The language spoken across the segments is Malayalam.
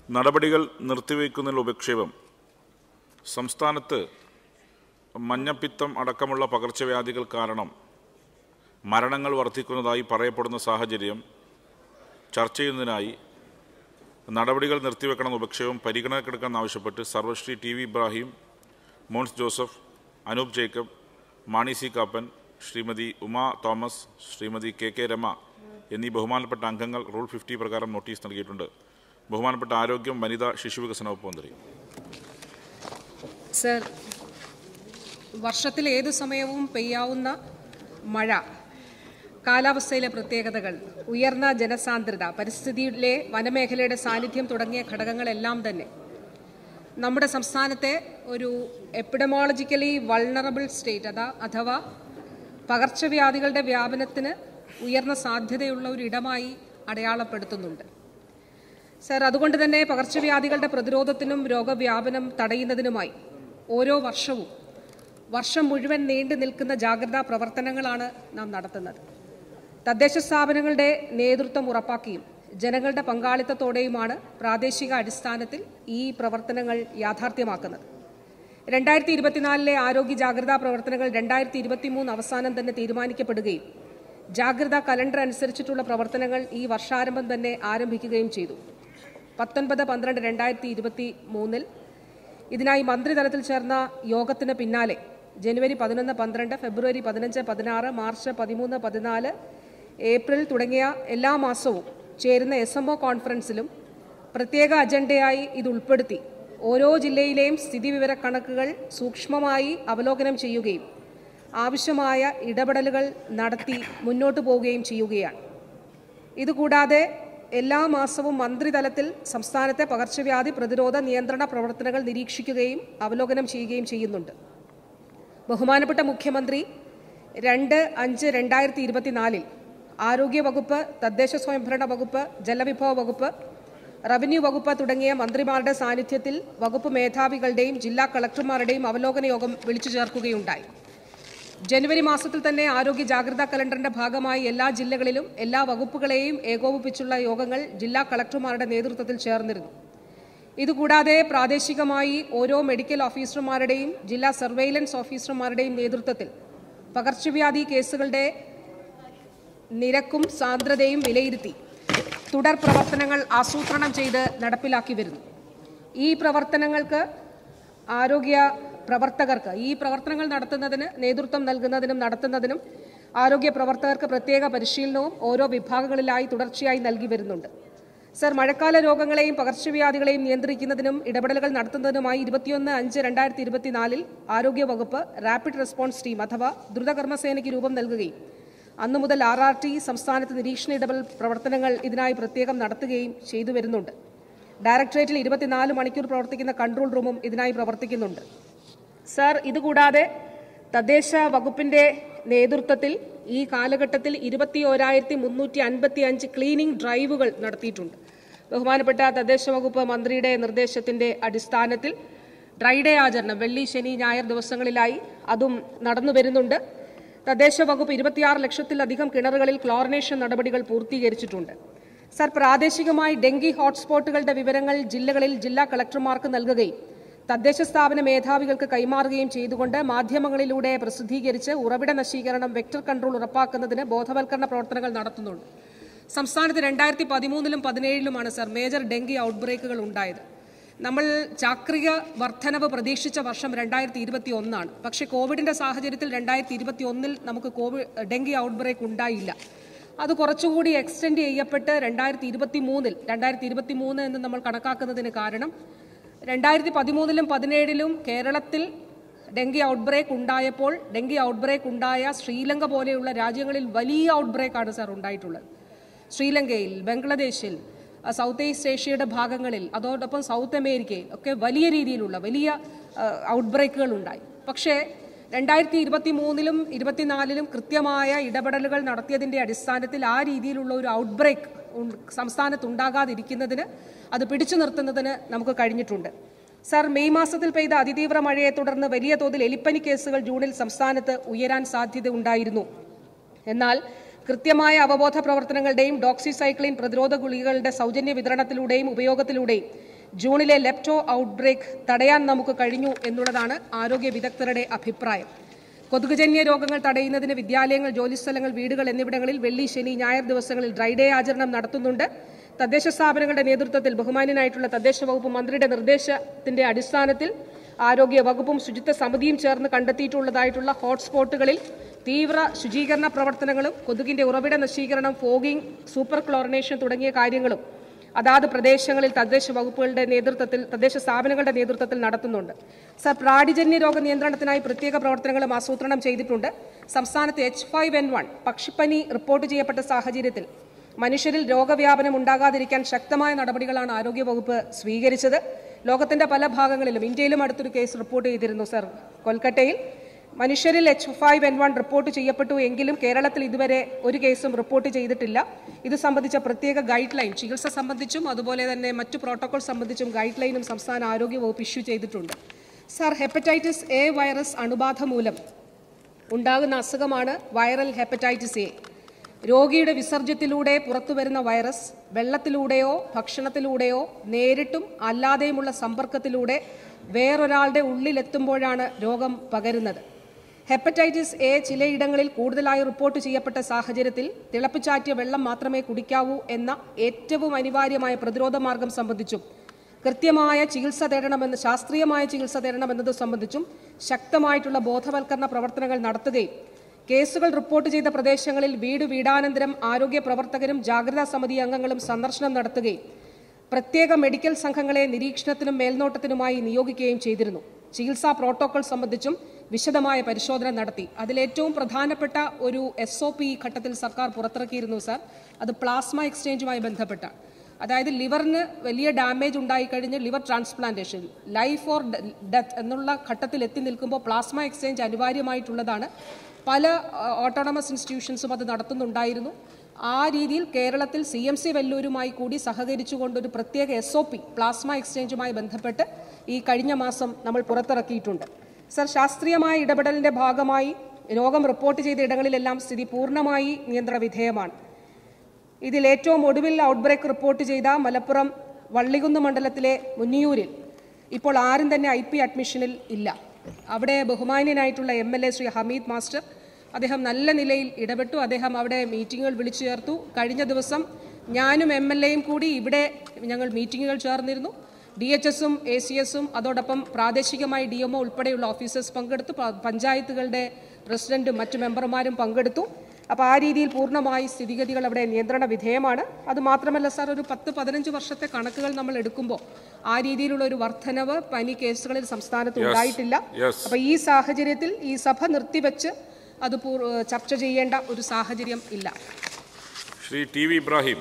നടപടികൾ നിർത്തിവെക്കുന്നതിൽ ഉപക്ഷേപം സംസ്ഥാനത്ത് മഞ്ഞപ്പിത്തം അടക്കമുള്ള പകർച്ചവ്യാധികൾ കാരണം മരണങ്ങൾ വർദ്ധിക്കുന്നതായി പറയപ്പെടുന്ന സാഹചര്യം ചർച്ച ചെയ്യുന്നതിനായി നടപടികൾ നിർത്തിവെക്കണമെന്ന ഉപക്ഷേപം പരിഗണനക്കെടുക്കണമെന്നാവശ്യപ്പെട്ട് സർവശ്രീ T V Ibrahim Mons Joseph Anoop Jacob Mani C Kappan Shrimati Uma Thomas Shrimati K K Rama എന്നീ ബഹുമാനപ്പെട്ട അംഗങ്ങൾ റൂൾ ഫിഫ്റ്റി പ്രകാരം നോട്ടീസ് നൽകിയിട്ടുണ്ട് ബഹുമാനപ്പെട്ട ആരോഗ്യം വനിതാ ശിശുവികസന വകുപ്പ് മന്ത്രി സർ വർഷത്തിൽ ഏതു സമയവും പെയ്യാവുന്ന മഴ കാലാവസ്ഥയിലെ പ്രത്യേകതകൾ ഉയർന്ന ജനസാന്ദ്രത പരിസ്ഥിതിയിലെ വനമേഖലയുടെ സാന്നിധ്യം തുടങ്ങിയ ഘടകങ്ങളെല്ലാം തന്നെ നമ്മുടെ സംസ്ഥാനത്തെ ഒരു എപ്പിഡമോളജിക്കലി വൾണറബിൾ സ്റ്റേറ്റ് അതാ അഥവാ പകർച്ചവ്യാധികളുടെ വ്യാപനത്തിന് ഉയർന്ന സാധ്യതയുള്ള ഒരു ഇടമായി അടയാളപ്പെടുത്തുന്നുണ്ട് സർ അതുകൊണ്ട് തന്നെ പകർച്ചവ്യാധികളുടെ പ്രതിരോധത്തിനും രോഗവ്യാപനം തടയുന്നതിനുമായി ഓരോ വർഷവും വർഷം മുഴുവൻ നീണ്ടു നിൽക്കുന്ന ജാഗ്രതാ പ്രവർത്തനങ്ങളാണ് നാം നടത്തുന്നത് തദ്ദേശ സ്ഥാപനങ്ങളുടെ നേതൃത്വം ഉറപ്പാക്കിയും ജനങ്ങളുടെ പങ്കാളിത്തത്തോടെയുമാണ് പ്രാദേശിക അടിസ്ഥാനത്തിൽ ഈ പ്രവർത്തനങ്ങൾ യാഥാർത്ഥ്യമാക്കുന്നത് രണ്ടായിരത്തി ഇരുപത്തിനാലിലെ ആരോഗ്യ ജാഗ്രതാ പ്രവർത്തനങ്ങൾ രണ്ടായിരത്തി ഇരുപത്തിമൂന്ന് അവസാനം തന്നെ തീരുമാനിക്കപ്പെടുകയും ജാഗ്രതാ കലണ്ടർ അനുസരിച്ചിട്ടുള്ള പ്രവർത്തനങ്ങൾ ഈ വർഷാരംഭം തന്നെ ആരംഭിക്കുകയും ചെയ്തു പത്തൊൻപത് പന്ത്രണ്ട് രണ്ടായിരത്തി ഇരുപത്തി മൂന്നിൽ ഇതിനായി മന്ത്രിതലത്തിൽ ചേർന്ന യോഗത്തിന് പിന്നാലെ ജനുവരി പതിനൊന്ന് പന്ത്രണ്ട് ഫെബ്രുവരി പതിനഞ്ച് പതിനാറ് മാർച്ച് പതിമൂന്ന് പതിനാല് ഏപ്രിൽ തുടങ്ങിയ എല്ലാ മാസവും ചേരുന്ന എസ് എം ഒ കോൺഫറൻസിലും പ്രത്യേക അജണ്ടയായി ഇത് ഉൾപ്പെടുത്തി ഓരോ ജില്ലയിലെയും സ്ഥിതിവിവര കണക്കുകൾ സൂക്ഷ്മമായി അവലോകനം ചെയ്യുകയും ആവശ്യമായ ഇടപെടലുകൾ നടത്തി മുന്നോട്ടു പോവുകയും ചെയ്യുകയാണ് ഇതുകൂടാതെ എല്ലാ മാസവും മന്ത്രിതലത്തിൽ സംസ്ഥാനത്തെ പകർച്ചവ്യാധി പ്രതിരോധ നിയന്ത്രണ പ്രവർത്തനങ്ങൾ നിരീക്ഷിക്കുകയും അവലോകനം ചെയ്യുകയും ചെയ്യുന്നുണ്ട് ബഹുമാനപ്പെട്ട മുഖ്യമന്ത്രി രണ്ട് അഞ്ച് രണ്ടായിരത്തി ഇരുപത്തിനാലിൽ ആരോഗ്യവകുപ്പ് തദ്ദേശ സ്വയംഭരണ വകുപ്പ് ജലവിഭവ വകുപ്പ് റവന്യൂ വകുപ്പ് തുടങ്ങിയ മന്ത്രിമാരുടെ സാന്നിധ്യത്തിൽ വകുപ്പ് മേധാവികളുടെയും ജില്ലാ കളക്ടർമാരുടെയും അവലോകന യോഗം വിളിച്ചു ചേർക്കുകയുണ്ടായി ജനുവരി മാസത്തിൽ തന്നെ ആരോഗ്യ ജാഗ്രതാ കലണ്ടറിന്റെ ഭാഗമായി എല്ലാ ജില്ലകളിലും എല്ലാ വകുപ്പുകളെയും ഏകോപിപ്പിച്ചുള്ള യോഗങ്ങൾ ജില്ലാ കളക്ടർമാരുടെ നേതൃത്വത്തിൽ ചേർന്നിരുന്നു ഇതുകൂടാതെ പ്രാദേശികമായി ഓരോ മെഡിക്കൽ ഓഫീസർമാരുടെയും ജില്ലാ സർവൈലൻസ് ഓഫീസർമാരുടെയും നേതൃത്വത്തിൽ പകർച്ചവ്യാധി കേസുകളുടെ നിരക്കും സാന്ദ്രതയും വിലയിരുത്തി തുടർ പ്രവർത്തനങ്ങൾ ആസൂത്രണം ചെയ്ത് നടപ്പിലാക്കി വരുന്നു ഈ പ്രവർത്തനങ്ങൾക്ക് ആരോഗ്യ പ്രവർത്തകർക്ക് ഈ പ്രവർത്തനങ്ങൾ നടത്തുന്നതിന് നേതൃത്വം നൽകുന്നതിനും നടത്തുന്നതിനും ആരോഗ്യ പ്രവർത്തകർക്ക് പ്രത്യേക പരിശീലനവും ഓരോ വിഭാഗങ്ങളിലായി തുടർച്ചയായി നൽകി വരുന്നുണ്ട് സർ മഴക്കാല രോഗങ്ങളെയും പകർച്ചവ്യാധികളെയും നിയന്ത്രിക്കുന്നതിനും ഇടപെടലുകൾ നടത്തുന്നതിനുമായി ഇരുപത്തിയൊന്ന് അഞ്ച് രണ്ടായിരത്തി ഇരുപത്തിനാലിൽ ആരോഗ്യവകുപ്പ് റാപ്പിഡ് റെസ്പോൺസ് ടീം അഥവാ ദ്രുതകർമ്മസേനയ്ക്ക് രൂപം നൽകുകയും അന്നു മുതൽ ആർ ആർ ടി സംസ്ഥാനത്ത് നിരീക്ഷണ ഇടപെടൽ പ്രവർത്തനങ്ങൾ ഇതിനായി പ്രത്യേകം നടത്തുകയും ചെയ്തു വരുന്നുണ്ട് ഡയറക്ടറേറ്റിൽ ഇരുപത്തിനാല് മണിക്കൂർ പ്രവർത്തിക്കുന്ന കൺട്രോൾ റൂമും ഇതിനായി പ്രവർത്തിക്കുന്നുണ്ട് സർ ഇതുകൂടാതെ തദ്ദേശ വകുപ്പിന്റെ നേതൃത്വത്തിൽ ഈ കാലഘട്ടത്തിൽ ഇരുപത്തി ഓരായിരത്തി മുന്നൂറ്റി അൻപത്തി അഞ്ച് ക്ലീനിംഗ് ഡ്രൈവുകൾ നടത്തിയിട്ടുണ്ട് ബഹുമാനപ്പെട്ട തദ്ദേശ വകുപ്പ് മന്ത്രിയുടെ നിർദ്ദേശത്തിന്റെ അടിസ്ഥാനത്തിൽ ഡ്രൈ ഡേ ആചരണം വെള്ളി ശനി ഞായർ ദിവസങ്ങളിലായി അതും നടന്നു വരുന്നുണ്ട് തദ്ദേശ വകുപ്പ് ഇരുപത്തിയാറ് ലക്ഷത്തിലധികം കിണറുകളിൽ ക്ലോറിനേഷൻ നടപടികൾ പൂർത്തീകരിച്ചിട്ടുണ്ട് സർ പ്രാദേശികമായി ഡെങ്കി ഹോട്ട്സ്പോട്ടുകളുടെ വിവരങ്ങൾ ജില്ലകളിൽ ജില്ലാ കളക്ടർമാർക്ക് നൽകുകയും തദ്ദേശ സ്ഥാപന മേധാവികൾക്ക് കൈമാറുകയും ചെയ്തുകൊണ്ട് മാധ്യമങ്ങളിലൂടെ പ്രസിദ്ധീകരിച്ച് ഉറവിട നശീകരണം വെക്ടർ കൺട്രോൾ ഉറപ്പാക്കുന്നതിന് ബോധവൽക്കരണ പ്രവർത്തനങ്ങൾ നടത്തുന്നുണ്ട് സംസ്ഥാനത്ത് രണ്ടായിരത്തി പതിമൂന്നിലും പതിനേഴിലുമാണ് സർ മേജർ ഡെങ്കി ഔട്ട്ബ്രേക്കുകൾ ഉണ്ടായത് നമ്മൾ ചാക്രിക വർധനവ് പ്രതീക്ഷിച്ച വർഷം രണ്ടായിരത്തി ഇരുപത്തി ഒന്നാണ് പക്ഷേ കോവിഡിന്റെ സാഹചര്യത്തിൽ രണ്ടായിരത്തി ഇരുപത്തി ഒന്നിൽ നമുക്ക് കോവിഡ് ഡെങ്കി ഔട്ട്ബ്രേക്ക് ഉണ്ടായില്ല അത് കുറച്ചുകൂടി എക്സ്റ്റെൻഡ് ചെയ്യപ്പെട്ട് രണ്ടായിരത്തി ഇരുപത്തി മൂന്നിൽ രണ്ടായിരത്തി ഇരുപത്തി മൂന്ന് എന്ന് നമ്മൾ കണക്കാക്കുന്നതിന് കാരണം രണ്ടായിരത്തി പതിമൂന്നിലും പതിനേഴിലും കേരളത്തിൽ ഡെങ്കി ഔട്ട്ബ്രേക്ക് ഉണ്ടായപ്പോൾ ഡെങ്കി ഔട്ട്ബ്രേക്ക് ഉണ്ടായ ശ്രീലങ്ക പോലെയുള്ള രാജ്യങ്ങളിൽ വലിയ ഔട്ട്ബ്രേക്കാണ് സാർ ഉണ്ടായിട്ടുള്ളത് ശ്രീലങ്കയിൽ ബംഗ്ലാദേശിൽ ആ, സൗത്ത് ഈസ്റ്റ് ഏഷ്യയുടെ ഭാഗങ്ങളിൽ അതോടൊപ്പം സൗത്ത് അമേരിക്കയിൽ ഒക്കെ വലിയ രീതിയിലുള്ള വലിയ ഔട്ട്ബ്രേക്കുകൾ ഉണ്ടായി പക്ഷേ രണ്ടായിരത്തി ഇരുപത്തി മൂന്നിലും ഇരുപത്തിനാലിലും കൃത്യമായ ഇടപെടലുകൾ നടത്തിയതിന്റെ അടിസ്ഥാനത്തിൽ ആ രീതിയിലുള്ള ഒരു ഔട്ട്ബ്രേക്ക് സംസ്ഥാനത്ത് ഉണ്ടാകാതിരിക്കുന്നതിന് അത് പിടിച്ചു നിർത്തുന്നതിന് നമുക്ക് കഴിഞ്ഞിട്ടുണ്ട് സർ മെയ് മാസത്തിൽ പെയ്ത അതിതീവ്ര മഴയെ തുടർന്ന് വലിയ തോതിൽ എലിപ്പനി കേസുകൾ ജൂണിൽ സംസ്ഥാനത്ത് ഉയരാൻ സാധ്യത ഉണ്ടായിരുന്നു എന്നാൽ കൃത്യമായ അവബോധ പ്രവർത്തനങ്ങളുടെയും ഡോക്സിസൈക്ലിൻ പ്രതിരോധ ഗുളികകളുടെ സൗജന്യ വിതരണത്തിലൂടെയും ഉപയോഗത്തിലൂടെയും ജൂണിലെ ലെപ്റ്റോ ഔട്ട്ബ്രേക്ക് തടയാൻ നമുക്ക് കഴിഞ്ഞു എന്നുള്ളതാണ് ആരോഗ്യ വിദഗ്ധരുടെ അഭിപ്രായം കൊതുകുജന്യ രോഗങ്ങൾ തടയുന്നതിന് വിദ്യാലയങ്ങൾ ജോലിസ്ഥലങ്ങൾ വീടുകൾ എന്നിവിടങ്ങളിൽ വെള്ളി ശനി ഞായർ ദിവസങ്ങളിൽ ഡ്രൈ ഡേ ആചരണം നടത്തുന്നുണ്ട് തദ്ദേശ സ്ഥാപനങ്ങളുടെ നേതൃത്വത്തിൽ ബഹുമാന്യനായിട്ടുള്ള തദ്ദേശ വകുപ്പ് മന്ത്രിയുടെ നിർദ്ദേശത്തിന്റെ അടിസ്ഥാനത്തിൽ ആരോഗ്യ വകുപ്പും ശുചിത്വ സമിതിയും ചേർന്ന് കണ്ടെത്തിയിട്ടുള്ളതായിട്ടുള്ള ഹോട്ട്സ്പോട്ടുകളിൽ തീവ്ര ശുചീകരണ പ്രവർത്തനങ്ങളും കൊതുകിന്റെ ഉറവിട നശീകരണം ഫോഗിംഗ് സൂപ്പർ ക്ലോറിനേഷൻ തുടങ്ങിയ കാര്യങ്ങളും അതാത് പ്രദേശങ്ങളിൽ തദ്ദേശ വകുപ്പുകളുടെ നേതൃത്വത്തിൽ തദ്ദേശ സ്ഥാപനങ്ങളുടെ നേതൃത്വത്തിൽ നടത്തുന്നുണ്ട് സർ പ്രാടിജന്യ രോഗ നിയന്ത്രണത്തിനായി പ്രത്യേക പ്രവർത്തനങ്ങളും ആസൂത്രണം ചെയ്തിട്ടുണ്ട് സംസ്ഥാനത്ത് എച്ച് ഫൈവ് എൻ വൺ പക്ഷിപ്പനി റിപ്പോർട്ട് ചെയ്യപ്പെട്ട സാഹചര്യത്തിൽ മനുഷ്യരിൽ രോഗവ്യാപനം ഉണ്ടാകാതിരിക്കാൻ ശക്തമായ നടപടികളാണ് ആരോഗ്യവകുപ്പ് സ്വീകരിച്ചത് ലോകത്തിന്റെ പല ഭാഗങ്ങളിലും ഇന്ത്യയിലും അടുത്തൊരു കേസ് റിപ്പോർട്ട് ചെയ്തിരുന്നു സർ കൊൽക്കത്തയിൽ മനുഷ്യരിൽ H five N one report ചെയ്യപ്പെട്ടു എങ്കിലും കേരളത്തിൽ ഇതുവരെ ഒരു കേസും റിപ്പോർട്ട് ചെയ്തിട്ടില്ല ഇത് സംബന്ധിച്ച പ്രത്യേക ഗൈഡ് ലൈൻ ചികിത്സ സംബന്ധിച്ചും അതുപോലെ തന്നെ മറ്റു പ്രോട്ടോകോൾ സംബന്ധിച്ചും ഗൈഡ് ലൈനും സംസ്ഥാന ആരോഗ്യ വകുപ്പ് ഇഷ്യൂ ചെയ്തിട്ടുണ്ട് സർ ഹെപ്പറ്റൈറ്റിസ് എ വൈറസ് അണുബാധ മൂലം ഉണ്ടാകുന്ന അസുഖമാണ് വൈറൽ ഹെപ്പറ്റൈറ്റിസ് എ രോഗിയുടെ വിസർജ്യത്തിലൂടെ പുറത്തുവരുന്ന വൈറസ് വെള്ളത്തിലൂടെയോ ഭക്ഷണത്തിലൂടെയോ നേരിട്ടും അല്ലാതെയുമുള്ള സമ്പർക്കത്തിലൂടെ വേറൊരാളുടെ ഉള്ളിലെത്തുമ്പോഴാണ് രോഗം പകരുന്നത് ഹെപ്പറ്റൈറ്റിസ് എ ചിലയിടങ്ങളിൽ കൂടുതലായി റിപ്പോർട്ട് ചെയ്യപ്പെട്ട സാഹചര്യത്തിൽ തിളപ്പിച്ചാറ്റിയ വെള്ളം മാത്രമേ കുടിക്കാവൂ എന്ന ഏറ്റവും അനിവാര്യമായ പ്രതിരോധ മാർഗം സംബന്ധിച്ചും കൃത്യമായ ചികിത്സ തേടണമെന്ന് ശാസ്ത്രീയമായ ചികിത്സ തേടണമെന്നത് സംബന്ധിച്ചും ശക്തമായിട്ടുള്ള ബോധവൽക്കരണ പ്രവർത്തനങ്ങൾ നടത്തുകയും കേസുകൾ റിപ്പോർട്ട് ചെയ്ത പ്രദേശങ്ങളിൽ വീട് വീടാനന്തരം ആരോഗ്യ പ്രവർത്തകരും ജാഗ്രതാ സമിതി അംഗങ്ങളും സന്ദർശനം നടത്തുകയും പ്രത്യേക മെഡിക്കൽ സംഘങ്ങളെ നിരീക്ഷണത്തിനും മേൽനോട്ടത്തിനുമായി നിയോഗിക്കുകയും ചെയ്തിരുന്നു ചികിത്സാ പ്രോട്ടോകോൾ സംബന്ധിച്ചും വിശദമായ പരിശോധന നടത്തി അതിലേറ്റവും പ്രധാനപ്പെട്ട ഒരു എസ് ഒ പി ഘട്ടത്തിൽ സർക്കാർ പുറത്തിറക്കിയിരുന്നു സാർ അത് പ്ലാസ്മ എക്സ്ചേഞ്ചുമായി ബന്ധപ്പെട്ട അതായത് ലിവറിന് വലിയ ഡാമേജ് ഉണ്ടായിക്കഴിഞ്ഞ് liver transplantation life or death എന്നുള്ള ഘട്ടത്തിൽ എത്തി നിൽക്കുമ്പോൾ പ്ലാസ്മ എക്സ്ചേഞ്ച് അനിവാര്യമായിട്ടുള്ളതാണ് പല ഓട്ടോണമസ് ഇൻസ്റ്റിറ്റ്യൂഷൻസും അത് നടത്തുന്നുണ്ടായിരുന്നു ആ രീതിയിൽ കേരളത്തിൽ സി എം സി വെല്ലൂരുമായി കൂടി സഹകരിച്ചുകൊണ്ട് ഒരു പ്രത്യേക എസ് ഒ പി പ്ലാസ്മ എക്സ്ചേഞ്ചുമായി ബന്ധപ്പെട്ട് ഈ കഴിഞ്ഞ മാസം നമ്മൾ പുറത്തിറക്കിയിട്ടുണ്ട് സർ ശാസ്ത്രീയമായ ഇടപെടലിന്റെ ഭാഗമായി രോഗം റിപ്പോർട്ട് ചെയ്ത ഇടങ്ങളിലെല്ലാം സ്ഥിതി പൂർണ്ണമായി നിയന്ത്രണ വിധേയമാണ് ഇതിൽ ഏറ്റവും ഒടുവിൽ ഔട്ട്ബ്രേക്ക് റിപ്പോർട്ട് ചെയ്ത മലപ്പുറം വള്ളികുന്ന് മണ്ഡലത്തിലെ മുന്നിയൂരിൽ ഇപ്പോൾ ആരും തന്നെ ഐ പി അഡ്മിഷനിൽ ഇല്ല അവിടെ ബഹുമാന്യനായിട്ടുള്ള M L A Shri Hameed master അദ്ദേഹം നല്ല നിലയിൽ ഇടപെട്ടു അദ്ദേഹം അവിടെ മീറ്റിങ്ങുകൾ വിളിച്ചു ചേർത്തു കഴിഞ്ഞ ദിവസം ഞാനും എം എൽ എയും കൂടി ഇവിടെ ഞങ്ങൾ മീറ്റിങ്ങുകൾ ചേർന്നിരുന്നു ഡി എച്ച് എസും എ സി എസും അതോടൊപ്പം പ്രാദേശികമായി ഡി എംഒ ഉൾപ്പെടെയുള്ള ഓഫീസേഴ്സ് പങ്കെടുത്തു പ- പഞ്ചായത്തുകളുടെ പ്രസിഡന്റും മറ്റു മെമ്പർമാരും പങ്കെടുത്തു അപ്പോൾ ആ രീതിയിൽ പൂർണ്ണമായി സ്ഥിതിഗതികൾ അവിടെ നിയന്ത്രണ വിധേയമാണ് അത് മാത്രമല്ല സാർ ഒരു പത്ത് പതിനഞ്ച് വർഷത്തെ കണക്കുകൾ നമ്മൾ എടുക്കുമ്പോൾ ആ രീതിയിലുള്ള ഒരു വർധനവ് പനി കേസുകളിൽ സംസ്ഥാനത്ത് ഉണ്ടായിട്ടില്ല yes. അപ്പൊ ഈ സാഹചര്യത്തിൽ ഈ സഭ നിർത്തിവെച്ച് അത് പൂർ- ചർച്ച ചെയ്യേണ്ട ഒരു സാഹചര്യം ഇല്ല Shri T V Ibrahim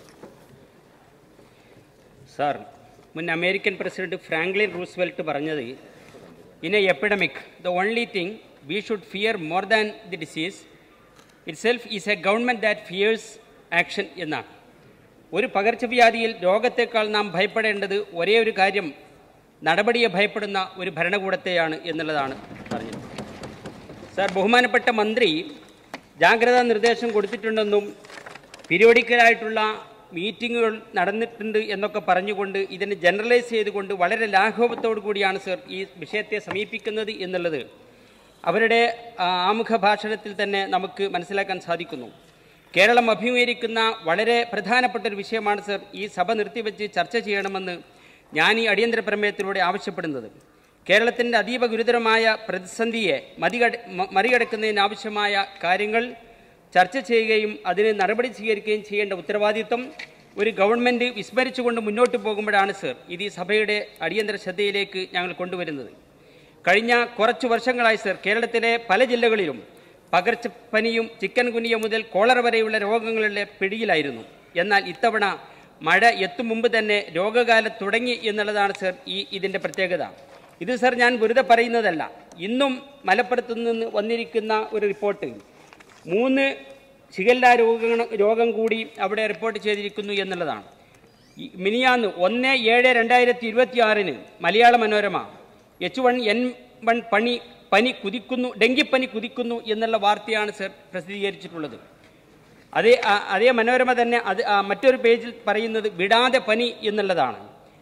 sir മുൻ അമേരിക്കൻ പ്രസിഡന്റ് ഫ്രാങ്ക്ലിൻ റൂസ്വെൽറ്റ് പറഞ്ഞത് in a epidemic the only thing we should fear more than the disease itself is a government that fears action എന്നാണ് ഒരു പകർച്ചവ്യാധിയിൽ രോഗത്തെക്കാൾ നാം ഭയപ്പെടേണ്ടത് ഒരേ ഒരു കാര്യം നടപടിയെ ഭയപ്പെടുന്ന ഒരു ഭരണകൂടത്തെയാണ് എന്നുള്ളതാണ് പറഞ്ഞത് സാർ ബഹുമാനപ്പെട്ട മന്ത്രി ജാഗ്രതാ നിർദ്ദേശം കൊടുത്തിട്ടുണ്ടെന്നും പീരിയോഡിക്കലായിട്ടുള്ള മീറ്റിങ്ങുകൾ നടന്നിട്ടുണ്ട് എന്നൊക്കെ പറഞ്ഞുകൊണ്ട് ഇതിനെ ജനറലൈസ് ചെയ്തുകൊണ്ട് വളരെ ലാഘവത്തോടു കൂടിയാണ് സർ ഈ വിഷയത്തെ സമീപിക്കുന്നത് എന്നുള്ളത് അവരുടെ ആ, ആമുഖ ഭാഷണത്തിൽ തന്നെ നമുക്ക് മനസ്സിലാക്കാൻ സാധിക്കുന്നു കേരളം അഭിമുഖീകരിക്കുന്ന വളരെ പ്രധാനപ്പെട്ട ഒരു വിഷയമാണ് സർ ഈ സഭ നിർത്തിവെച്ച് ചർച്ച ചെയ്യണമെന്ന് ഞാൻ ഈ അടിയന്തര പ്രമേയത്തിലൂടെ ആവശ്യപ്പെടുന്നത് കേരളത്തിൻ്റെ അതീവ ഗുരുതരമായ പ്രതിസന്ധിയെ മതികട മ- മറികടക്കുന്നതിനാവശ്യമായ കാര്യങ്ങൾ ചർച്ച ചെയ്യുകയും അതിന് നടപടി സ്വീകരിക്കുകയും ചെയ്യേണ്ട ഉത്തരവാദിത്വം ഒരു ഗവൺമെൻറ് വിസ്മരിച്ചുകൊണ്ട് മുന്നോട്ട് പോകുമ്പോഴാണ് സർ ഇത് ഈ സഭയുടെ അടിയന്തര ശ്രദ്ധയിലേക്ക് ഞങ്ങൾ കൊണ്ടുവരുന്നത് കഴിഞ്ഞ കുറച്ചു വർഷങ്ങളായി സർ കേരളത്തിലെ പല ജില്ലകളിലും പകർച്ചപ്പനിയും ചിക്കൻ കുനിയ മുതൽ കോളറ വരെയുള്ള രോഗങ്ങളുടെ പിടിയിലായിരുന്നു എന്നാൽ ഇത്തവണ മഴ എത്തും മുമ്പ് തന്നെ രോഗകാലം തുടങ്ങി എന്നുള്ളതാണ് സർ ഈ ഇതിൻ്റെ പ്രത്യേകത ഇത് സർ ഞാൻ വെറുതെ പറയുന്നതല്ല ഇന്നും മലപ്പുറത്തു നിന്ന് വന്നിരിക്കുന്ന ഒരു റിപ്പോർട്ട് മൂന്ന് ഷിഗല്ല രോഗങ്ങൾ രോഗം കൂടി അവിടെ റിപ്പോർട്ട് ചെയ്തിരിക്കുന്നു എന്നുള്ളതാണ് ഈ മിനിയാന്ന് ഒന്ന് ഏഴ് രണ്ടായിരത്തി ഇരുപത്തി ആറിന് Malayala Manorama H one N one പണി പനി കുതിക്കുന്നു ഡെങ്കിപ്പനി കുതിക്കുന്നു എന്നുള്ള വാർത്തയാണ് സർ പ്രസിദ്ധീകരിച്ചിട്ടുള്ളത് അതേ ആ- അതേ മനോരമ തന്നെ അത് ആ മറ്റൊരു പേജിൽ പറയുന്നത് വിടാതെ പനി എന്നുള്ളതാണ്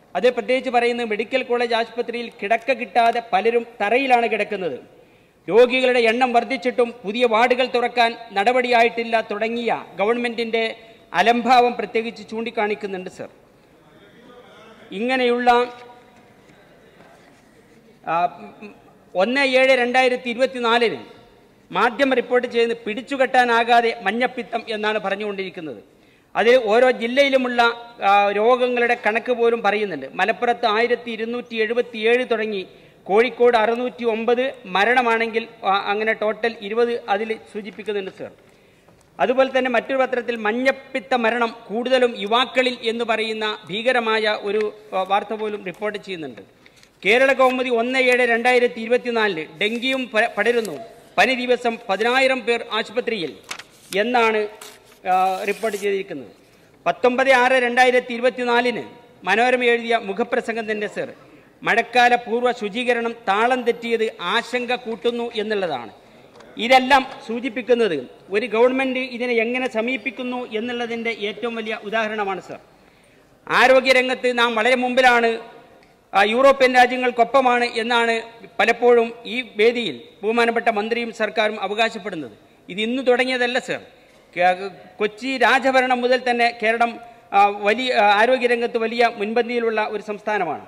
അത് പ്രത്യേകിച്ച് പറയുന്നത് മെഡിക്കൽ കോളേജ് ആശുപത്രിയിൽ കിടക്ക കിട്ടാതെ പലരും തറയിലാണ് കിടക്കുന്നത് രോഗികളുടെ എണ്ണം വർദ്ധിച്ചിട്ടും പുതിയ വാർഡുകൾ തുറക്കാൻ നടപടിയായിട്ടില്ല തുടങ്ങിയ ഗവൺമെന്റിന്റെ അലംഭാവം പ്രത്യേകിച്ച് ചൂണ്ടിക്കാണിക്കുന്നുണ്ട് സർ ഇങ്ങനെയുള്ള ആ, ഉം, ഒന്ന് ഏഴ് രണ്ടായിരത്തി ഇരുപത്തിനാലിന് മാധ്യമ റിപ്പോർട്ട് ചെയ്യുന്ന പിടിച്ചുകെട്ടാനാകാതെ മഞ്ഞപ്പിത്തം എന്നാണ് പറഞ്ഞുകൊണ്ടിരിക്കുന്നത് അതിൽ ഓരോ ജില്ലയിലുമുള്ള ആ, രോഗങ്ങളുടെ കണക്ക് പോലും പറയുന്നുണ്ട് മലപ്പുറത്ത് ആയിരത്തി ഇരുന്നൂറ്റി എഴുപത്തി ഏഴ് തുടങ്ങി കോഴിക്കോട് അറുന്നൂറ്റി ഒമ്പത് മരണമാണെങ്കിൽ ആ, അങ്ങനെ ടോട്ടൽ ഇരുപത് അതിൽ സൂചിപ്പിക്കുന്നുണ്ട് സർ അതുപോലെ തന്നെ മറ്റൊരു പത്രത്തിൽ മഞ്ഞപ്പിത്ത മരണം കൂടുതലും യുവാക്കളിൽ എന്ന് പറയുന്ന ഭീകരമായ ഒരു ആ, വാർത്ത പോലും റിപ്പോർട്ട് ചെയ്യുന്നുണ്ട് കേരള കൗമുദി ഒന്ന് ഏഴ് രണ്ടായിരത്തി ഇരുപത്തിനാലില് ഡെങ്കിയും പ- പടരുന്നു പനി ദിവസം പതിനായിരം പേർ ആശുപത്രിയിൽ എന്നാണ് ആ, റിപ്പോർട്ട് ചെയ്തിരിക്കുന്നത് പത്തൊമ്പത് ആറ് രണ്ടായിരത്തി ഇരുപത്തിനാലിന് മനോരമ എഴുതിയ മുഖപ്രസംഗം തന്നെ സർ മഴക്കാല പൂർവ്വ ശുചീകരണം താളം തെറ്റിയത് ആശങ്ക കൂട്ടുന്നു എന്നുള്ളതാണ് ഇതെല്ലാം സൂചിപ്പിക്കുന്നത് ഒരു ഗവൺമെന്റ് ഇതിനെ എങ്ങനെ സമീപിക്കുന്നു എന്നുള്ളതിന്റെ ഏറ്റവും വലിയ ഉദാഹരണമാണ് സർ ആരോഗ്യരംഗത്ത് നാം വളരെ മുമ്പിലാണ് ആ, യൂറോപ്യൻ രാജ്യങ്ങൾക്കൊപ്പമാണ് എന്നാണ് പലപ്പോഴും ഈ വേദിയിൽ ബഹുമാനപ്പെട്ട മന്ത്രിയും സർക്കാരും അവകാശപ്പെടുന്നത് ഇത് ഇന്ന് തുടങ്ങിയതല്ല സർ കേ- കൊച്ചി രാജഭരണം മുതൽ തന്നെ കേരളം ആ, വലിയ ആ, ആരോഗ്യരംഗത്ത് വലിയ മുൻപന്തിയിലുള്ള ഒരു സംസ്ഥാനമാണ്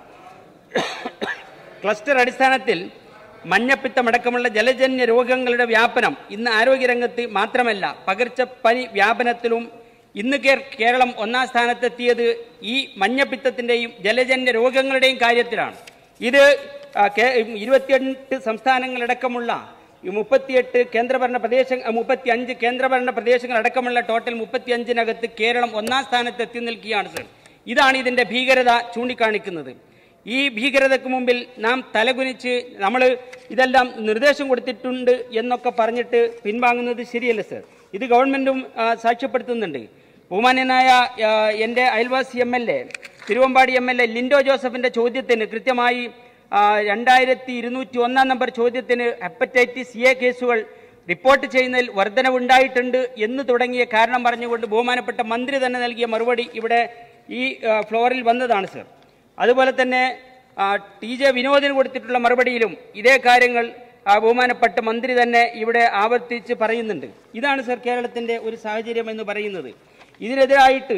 ക്ലസ്റ്റർ അടിസ്ഥാനത്തിൽ മഞ്ഞപ്പിത്തമടക്കമുള്ള ജലജന്യ രോഗങ്ങളുടെ വ്യാപനം ഇന്ന് ആരോഗ്യരംഗത്ത് മാത്രമല്ല പകർച്ചപ്പനി വ്യാപനത്തിലും ഇന്ന് കേ- കേരളം ഒന്നാം സ്ഥാനത്തെത്തിയത് ഈ മഞ്ഞപ്പിത്തത്തിന്റെയും ജലജന്യ രോഗങ്ങളുടെയും കാര്യത്തിലാണ് ഇത് ആ, കേ- ഇരുപത്തിയെട്ട് സംസ്ഥാനങ്ങളടക്കമുള്ള ഈ മുപ്പത്തിയെട്ട് കേന്ദ്രഭരണ പ്രദേശ മുപ്പത്തി അഞ്ച് കേന്ദ്രഭരണ പ്രദേശങ്ങൾ അടക്കമുള്ള ടോട്ടൽ മുപ്പത്തി അഞ്ചിനകത്ത് കേരളം ഒന്നാം സ്ഥാനത്ത് എത്തി നിൽക്കുകയാണ് സർ ഇതാണ് ഇതിന്റെ ഭീകരത ചൂണ്ടിക്കാണിക്കുന്നത് ഈ ഭീകരതയ്ക്ക് മുമ്പിൽ നാം തലകുനിച്ച് നമ്മൾ ഇതെല്ലാം നിർദ്ദേശം കൊടുത്തിട്ടുണ്ട് എന്നൊക്കെ പറഞ്ഞിട്ട് പിൻവാങ്ങുന്നത് ശരിയല്ല സർ ഇത് ഗവൺമെന്റും ആ, സാക്ഷ്യപ്പെടുത്തുന്നുണ്ട് ബഹുമാന്യനായ ആ, എൻ്റെ അയൽവാസി M L A Thiruvambady M L A Lindo ജോസഫിന്റെ ചോദ്യത്തിന് കൃത്യമായി ആ, രണ്ടായിരത്തി ഇരുന്നൂറ്റി ഒന്നാം നമ്പർ ചോദ്യത്തിന് ഹെപ്പറ്റൈറ്റിസ് എ കേസുകൾ റിപ്പോർട്ട് ചെയ്യുന്നതിൽ വർധനവുണ്ടായിട്ടുണ്ട് എന്ന് തുടങ്ങിയ കാരണം പറഞ്ഞുകൊണ്ട് ബഹുമാനപ്പെട്ട മന്ത്രി തന്നെ നൽകിയ മറുപടി ഇവിടെ ഈ ആ, ഫ്ലോറിൽ വന്നതാണ് സർ അതുപോലെ തന്നെ ആ, ടി ജെ വിനോദിന് കൊടുത്തിട്ടുള്ള മറുപടിയിലും ഇതേ കാര്യങ്ങൾ ആ, ബഹുമാനപ്പെട്ട മന്ത്രി തന്നെ ഇവിടെ ആവർത്തിച്ച് പറയുന്നുണ്ട് ഇതാണ് സർ കേരളത്തിന്റെ ഒരു സാഹചര്യം എന്ന് പറയുന്നത് ഇതിനെതിരായിട്ട്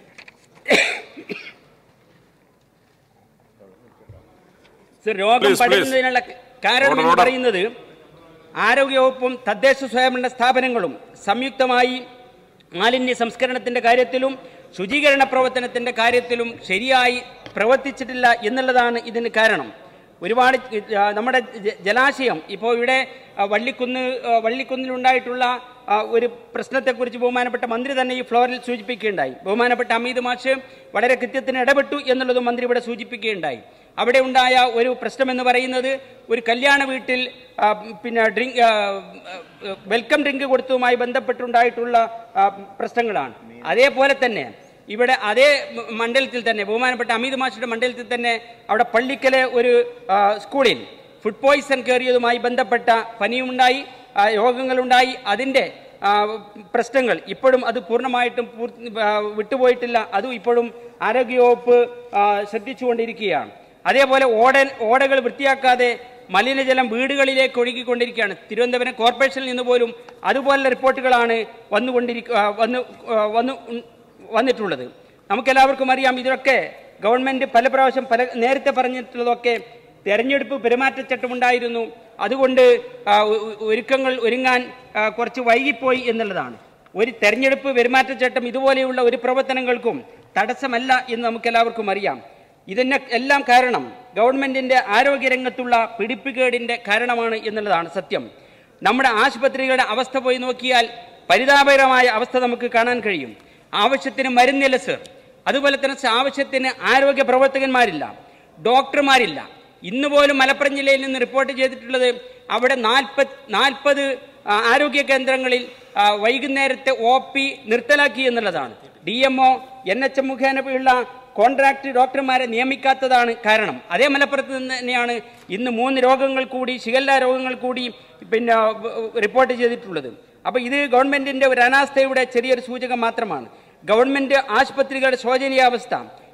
സർ രോഗം Please, please. പടരുന്നതിനുള്ള കാരണം Order, എന്ന് order. പറയുന്നത് ആരോഗ്യവകുപ്പും തദ്ദേശ സ്വയംഭരണ സ്ഥാപനങ്ങളും സംയുക്തമായി മാലിന്യ സംസ്കരണത്തിന്റെ കാര്യത്തിലും ശുചീകരണ പ്രവർത്തനത്തിന്റെ കാര്യത്തിലും ശരിയായി പ്രവർത്തിച്ചിട്ടില്ല എന്നുള്ളതാണ് ഇതിന് കാരണം ഒരുപാട് ആ, നമ്മുടെ ജ- ജലാശയം ഇപ്പോൾ ഇവിടെ ആ, വള്ളിക്കുന്ന് ആ, വള്ളിക്കുന്നിലുണ്ടായിട്ടുള്ള ആ, ഒരു പ്രശ്നത്തെക്കുറിച്ച് ബഹുമാനപ്പെട്ട മന്ത്രി തന്നെ ഈ ഫ്ലോറിൽ സൂചിപ്പിക്കുകയുണ്ടായി ബഹുമാനപ്പെട്ട അമീദ് മാഷ് വളരെ കൃത്യത്തിന് ഇടപെട്ടു എന്നുള്ളതും മന്ത്രി ഇവിടെ സൂചിപ്പിക്കുകയുണ്ടായി അവിടെ ഉണ്ടായ ഒരു പ്രശ്നം എന്ന് പറയുന്നത് ഒരു കല്യാണ വീട്ടിൽ ആ, പിന്നെ ഡ്രിങ്ക് ആ, ആ, വെൽക്കം ഡ്രിങ്ക് കൊടുത്തതുമായി ബന്ധപ്പെട്ടുണ്ടായിട്ടുള്ള ആ, പ്രശ്നങ്ങളാണ് അതേപോലെ തന്നെ ഇവിടെ അതേ മ- മണ്ഡലത്തിൽ തന്നെ ബഹുമാനപ്പെട്ട അമിത് മാഷിയുടെ മണ്ഡലത്തിൽ തന്നെ അവിടെ പള്ളിക്കലെ ഒരു ആ, സ്കൂളിൽ ഫുഡ് പോയിസൺ കയറിയതുമായി ബന്ധപ്പെട്ട പനിയുമുണ്ടായി ആ, രോഗങ്ങളുണ്ടായി അതിൻ്റെ ആ, പ്രശ്നങ്ങൾ ഇപ്പോഴും അത് പൂർണ്ണമായിട്ടും പൂർത്തി ആ, വിട്ടുപോയിട്ടില്ല അതും ഇപ്പോഴും ആരോഗ്യവകുപ്പ് ആ, ശ്രദ്ധിച്ചുകൊണ്ടിരിക്കുകയാണ് അതേപോലെ ഓട ഓടകൾ വൃത്തിയാക്കാതെ മലിനജലം വീടുകളിലേക്ക് ഒഴുകിക്കൊണ്ടിരിക്കുകയാണ് തിരുവനന്തപുരം കോർപ്പറേഷനിൽ നിന്ന് പോലും അതുപോലുള്ള റിപ്പോർട്ടുകളാണ് വന്നുകൊണ്ടിരിക്കുക ആ, വന്നു ആ, വന്നു ഉം, വന്നിട്ടുള്ളത് നമുക്കെല്ലാവർക്കും അറിയാം ഇതൊക്കെ ഗവൺമെന്റ് പല പ്രാവശ്യം പല നേരത്തെ പറഞ്ഞിട്ടുള്ളതൊക്കെ തെരഞ്ഞെടുപ്പ് പെരുമാറ്റച്ചട്ടമുണ്ടായിരുന്നു അതുകൊണ്ട് ആ, ഒ- ഒ- ഒരുക്കങ്ങൾ ഒരുങ്ങാൻ ആ, കുറച്ച് വൈകിപ്പോയി എന്നുള്ളതാണ് ഒരു തെരഞ്ഞെടുപ്പ് പെരുമാറ്റച്ചട്ടം ഇതുപോലെയുള്ള ഒരു പ്രവർത്തനങ്ങൾക്കും തടസ്സമല്ല എന്ന് നമുക്കെല്ലാവർക്കും അറിയാം ഇതിന് എല്ലാം കാരണം ഗവൺമെന്റിന്റെ ആരോഗ്യരംഗത്തുള്ള പിടിപ്പുകേടിന്റെ കാരണമാണ് എന്നുള്ളതാണ് സത്യം നമ്മുടെ ആശുപത്രികളുടെ അവസ്ഥ പോയി നോക്കിയാൽ പരിതാപകരമായ അവസ്ഥ നമുക്ക് കാണാൻ കഴിയും ആവശ്യത്തിന് മരുന്നില്ല സർ അതുപോലെ തന്നെ ആവശ്യത്തിന് ആരോഗ്യ പ്രവർത്തകന്മാരില്ല ഡോക്ടർമാരില്ല ഇന്ന് പോലും മലപ്പുറം ജില്ലയിൽ നിന്ന് റിപ്പോർട്ട് ചെയ്തിട്ടുള്ളത് അവിടെ നാൽപ്പത് നാൽപ്പത് ആരോഗ്യ കേന്ദ്രങ്ങളിൽ ആ, വൈകുന്നേരത്തെ ഒ പി നിർത്തലാക്കി എന്നുള്ളതാണ് D M O N H M മുഖേനയുള്ള കോൺട്രാക്ട് ഡോക്ടർമാരെ നിയമിക്കാത്തതാണ് കാരണം അതേ മലപ്പുറത്ത് നിന്ന് തന്നെയാണ് ഇന്ന് മൂന്ന് രോഗങ്ങൾ കൂടി ശിഗല്ല രോഗങ്ങൾ കൂടി പിന്നെ റിപ്പോർട്ട് ചെയ്തിട്ടുള്ളത് അപ്പൊ ഇത് ഗവൺമെന്റിന്റെ ഒരു അനാസ്ഥയുടെ ചെറിയൊരു സൂചകം മാത്രമാണ് ഗവൺമെന്റ് ആശുപത്രികളുടെ ശോചനീയാവസ്ഥ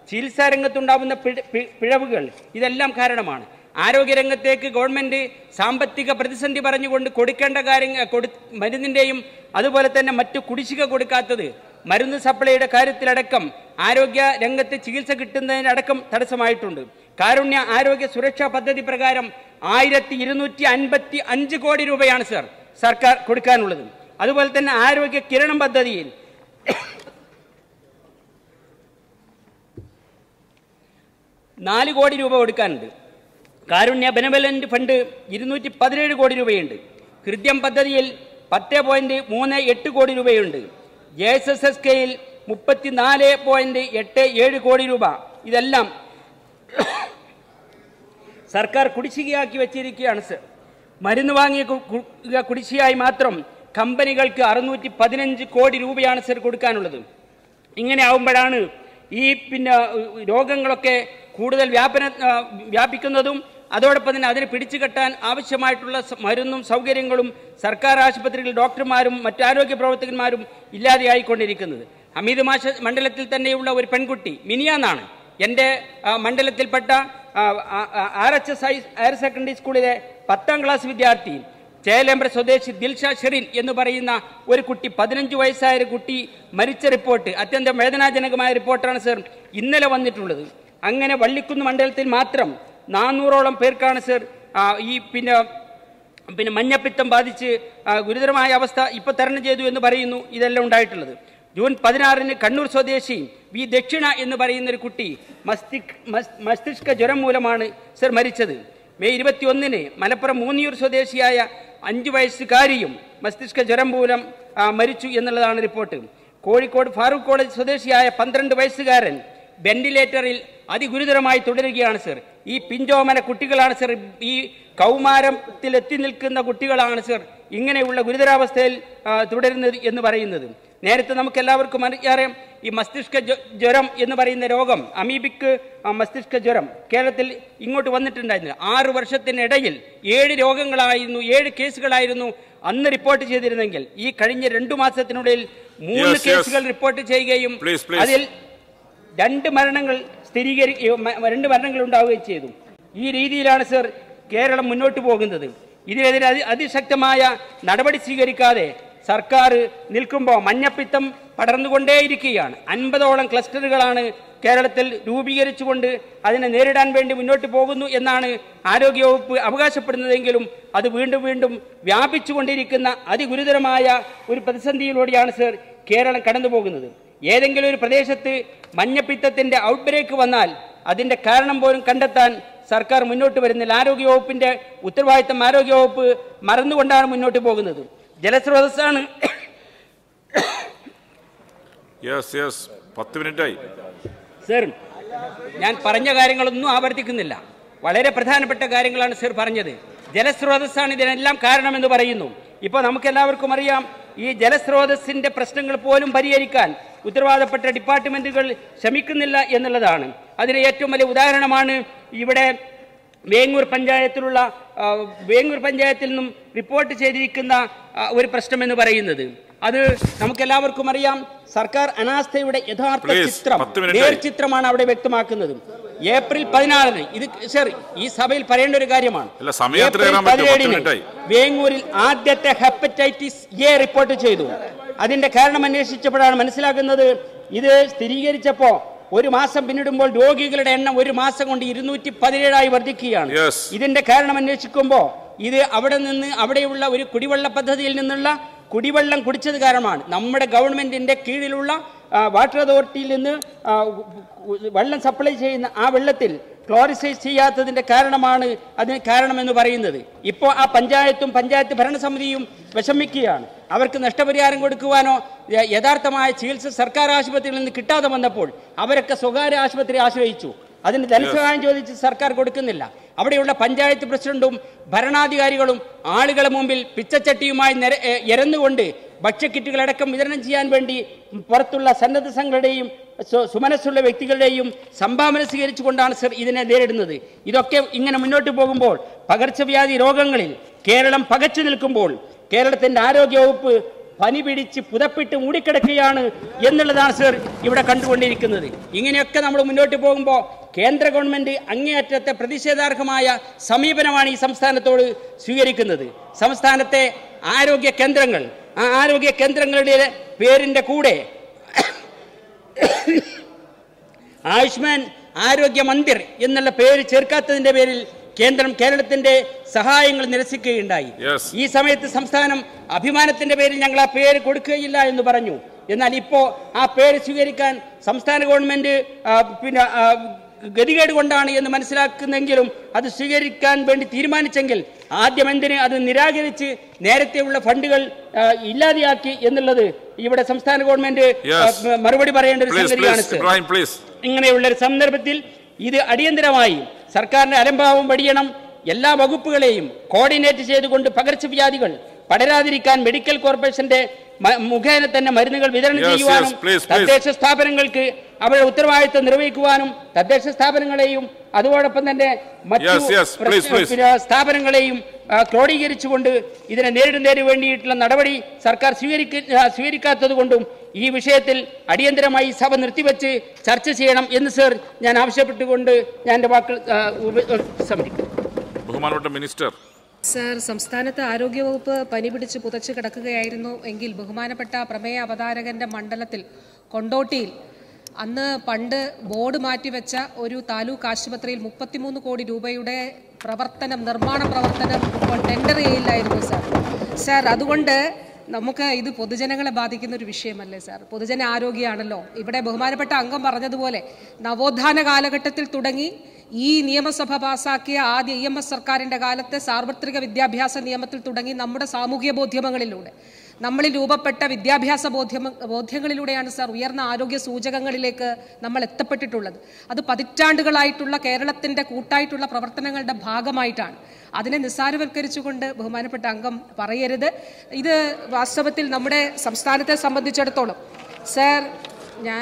ചികിത്സാ രംഗത്തുണ്ടാകുന്ന പിഴ- പി- പിഴവുകൾ ഇതെല്ലാം കാരണമാണ് ആരോഗ്യരംഗത്തേക്ക് ഗവൺമെന്റ് സാമ്പത്തിക പ്രതിസന്ധി പറഞ്ഞുകൊണ്ട് കൊടുക്കേണ്ട കാര്യങ്ങൾ കൊടു മരുന്നിൻ്റെയും അതുപോലെ തന്നെ മറ്റു കുടിശ്ശിക കൊടുക്കാത്തത് മരുന്ന് സപ്ലൈയുടെ കാര്യത്തിലടക്കം ആരോഗ്യ രംഗത്ത് ചികിത്സ കിട്ടുന്നതിനടക്കം തടസ്സമായിട്ടുണ്ട് കാരുണ്യ ആരോഗ്യ സുരക്ഷാ പദ്ധതി പ്രകാരം ആയിരത്തി ഇരുന്നൂറ്റി അൻപത്തി അഞ്ച് കോടി രൂപയാണ് സർ സർക്കാർ കൊടുക്കാനുള്ളത് അതുപോലെ തന്നെ ആരോഗ്യ കിരണം പദ്ധതിയിൽ നാല് കോടി രൂപ കൊടുക്കാനുണ്ട് കാരുണ്യ ബെനവലന്റ് ഫണ്ട് ഇരുന്നൂറ്റി പതിനേഴ് കോടി രൂപയുണ്ട് ഹൃദ്യം പദ്ധതിയിൽ പത്ത് പോയിന്റ് മൂന്ന് എട്ട് കോടി രൂപയുണ്ട് ജെ എസ് എസ് എസ് കെയിൽ മുപ്പത്തിനാല് പോയിന്റ് എട്ട് ഏഴ് കോടി രൂപ ഇതെല്ലാം സർക്കാർ കുടിശ്ശികയാക്കി വെച്ചിരിക്കുകയാണ് സർ മരുന്ന് വാങ്ങിയ കു- കു- കുടിശ്ശികയായി മാത്രം കമ്പനികൾക്ക് അറുന്നൂറ്റി പതിനഞ്ച് കോടി രൂപയാണ് സർ കൊടുക്കാനുള്ളത് ഇങ്ങനെ ആവുമ്പോഴാണ് ഈ പിന്നെ ഉ- രോഗങ്ങളൊക്കെ കൂടുതൽ വ്യാപന ആ, വ്യാപിക്കുന്നതും അതോടൊപ്പം തന്നെ അതിനെ പിടിച്ചു കെട്ടാൻ ആവശ്യമായിട്ടുള്ള സ- മരുന്നും സൗകര്യങ്ങളും സർക്കാർ ആശുപത്രികളിൽ ഡോക്ടർമാരും മറ്റ് ആരോഗ്യ പ്രവർത്തകന്മാരും ഇല്ലാതെയായിക്കൊണ്ടിരിക്കുന്നത് ഹമീദ് മാഷ മണ്ഡലത്തിൽ തന്നെയുള്ള ഒരു പെൺകുട്ടി മിനിയാന്നാണ് എൻ്റെ ആ, മണ്ഡലത്തിൽപ്പെട്ട R H S I higher secondary സ്കൂളിലെ പത്താം ക്ലാസ് വിദ്യാർത്ഥി ചേലേമ്പ്ര സ്വദേശി ദിൽഷ ഷെറിൻ എന്ന് പറയുന്ന ഒരു കുട്ടി പതിനഞ്ച് വയസ്സായ ഒരു കുട്ടി മരിച്ച റിപ്പോർട്ട് അത്യന്തം വേദനാജനകമായ റിപ്പോർട്ടാണ് സർ ഇന്നലെ വന്നിട്ടുള്ളത് അങ്ങനെ വള്ളിക്കുന്ന് മണ്ഡലത്തിൽ മാത്രം നാനൂറോളം പേർക്കാണ് സർ ആ, ഈ പിന്നെ പിന്നെ മഞ്ഞപ്പിത്തം ബാധിച്ച് ആ, ഗുരുതരമായ അവസ്ഥ ഇപ്പോൾ തരണം ചെയ്തു എന്ന് പറയുന്നു ഇതെല്ലാം ഉണ്ടായിട്ടുള്ളത് ജൂൺ പതിനാറിന് കണ്ണൂർ സ്വദേശി വി ദക്ഷിണ എന്ന് പറയുന്ന ഒരു കുട്ടി മസ്തിക് മസ്- മസ്തിഷ്ക ജ്വരം മൂലമാണ് സർ മരിച്ചത് മെയ് ഇരുപത്തിയൊന്നിന് മലപ്പുറം മൂന്നിയൂർ സ്വദേശിയായ അഞ്ചു വയസ്സുകാരിയും മസ്തിഷ്ക ജ്വരം മൂലം ആ, മരിച്ചു എന്നുള്ളതാണ് റിപ്പോർട്ട് കോഴിക്കോട് ഫാറൂഖ് കോളേജ് സ്വദേശിയായ പന്ത്രണ്ട് വയസ്സുകാരൻ വെന്റിലേറ്ററിൽ അതിഗുരുതരമായി തുടരുകയാണ് സർ ഈ പിഞ്ചോമന കുട്ടികളാണ് സർ ഈ കൗമാരത്തിൽ എത്തി നിൽക്കുന്ന കുട്ടികളാണ് സർ ഇങ്ങനെയുള്ള ഗുരുതരാവസ്ഥയിൽ ആ, തുടരുന്നത് എന്ന് പറയുന്നത് നേരത്തെ നമുക്ക് എല്ലാവർക്കും അറിയാം ഈ മസ്തിഷ്ക ജ്വ- ജ്വരം എന്ന് പറയുന്ന രോഗം അമീബിക്ക് ആ, മസ്തിഷ്ക ജ്വരം കേരളത്തിൽ ഇങ്ങോട്ട് വന്നിട്ടുണ്ടായിരുന്നു ആറ് വർഷത്തിനിടയിൽ ഏഴ് രോഗങ്ങളായിരുന്നു ഏഴ് കേസുകളായിരുന്നു അന്ന് റിപ്പോർട്ട് ചെയ്തിരുന്നെങ്കിൽ ഈ കഴിഞ്ഞ രണ്ടു മാസത്തിനുള്ളിൽ മൂന്ന് Yes, yes. കേസുകൾ റിപ്പോർട്ട് ചെയ്യുകയും Please, please. അതിൽ രണ്ട് മരണങ്ങൾ സ്ഥിരീകരി ഏ, മ- രണ്ട് മരണങ്ങൾ ഉണ്ടാവുകയും ചെയ്തു ഈ രീതിയിലാണ് സർ കേരളം മുന്നോട്ട് പോകുന്നത് ഇതിനെതിരെ അതി അതിശക്തമായ നടപടി സ്വീകരിക്കാതെ സർക്കാർ നിൽക്കുമ്പോൾ മഞ്ഞപ്പിത്തം പടർന്നുകൊണ്ടേയിരിക്കുകയാണ് അൻപതോളം ക്ലസ്റ്ററുകളാണ് കേരളത്തിൽ രൂപീകരിച്ചുകൊണ്ട് അതിനെ നേരിടാൻ വേണ്ടി മുന്നോട്ട് പോകുന്നു എന്നാണ് ആരോഗ്യവകുപ്പ് അവകാശപ്പെടുന്നതെങ്കിലും അത് വീണ്ടും വീണ്ടും വ്യാപിച്ചുകൊണ്ടിരിക്കുന്ന അതിഗുരുതരമായ ഒരു പ്രതിസന്ധിയിലൂടെയാണ് സർ കേരളം കടന്നു പോകുന്നത് ഏതെങ്കിലും ഒരു പ്രദേശത്ത് മഞ്ഞപ്പിത്തത്തിന്റെ ഔട്ട്ബ്രേക്ക് വന്നാൽ അതിന്റെ കാരണം പോലും കണ്ടെത്താൻ സർക്കാർ മുന്നോട്ട് വരുന്നില്ല ആരോഗ്യവകുപ്പിന്റെ ഉത്തരവാദിത്തം ആരോഗ്യവകുപ്പ് മറന്നുകൊണ്ടാണ് മുന്നോട്ട് പോകുന്നത് ജലസ്രോതസ്സാണ് യെസ് യെസ് പത്ത് മിനിറ്റായി സർ ഞാൻ പറഞ്ഞ കാര്യങ്ങളൊന്നും ആവർത്തിക്കുന്നില്ല വളരെ പ്രധാനപ്പെട്ട കാര്യങ്ങളാണ് സർ പറഞ്ഞത് ജലസ്രോതസ്സാണ് ഇതിനെല്ലാം കാരണമെന്ന് പറയുന്നു ഇപ്പോൾ നമുക്കെല്ലാവർക്കും അറിയാം ഈ ജലസ്രോതസ്സിന്റെ പ്രശ്നങ്ങൾ പോലും പരിഹരിക്കാൻ ഉത്തരവാദപ്പെട്ട ഡിപ്പാർട്ട്മെന്റുകൾ ശ്രമിക്കുന്നില്ല എന്നുള്ളതാണ് അതിന് ഏറ്റവും വലിയ ഉദാഹരണമാണ് ഇവിടെ വേങ്ങൂർ പഞ്ചായത്തിലുള്ള ആ, വേങ്ങൂർ പഞ്ചായത്തിൽ നിന്നും റിപ്പോർട്ട് ചെയ്തിരിക്കുന്ന ആ, ഒരു പ്രശ്നമെന്ന് പറയുന്നത് അത് നമുക്കെല്ലാവർക്കും അറിയാം സർക്കാർ അനാസ്ഥയുടെ യഥാർത്ഥ Please, ചിത്രം പത്ത് minute ആയി. നേർചിത്രമാണ് അവിടെ വ്യക്തമാക്കുന്നത് ഏപ്രിൽ പതിനാറിന് ഇത് സർ ഈ സഭയിൽ പറയേണ്ട ഒരു കാര്യമാണ് അല്ല, സമയം എത്ര ഏപ്രിൽ തരാൻ പറ്റും? പത്ത് പതിനേഴിന് minute ആയി. വേങ്ങൂരിൽ ആദ്യത്തെ ഹെപ്പറ്റൈറ്റിസ് എ റിപ്പോർട്ട് ചെയ്തു അതിന്റെ കാരണം അന്വേഷിച്ചപ്പോഴാണ് മനസ്സിലാക്കുന്നത് ഇത് സ്ഥിരീകരിച്ചപ്പോ ഒരു മാസം പിന്നിടുമ്പോൾ രോഗികളുടെ എണ്ണം ഒരു മാസം കൊണ്ട് ഇരുന്നൂറ്റി പതിനേഴായി വർദ്ധിക്കുകയാണ് Yes. ഇതിന്റെ കാരണം അന്വേഷിക്കുമ്പോൾ ഇത് അവിടെ നിന്ന് അവിടെയുള്ള ഒരു കുടിവെള്ള പദ്ധതിയിൽ നിന്നുള്ള കുടിവെള്ളം കുടിച്ചത് കാരണമാണ് നമ്മുടെ ഗവൺമെന്റിന്റെ കീഴിലുള്ള ആ, വാട്ടർ അതോറിറ്റിയിൽ നിന്ന് ആ, വെള്ളം സപ്ലൈ ചെയ്യുന്ന ആ വെള്ളത്തിൽ ക്ലോറിസൈസ് ചെയ്യാത്തതിന്റെ കാരണമാണ് അതിന് കാരണമെന്ന് പറയുന്നത് ഇപ്പോൾ ആ പഞ്ചായത്തും പഞ്ചായത്ത് ഭരണസമിതിയും വിഷമിക്കുകയാണ് അവർക്ക് നഷ്ടപരിഹാരം കൊടുക്കുവാനോ യ- യഥാർത്ഥമായ ചികിത്സ സർക്കാർ ആശുപത്രിയിൽ നിന്ന് കിട്ടാതെ വന്നപ്പോൾ അവരൊക്കെ സ്വകാര്യ ആശുപത്രി ആശ്രയിച്ചു അതിന് ധനസഹായം ചോദിച്ച് സർക്കാർ കൊടുക്കുന്നില്ല അവിടെയുള്ള പഞ്ചായത്ത് പ്രസിഡന്റും ഭരണാധികാരികളും ആളുകളെ മുമ്പിൽ പിച്ചച്ചട്ടിയുമായി നിര- എ- എരന്നുകൊണ്ട് ഭക്ഷ്യക്കിറ്റുകളടക്കം വിതരണം ചെയ്യാൻ വേണ്ടി പുറത്തുള്ള സന്നദ്ധ സംഘങ്ങളുടെയും സു- സുമനസ്സുള്ള വ്യക്തികളുടെയും സംഭാവന സ്വീകരിച്ചുകൊണ്ടാണ് സർ ഇതിനെ നേരിടുന്നത് ഇതൊക്കെ ഇങ്ങനെ മുന്നോട്ട് പോകുമ്പോൾ പകർച്ചവ്യാധി രോഗങ്ങളിൽ കേരളം പകച്ചു നിൽക്കുമ്പോൾ കേരളത്തിന്റെ ആരോഗ്യവകുപ്പ് പനി പിടിച്ച് പുതപ്പിട്ട് മൂടിക്കിടക്കുകയാണ് എന്നുള്ളതാണ് സർ ഇവിടെ കണ്ടുകൊണ്ടിരിക്കുന്നത് ഇങ്ങനെയൊക്കെ നമ്മൾ മുന്നോട്ട് പോകുമ്പോൾ കേന്ദ്ര ഗവൺമെന്റ് അങ്ങേയറ്റത്തെ പ്രതിഷേധാർഹമായ സമീപനമാണ് ഈ സംസ്ഥാനത്തോട് സ്വീകരിക്കുന്നത് സംസ്ഥാനത്തെ ആരോഗ്യ കേന്ദ്രങ്ങൾ ആ ആരോഗ്യ കേന്ദ്രങ്ങളുടെ പേരിന്റെ കൂടെ ആയുഷ്മാൻ ആരോഗ്യ മന്ദിർ എന്നുള്ള പേര് ചേർക്കാത്തതിന്റെ പേരിൽ കേന്ദ്രം കേരളത്തിന്റെ സഹായങ്ങൾ നിരസിക്കുകയുണ്ടായി Yes. ഈ സമയത്ത് സംസ്ഥാനം അഭിമാനത്തിന്റെ പേരിൽ ഞങ്ങൾ ആ പേര് കൊടുക്കുകയില്ല എന്ന് പറഞ്ഞു എന്നാൽ ഇപ്പോ ആ പേര് സ്വീകരിക്കാൻ സംസ്ഥാന ഗവൺമെന്റ് ആ, പിന്നെ ആ, ഗതികേട് കൊണ്ടാണ് എന്ന് മനസ്സിലാക്കുന്നെങ്കിലും അത് സ്വീകരിക്കാൻ വേണ്ടി തീരുമാനിച്ചെങ്കിൽ ആദ്യം എന്തിന് അത് നിരാകരിച്ച് നേരത്തെയുള്ള ഫണ്ടുകൾ ആ, ഇല്ലാതെയാക്കി എന്നുള്ളത് ഇവിടെ സംസ്ഥാന ഗവൺമെന്റ് Yes. ആ, മറുപടി പറയേണ്ട ഒരു പ്ലീസ് സംഗതിയാണ് പ്ലീസ് സർ ഇബ്രാഹിം പ്ലീസ് ഇങ്ങനെയുള്ള ഒരു സന്ദർഭത്തിൽ ഇത് അടിയന്തരമായി സർക്കാരിന്റെ അലംഭാവം വടിയണം എല്ലാ വകുപ്പുകളെയും കോർഡിനേറ്റ് ചെയ്തുകൊണ്ട് പകർച്ചവ്യാധികൾ പടരാതിരിക്കാൻ മെഡിക്കൽ കോർപ്പറേഷന്റെ മ- മുഖേന തന്നെ മരുന്നുകൾ വിതരണം Yes, ചെയ്യുവാനും yes, please, please. തദ്ദേശ സ്ഥാപനങ്ങൾക്ക് അവരുടെ ഉത്തരവാദിത്വം നിർവഹിക്കുവാനും തദ്ദേശ സ്ഥാപനങ്ങളെയും അതോടൊപ്പം തന്നെ മറ്റു Yes, yes, please, പ്രശ്ന- please. പിന്നെ സ്ഥാപനങ്ങളെയും ആ, ക്രോഡീകരിച്ചുകൊണ്ട് ഇതിനെ നേരിടുന്നതിന് വേണ്ടിയിട്ടുള്ള നടപടി സർക്കാർ സ്വീകരിക്ക ആ, സ്വീകരിക്കാത്തത് കൊണ്ടും ഈ വിഷയത്തിൽ അടിയന്തരമായി സഭ നിർത്തിവെച്ച് ചർച്ച ചെയ്യണം എന്ന് സർ ഞാൻ ആവശ്യപ്പെട്ടുകൊണ്ട് ഞാൻ എൻ്റെ വാക്കുകൾ ആ, ഉപ- സമരിക്കും ബഹുമാനപ്പെട്ട മിനിസ്റ്റർ സർ സംസ്ഥാനത്ത് ആരോഗ്യവകുപ്പ് പനി പിടിച്ച് പുതച്ച് കിടക്കുകയായിരുന്നു എങ്കിൽ ബഹുമാനപ്പെട്ട പ്രമേയ അവതാരകന്റെ മണ്ഡലത്തിൽ കൊണ്ടോട്ടിയിൽ അന്ന് പണ്ട് ബോർഡ് മാറ്റിവെച്ച ഒരു താലൂക്ക് ആശുപത്രിയിൽ മുപ്പത്തിമൂന്ന് കോടി രൂപയുടെ പ്രവർത്തനം നിർമ്മാണ പ്രവർത്തനം ഇപ്പോൾ ടെൻഡർ ചെയ്യില്ലായിരുന്നു സാർ സാർ അതുകൊണ്ട് നമുക്ക് ഇത് പൊതുജനങ്ങളെ ബാധിക്കുന്ന ഒരു വിഷയമല്ലേ സാർ പൊതുജന ആരോഗ്യമാണല്ലോ ഇവിടെ ബഹുമാനപ്പെട്ട അംഗം പറഞ്ഞതുപോലെ നവോത്ഥാന കാലഘട്ടത്തിൽ തുടങ്ങി ഈ നിയമസഭ പാസാക്കിയ ആദ്യ ഇ എം എസ് സർക്കാരിന്റെ കാലത്തെ സാർവത്രിക വിദ്യാഭ്യാസ നിയമത്തിൽ തുടങ്ങി നമ്മുടെ സാമൂഹ്യ ബോധ്യമങ്ങളിലൂടെ നമ്മളിൽ രൂപപ്പെട്ട വിദ്യാഭ്യാസ ബോധ്യമ ബോധ്യങ്ങളിലൂടെയാണ് സാർ ഉയർന്ന ആരോഗ്യ സൂചകങ്ങളിലേക്ക് നമ്മൾ എത്തപ്പെട്ടിട്ടുള്ളത് അത് പതിറ്റാണ്ടുകളായിട്ടുള്ള കേരളത്തിന്റെ കൂട്ടായിട്ടുള്ള പ്രവർത്തനങ്ങളുടെ ഭാഗമായിട്ടാണ് അതിനെ നിസ്സാരവൽക്കരിച്ചുകൊണ്ട് ബഹുമാനപ്പെട്ട അംഗം പറയരുത് ഇത് വാസ്തവത്തിൽ നമ്മുടെ സംസ്ഥാനത്തെ സംബന്ധിച്ചിടത്തോളം സാർ ഞാൻ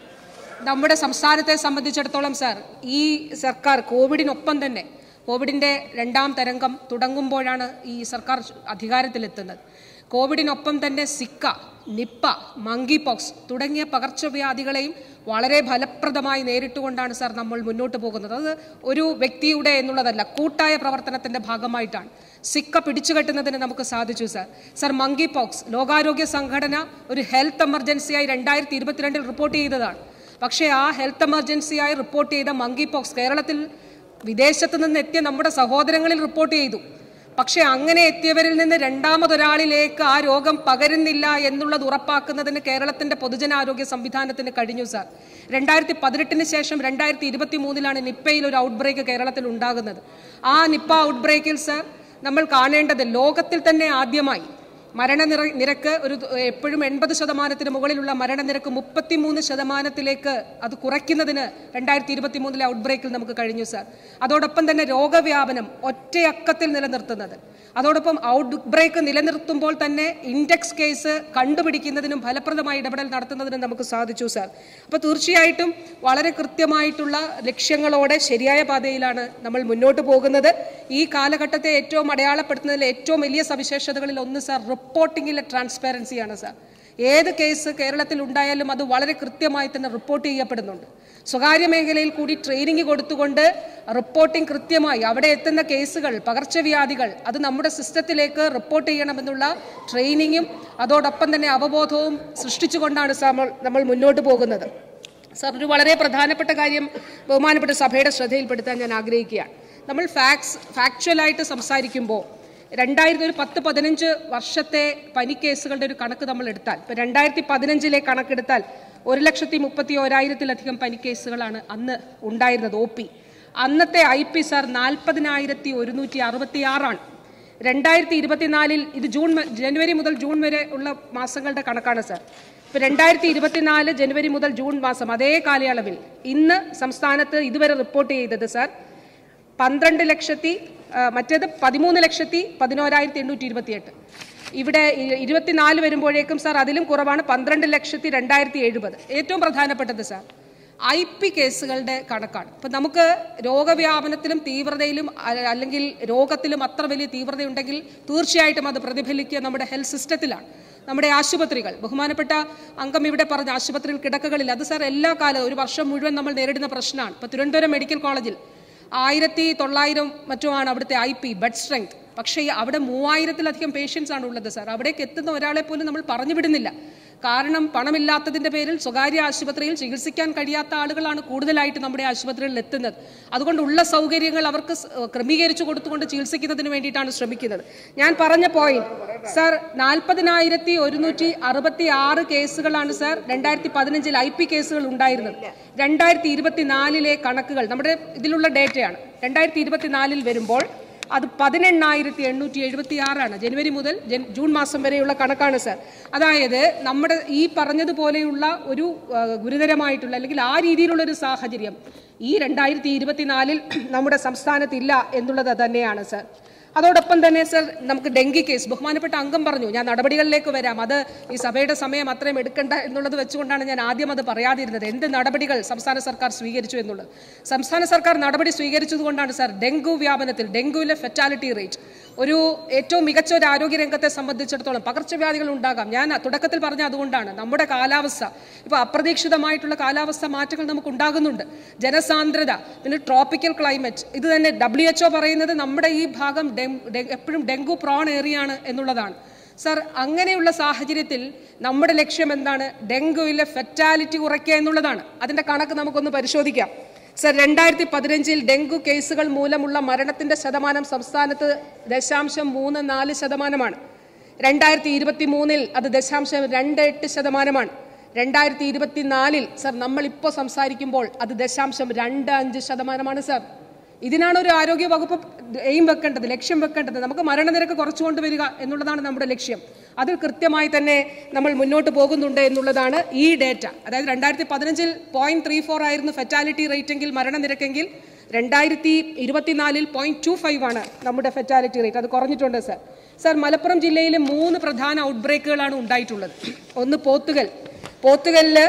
നമ്മുടെ സംസ്ഥാനത്തെ സംബന്ധിച്ചിടത്തോളം സാർ ഈ സർക്കാർ കോവിഡിനൊപ്പം തന്നെ കോവിഡിന്റെ രണ്ടാം തരംഗം തുടങ്ങുമ്പോഴാണ് ഈ സർക്കാർ അധികാരത്തിലെത്തുന്നത് കോവിഡിനൊപ്പം തന്നെ സിക്ക നിപ്പ മങ്കി പോക്സ് തുടങ്ങിയ പകർച്ചവ്യാധികളെയും വളരെ ഫലപ്രദമായി നേരിട്ടുകൊണ്ടാണ് സാർ നമ്മൾ മുന്നോട്ട് പോകുന്നത് അത് ഒരു വ്യക്തിയുടെ എന്നുള്ളതല്ല കൂട്ടായ പ്രവർത്തനത്തിന്റെ ഭാഗമായിട്ടാണ് സിക്ക പിടിച്ചുകെട്ടുന്നതിന് നമുക്ക് സാധിച്ചു സാർ സാർ മങ്കി പോക്സ് ലോകാരോഗ്യ സംഘടന ഒരു ഹെൽത്ത് എമർജൻസിയായി രണ്ടായിരത്തി ഇരുപത്തിരണ്ടിൽ റിപ്പോർട്ട് ചെയ്തതാണ് പക്ഷേ ആ ഹെൽത്ത് എമർജൻസിയായി റിപ്പോർട്ട് ചെയ്ത മങ്കി പോക്സ് കേരളത്തിൽ വിദേശത്ത് നിന്ന് എത്തിയ നമ്മുടെ സഹോദരങ്ങളിൽ റിപ്പോർട്ട് ചെയ്തു പക്ഷെ അങ്ങനെ എത്തിയവരിൽ നിന്ന് രണ്ടാമതൊരാളിലേക്ക് ആ രോഗം പകരുന്നില്ല എന്നുള്ളത് ഉറപ്പാക്കുന്നതിന് കേരളത്തിന്റെ പൊതുജനാരോഗ്യ സംവിധാനത്തിന് കഴിഞ്ഞു സാർ രണ്ടായിരത്തി പതിനെട്ടിന് ശേഷം രണ്ടായിരത്തി ഇരുപത്തി മൂന്നിലാണ് നിപ്പയിൽ ഒരു ഔട്ട് ബ്രേക്ക് കേരളത്തിൽ ഉണ്ടാകുന്നത് ആ നിപ്പ ഔട്ട് ബ്രേക്കിൽ സാർ നമ്മൾ കാണേണ്ടത് ലോകത്തിൽ തന്നെ ആദ്യമായി മരണനിര നിരക്ക് ഒരു എപ്പോഴും എൺപത് ശതമാനത്തിന് മുകളിലുള്ള മരണനിരക്ക് മുപ്പത്തിമൂന്ന് ശതമാനത്തിലേക്ക് അത് കുറയ്ക്കുന്നതിന് രണ്ടായിരത്തി ഇരുപത്തി മൂന്നിലെ ഔട്ട് ബ്രേക്കിൽ നമുക്ക് കഴിഞ്ഞു സാർ അതോടൊപ്പം തന്നെ രോഗവ്യാപനം ഒറ്റയക്കത്തിൽ നിലനിർത്തുന്നത് അതോടൊപ്പം ഔട്ട് ബ്രേക്ക് നിലനിർത്തുമ്പോൾ തന്നെ ഇൻഡെക്സ് കേസ് കണ്ടുപിടിക്കുന്നതിനും ഫലപ്രദമായ ഇടപെടൽ നടത്തുന്നതിനും നമുക്ക് സാധിച്ചു സാർ അപ്പോൾ തീർച്ചയായിട്ടും വളരെ കൃത്യമായിട്ടുള്ള ലക്ഷ്യങ്ങളോടെ ശരിയായ പാതയിലാണ് നമ്മൾ മുന്നോട്ട് പോകുന്നത് ഈ കാലഘട്ടത്തെ ഏറ്റവും അടയാളപ്പെടുത്തുന്നതിൽ ഏറ്റവും വലിയ സവിശേഷതകളിൽ ഒന്ന് സാർ റിപ്പോർട്ടിങ്ങിലെ ട്രാൻസ്പാരൻസിയാണ് സാർ ഏത് കേസ് കേരളത്തിൽ ഉണ്ടായാലും അത് വളരെ കൃത്യമായി തന്നെ റിപ്പോർട്ട് ചെയ്യപ്പെടുന്നുണ്ട് സ്വകാര്യ മേഖലയിൽ കൂടി ട്രെയിനിങ് കൊടുത്തുകൊണ്ട് റിപ്പോർട്ടിംഗ് കൃത്യമായി അവിടെ എത്തുന്ന കേസുകൾ പകർച്ചവ്യാധികൾ അത് നമ്മുടെ സിസ്റ്റത്തിലേക്ക് റിപ്പോർട്ട് ചെയ്യണമെന്നുള്ള ട്രെയിനിങ്ങും അതോടൊപ്പം തന്നെ അവബോധവും സൃഷ്ടിച്ചുകൊണ്ടാണ് സാർ നമ്മൾ- നമ്മൾ മുന്നോട്ട് പോകുന്നത് സാർ ഒരു വളരെ പ്രധാനപ്പെട്ട കാര്യം ബഹുമാനപ്പെട്ട സഭയുടെ ശ്രദ്ധയിൽപ്പെടുത്താൻ ഞാൻ ആഗ്രഹിക്കുകയാണ് നമ്മൾ ഫാക്സ് ഫാക്ച്വലായിട്ട് സംസാരിക്കുമ്പോൾ രണ്ടായിരത്തി ഒരു പത്ത് പതിനഞ്ച് വർഷത്തെ പനി കേസുകളുടെ ഒരു കണക്ക് നമ്മൾ എടുത്താൽ ഇപ്പം രണ്ടായിരത്തി പതിനഞ്ചിലെ കണക്കെടുത്താൽ ഒരു ലക്ഷത്തി മുപ്പത്തി ഓരായിരത്തിലധികം പനി കേസുകളാണ് അന്ന് ഉണ്ടായിരുന്നത് ഒ പി അന്നത്തെ ഐ പി സാർ നാൽപ്പതിനായിരത്തി ഒരുന്നൂറ്റി അറുപത്തി ആറാണ് രണ്ടായിരത്തി ഇരുപത്തിനാലിൽ ഇത് ജൂൺ മ- ജനുവരി മുതൽ ജൂൺ വരെ ഉള്ള മാസങ്ങളുടെ കണക്കാണ് സാർ ഇപ്പൊ രണ്ടായിരത്തി ഇരുപത്തിനാല് ജനുവരി മുതൽ ജൂൺ മാസം അതേ കാലയളവിൽ ഇന്ന് സംസ്ഥാനത്ത് ഇതുവരെ റിപ്പോർട്ട് ചെയ്തത് സാർ പന്ത്രണ്ട് ലക്ഷത്തി ആ, മറ്റേത് പതിമൂന്ന് ലക്ഷത്തി പതിനോരായിരത്തി എണ്ണൂറ്റി ഇരുപത്തിയെട്ട് ഇവിടെ ഇ- ഇരുപത്തിനാല് വരുമ്പോഴേക്കും സാർ അതിലും കുറവാണ് പന്ത്രണ്ട് ലക്ഷത്തി രണ്ടായിരത്തി എഴുപത് ഏറ്റവും പ്രധാനപ്പെട്ടത് സാർ ഐ പി കേസുകളുടെ കണക്കാണ് ഇപ്പം നമുക്ക് രോഗവ്യാപനത്തിലും തീവ്രതയിലും അ- അല്ലെങ്കിൽ രോഗത്തിലും അത്ര വലിയ തീവ്രതയുണ്ടെങ്കിൽ തീർച്ചയായിട്ടും അത് പ്രതിഫലിക്കുക നമ്മുടെ ഹെൽത്ത് സിസ്റ്റത്തിലാണ് നമ്മുടെ ആശുപത്രികൾ ബഹുമാനപ്പെട്ട അംഗം ഇവിടെ പറഞ്ഞ ആശുപത്രിയിൽ കിടക്കകളിൽ അത് സാർ എല്ലാ കാലവും ഒരു വർഷം മുഴുവൻ നമ്മൾ നേരിടുന്ന പ്രശ്നമാണ് ഇപ്പോൾ തിരുവനന്തപുരം മെഡിക്കൽ കോളേജിൽ ആയിരത്തി തൊള്ളായിരം മറ്റുമാണ് അവിടുത്തെ ഐ പി ബെഡ് സ്ട്രെങ്ത് പക്ഷേ അവിടെ മൂവായിരത്തിലധികം പേഷ്യൻസ് ആണ് ഉള്ളത് സാർ അവിടേക്ക് എത്തുന്ന ഒരാളെ പോലും നമ്മൾ പറഞ്ഞു വിടുന്നില്ല കാരണം പണമില്ലാത്തതിന്റെ പേരിൽ സ്വകാര്യ ആശുപത്രിയിൽ ചികിത്സിക്കാൻ കഴിയാത്ത ആളുകളാണ് കൂടുതലായിട്ട് നമ്മുടെ ആശുപത്രികളിൽ എത്തുന്നത് അതുകൊണ്ട് ഉള്ള സൗകര്യങ്ങൾ അവർക്ക് സ്- ക്രമീകരിച്ചു കൊടുത്തുകൊണ്ട് ചികിത്സിക്കുന്നതിന് വേണ്ടിയിട്ടാണ് ശ്രമിക്കുന്നത് ഞാൻ പറഞ്ഞ പോയിന്റ് സാർ നാൽപ്പതിനായിരത്തി ഒരുന്നൂറ്റി അറുപത്തി ആറ് കേസുകളാണ് സാർ രണ്ടായിരത്തി പതിനഞ്ചിൽ ഐ പി കേസുകൾ ഉണ്ടായിരുന്നത് രണ്ടായിരത്തി ഇരുപത്തിനാലിലെ കണക്കുകൾ നമ്മുടെ ഇതിലുള്ള ഡേറ്റയാണ് രണ്ടായിരത്തി ഇരുപത്തിനാലിൽ വരുമ്പോൾ അത് പതിനെണ്ണായിരത്തി എണ്ണൂറ്റി എഴുപത്തി ആറാണ് ജനുവരി മുതൽ ജൻ- ജൂൺ മാസം വരെയുള്ള കണക്കാണ് സർ അതായത് നമ്മുടെ ഈ പറഞ്ഞതുപോലെയുള്ള ഒരു ആ, ഗുരുതരമായിട്ടുള്ള അല്ലെങ്കിൽ ആ രീതിയിലുള്ള ഒരു സാഹചര്യം ഈ രണ്ടായിരത്തി ഇരുപത്തിനാലിൽ നമ്മുടെ സംസ്ഥാനത്തില്ല എന്നുള്ളത് തന്നെയാണ് സർ അതോടൊപ്പം തന്നെ സർ നമുക്ക് ഡെങ്കി കേസ് ബഹുമാനപ്പെട്ട അംഗം പറഞ്ഞു ഞാൻ നടപടികളിലേക്ക് വരാം അത് ഈ സഭയുടെ സമയം അത്രയും എടുക്കണ്ട എന്നുള്ളത് വെച്ചുകൊണ്ടാണ് ഞാൻ ആദ്യം അത് പറയാതിരുന്നത് എന്ത് നടപടികൾ സംസ്ഥാന സർക്കാർ സ്വീകരിച്ചു എന്നുള്ളത് സംസ്ഥാന സർക്കാർ നടപടി സ്വീകരിച്ചതുകൊണ്ടാണ് സർ ഡെങ്കു വ്യാപനത്തിൽ ഡെങ്കുവിലെ ഫെറ്റാലിറ്റി റേറ്റ് ഒരു ഏറ്റവും മികച്ച ഒരു ആരോഗ്യ രംഗത്തെ സംബന്ധിച്ചിടത്തോളം പകർച്ചവ്യാധികൾ ഉണ്ടാകാം ഞാൻ തുടക്കത്തിൽ പറഞ്ഞ അതുകൊണ്ടാണ് നമ്മുടെ കാലാവസ്ഥ ഇപ്പോൾ അപ്രതീക്ഷിതമായിട്ടുള്ള കാലാവസ്ഥ മാറ്റങ്ങൾ നമുക്ക് ഉണ്ടാകുന്നുണ്ട് ജനസാന്ദ്രത പിന്നെ ട്രോപ്പിക്കൽ ക്ലൈമറ്റ് ഇത് തന്നെ ഡബ്ല്യു എച്ച്ഒ പറയുന്നത് നമ്മുടെ ഈ ഭാഗം ഡെം- ഡെ- എപ്പോഴും ഡെങ്കു പ്രോൺ ഏറിയാണ് എന്നുള്ളതാണ് സർ അങ്ങനെയുള്ള സാഹചര്യത്തിൽ നമ്മുടെ ലക്ഷ്യം എന്താണ് ഡെങ്കുവിലെ ഫെറ്റാലിറ്റി കുറയ്ക്കുക എന്നുള്ളതാണ് അതിന്റെ കണക്ക് നമുക്കൊന്ന് പരിശോധിക്കാം സർ രണ്ടായിരത്തി പതിനഞ്ചിൽ ഡെങ്കു കേസുകൾ മൂലമുള്ള മരണത്തിന്റെ ശതമാനം സംസ്ഥാനത്ത് ദശാംശം മൂന്ന് നാല് ശതമാനമാണ് രണ്ടായിരത്തി ഇരുപത്തി മൂന്നിൽ അത് ദശാംശം രണ്ട് എട്ട് ശതമാനമാണ് രണ്ടായിരത്തി ഇരുപത്തിനാലിൽ സർ നമ്മളിപ്പോൾ സംസാരിക്കുമ്പോൾ അത് ദശാംശം രണ്ട് അഞ്ച് ശതമാനമാണ് സർ ഇതിനാണ് ഒരു ആരോഗ്യ വകുപ്പ് എയിം വെക്കേണ്ടത് ലക്ഷ്യം വെക്കേണ്ടത് നമുക്ക് മരണനിരക്ക് കുറച്ചുകൊണ്ട് വരിക എന്നുള്ളതാണ് നമ്മുടെ ലക്ഷ്യം അതിൽ കൃത്യമായി തന്നെ നമ്മൾ മുന്നോട്ട് പോകുന്നുണ്ട് എന്നുള്ളതാണ് ഈ ഡേറ്റ അതായത് രണ്ടായിരത്തി പതിനഞ്ചിൽ പോയിന്റ് ത്രീ ഫോർ ആയിരുന്നു ഫെറ്റാലിറ്റി റേറ്റെങ്കിൽ മരണനിരക്കെങ്കിൽ രണ്ടായിരത്തി ഇരുപത്തിനാലിൽ പോയിന്റ് ടു ഫൈവ് ആണ് നമ്മുടെ ഫെറ്റാലിറ്റി റേറ്റ് അത് കുറഞ്ഞിട്ടുണ്ട് സർ സർ മലപ്പുറം ജില്ലയിൽ മൂന്ന് പ്രധാന ഔട്ട് ബ്രേക്കുകളാണ് ഉണ്ടായിട്ടുള്ളത് ഒന്ന് പോത്തുകൽ പോത്തുകലില്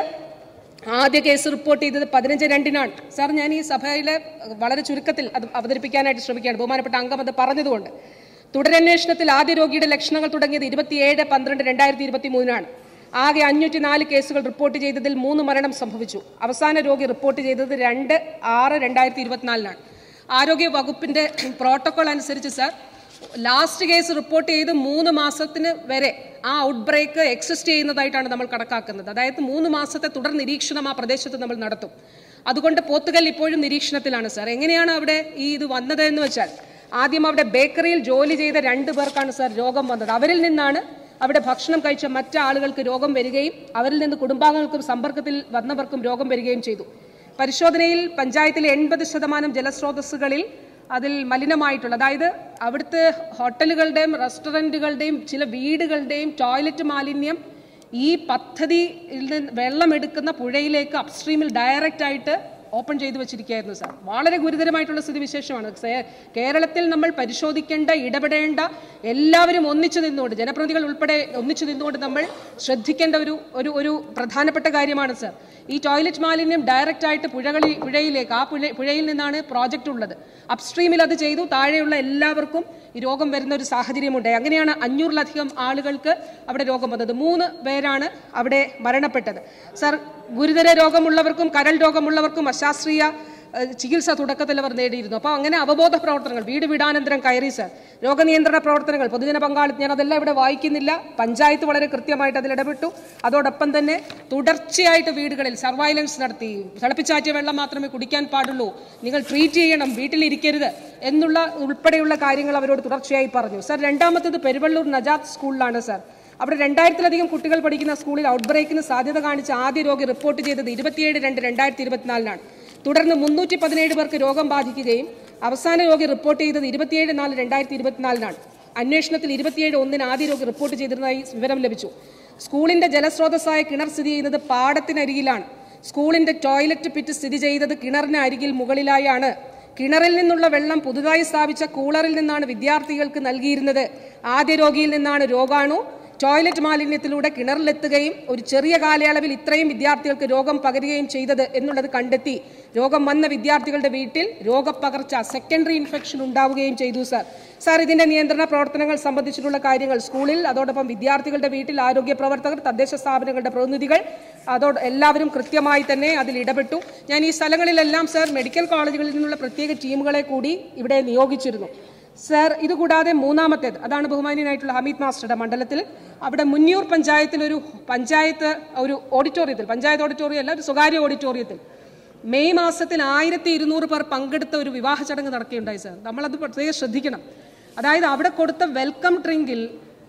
ആദ്യ കേസ് റിപ്പോർട്ട് ചെയ്തത് പതിനഞ്ച് രണ്ടിനാണ് സാർ ഞാൻ ഈ സഭയിലെ വളരെ ചുരുക്കത്തിൽ അത് അവതരിപ്പിക്കാനായിട്ട് ശ്രമിക്കുകയാണ് ബഹുമാനപ്പെട്ട അംഗം അത് പറഞ്ഞതുകൊണ്ട് തുടരന്വേഷണത്തിൽ ആദ്യ രോഗിയുടെ ലക്ഷണങ്ങൾ തുടങ്ങിയത് ഇരുപത്തിയേഴ് പന്ത്രണ്ട് രണ്ടായിരത്തി ഇരുപത്തി മൂന്നിനാണ് ആകെ അഞ്ഞൂറ്റി നാല് കേസുകൾ റിപ്പോർട്ട് ചെയ്തതിൽ മൂന്ന് മരണം സംഭവിച്ചു അവസാന രോഗി റിപ്പോർട്ട് ചെയ്തത് രണ്ട് ആറ് രണ്ടായിരത്തി ഇരുപത്തിനാലിനാണ് ആരോഗ്യ വകുപ്പിന്റെ പ്രോട്ടോകോൾ അനുസരിച്ച് സാർ ലാസ്റ്റ് കേസ് റിപ്പോർട്ട് ചെയ്ത് മൂന്ന് മാസത്തിന് വരെ ആ ഔട്ട് ബ്രേക്ക് എക്സിസ്റ്റ് ചെയ്യുന്നതായിട്ടാണ് നമ്മൾ കണക്കാക്കുന്നത് അതായത് മൂന്ന് മാസത്തെ തുടർ നിരീക്ഷണം ആ പ്രദേശത്ത് നമ്മൾ നടത്തും അതുകൊണ്ട് പോത്തുകൽ ഇപ്പോഴും നിരീക്ഷണത്തിലാണ് സാർ എങ്ങനെയാണ് അവിടെ ഈ ഇത് വന്നത് എന്ന് വെച്ചാൽ ആദ്യം അവിടെ ബേക്കറിയിൽ ജോലി ചെയ്ത രണ്ടു പേർക്കാണ് സാർ രോഗം വന്നത് അവരിൽ നിന്നാണ് അവിടെ ഭക്ഷണം കഴിച്ച മറ്റ് ആളുകൾക്ക് രോഗം വരികയും അവരിൽ നിന്ന് കുടുംബാംഗങ്ങൾക്കും സമ്പർക്കത്തിൽ വന്നവർക്കും രോഗം വരികയും ചെയ്തു പരിശോധനയിൽ പഞ്ചായത്തിലെ എൺപത് ശതമാനം ജലസ്രോതസ്സുകളിൽ അതിൽ മലിനമായിട്ടുള്ള അതായത് അവിടുത്തെ ഹോട്ടലുകളുടെയും റെസ്റ്റോറൻറ്റുകളുടെയും ചില വീടുകളുടെയും ടോയ്ലറ്റ് മാലിന്യം ഈ പദ്ധതിയിൽ നിന്ന് വെള്ളമെടുക്കുന്ന പുഴയിലേക്ക് അപ്സ്ട്രീമിൽ ഡയറക്റ്റ് ആയിട്ട് ഓപ്പൺ ചെയ്തു വെച്ചിരിക്കുകയായിരുന്നു സാർ വളരെ ഗുരുതരമായിട്ടുള്ള സ്ഥിതിവിശേഷമാണ് സേ- കേരളത്തിൽ നമ്മൾ പരിശോധിക്കേണ്ട ഇടപെടേണ്ട എല്ലാവരും ഒന്നിച്ചു നിന്നുകൊണ്ട് ജനപ്രതിനിധികൾ ഉൾപ്പെടെ ഒന്നിച്ചു നിന്നുകൊണ്ട് നമ്മൾ ശ്രദ്ധിക്കേണ്ട ഒരു ഒരു ഒരു പ്രധാനപ്പെട്ട കാര്യമാണ് സാർ ഈ ടോയ്ലറ്റ് മാലിന്യം ഡയറക്റ്റ് ആയിട്ട് പുഴകളിൽ പുഴയിലേക്ക് ആ പുഴ പുഴയിൽ നിന്നാണ് പ്രോജക്റ്റ് ഉള്ളത് അപ്സ്ട്രീമിൽ അത് ചെയ്തു താഴെയുള്ള എല്ലാവർക്കും ഈ രോഗം വരുന്ന ഒരു സാഹചര്യമുണ്ടായി അങ്ങനെയാണ് അഞ്ഞൂറിലധികം ആളുകൾക്ക് അവിടെ രോഗം വന്നത് മൂന്ന് പേരാണ് അവിടെ മരണപ്പെട്ടത് സർ ഗുരുതര രോഗമുള്ളവർക്കും കരൾ രോഗമുള്ളവർക്കും അശാസ്ത്രീയ ഏഹ്, ചികിത്സ തുടക്കത്തിൽ അവർ നേടിയിരുന്നു അപ്പോൾ അങ്ങനെ അവബോധ പ്രവർത്തനങ്ങൾ വീട് വീടാനന്തരം കയറി സർ രോഗനിയന്ത്രണ പ്രവർത്തനങ്ങൾ പൊതുജന പങ്കാളിത്തം ഞാൻ അതെല്ലാം ഇവിടെ വായിക്കുന്നില്ല പഞ്ചായത്ത് വളരെ കൃത്യമായിട്ട് അതിൽ ഇടപെട്ടു അതോടൊപ്പം തന്നെ തുടർച്ചയായിട്ട് വീടുകളിൽ സർവൈലൻസ് നടത്തി തിളപ്പിച്ചാറ്റിയ വെള്ളം മാത്രമേ കുടിക്കാൻ പാടുള്ളൂ നിങ്ങൾ ട്രീറ്റ് ചെയ്യണം വീട്ടിലിരിക്കരുത് എന്നുള്ള ഉൾപ്പെടെയുള്ള കാര്യങ്ങൾ അവരോട് തുടർച്ചയായി പറഞ്ഞു സർ രണ്ടാമത്തത് പെരുവള്ളൂർ നജാത്ത് സ്കൂളിലാണ് സർ അവിടെ രണ്ടായിരത്തിലധികം കുട്ടികൾ പഠിക്കുന്ന സ്കൂളിൽ ഔട്ട് ബ്രേക്കിന് സാധ്യത കാണിച്ച ആദ്യ രോഗി റിപ്പോർട്ട് ചെയ്തത് ഇരുപത്തിയേഴ് രണ്ട് രണ്ടായിരത്തി ഇരുപത്തിനാലിനാണ് തുടർന്ന് മുന്നൂറ്റി പതിനേഴ് പേർക്ക് രോഗം ബാധിക്കുകയും അവസാന രോഗി റിപ്പോർട്ട് ചെയ്തത് ഇരുപത്തിയേഴ് നാല് രണ്ടായിരത്തി ഇരുപത്തിനാലിനാണ് അന്വേഷണത്തിൽ ഇരുപത്തിയേഴ് ഒന്നിന് ആദ്യ രോഗി റിപ്പോർട്ട് ചെയ്തിരുന്നതായി വിവരം ലഭിച്ചു സ്കൂളിന്റെ ജലസ്രോതസ്സായ കിണർ സ്ഥിതി ചെയ്യുന്നത് പാടത്തിനരികിലാണ് സ്കൂളിന്റെ ടോയ്ലറ്റ് പിറ്റ് സ്ഥിതി ചെയ്തത് കിണറിന് അരികിൽ മുകളിലായാണ് കിണറിൽ നിന്നുള്ള വെള്ളം പുതുതായി സ്ഥാപിച്ച കൂളറിൽ നിന്നാണ് വിദ്യാർത്ഥികൾക്ക് നൽകിയിരുന്നത് ആദ്യ രോഗിയിൽ നിന്നാണ് രോഗാണു ടോയ്ലറ്റ് മാലിന്യത്തിലൂടെ കിണറിലെത്തുകയും ഒരു ചെറിയ കാലയളവിൽ ഇത്രയും വിദ്യാർത്ഥികൾക്ക് രോഗം പകരുകയും ചെയ്തത് എന്നുള്ളത് കണ്ടെത്തി രോഗം വന്ന വിദ്യാർത്ഥികളുടെ വീട്ടിൽ രോഗപ്പകർച്ച സെക്കൻഡറി ഇൻഫെക്ഷൻ ഉണ്ടാവുകയും ചെയ്തു സർ സാർ ഇതിന്റെ നിയന്ത്രണ പ്രവർത്തനങ്ങൾ സംബന്ധിച്ചിട്ടുള്ള കാര്യങ്ങൾ സ്കൂളിൽ അതോടൊപ്പം വിദ്യാർത്ഥികളുടെ വീട്ടിൽ ആരോഗ്യ പ്രവർത്തകർ തദ്ദേശ സ്ഥാപനങ്ങളുടെ പ്രതിനിധികൾ അതോട് എല്ലാവരും കൃത്യമായി തന്നെ അതിൽ ഇടപെട്ടു ഞാൻ ഈ സ്ഥലങ്ങളിലെല്ലാം സർ മെഡിക്കൽ കോളേജുകളിൽ നിന്നുള്ള പ്രത്യേക ടീമുകളെ കൂടി ഇവിടെ നിയോഗിച്ചിരുന്നു സർ ഇതുകൂടാതെ മൂന്നാമത്തേത് അതാണ് ബഹുമാന്യനായിട്ടുള്ള ഹമീദ് മാസ്റ്ററുടെ മണ്ഡലത്തിൽ അവിടെ മുന്നിയൂർ പഞ്ചായത്തിൽ ഒരു പഞ്ചായത്ത് ഒരു ഓഡിറ്റോറിയത്തിൽ പഞ്ചായത്ത് ഓഡിറ്റോറിയം അല്ല ഒരു സ്വകാര്യ ഓഡിറ്റോറിയത്തിൽ മെയ് മാസത്തിൽ ആയിരത്തി ഇരുന്നൂറ് പേർ പങ്കെടുത്ത ഒരു വിവാഹ ചടങ്ങ് നടക്കുകയുണ്ടായി സർ നമ്മളത് പ്രത്യേകം ശ്രദ്ധിക്കണം അതായത് അവിടെ കൊടുത്ത വെൽക്കം ഡ്രിങ്കിൽ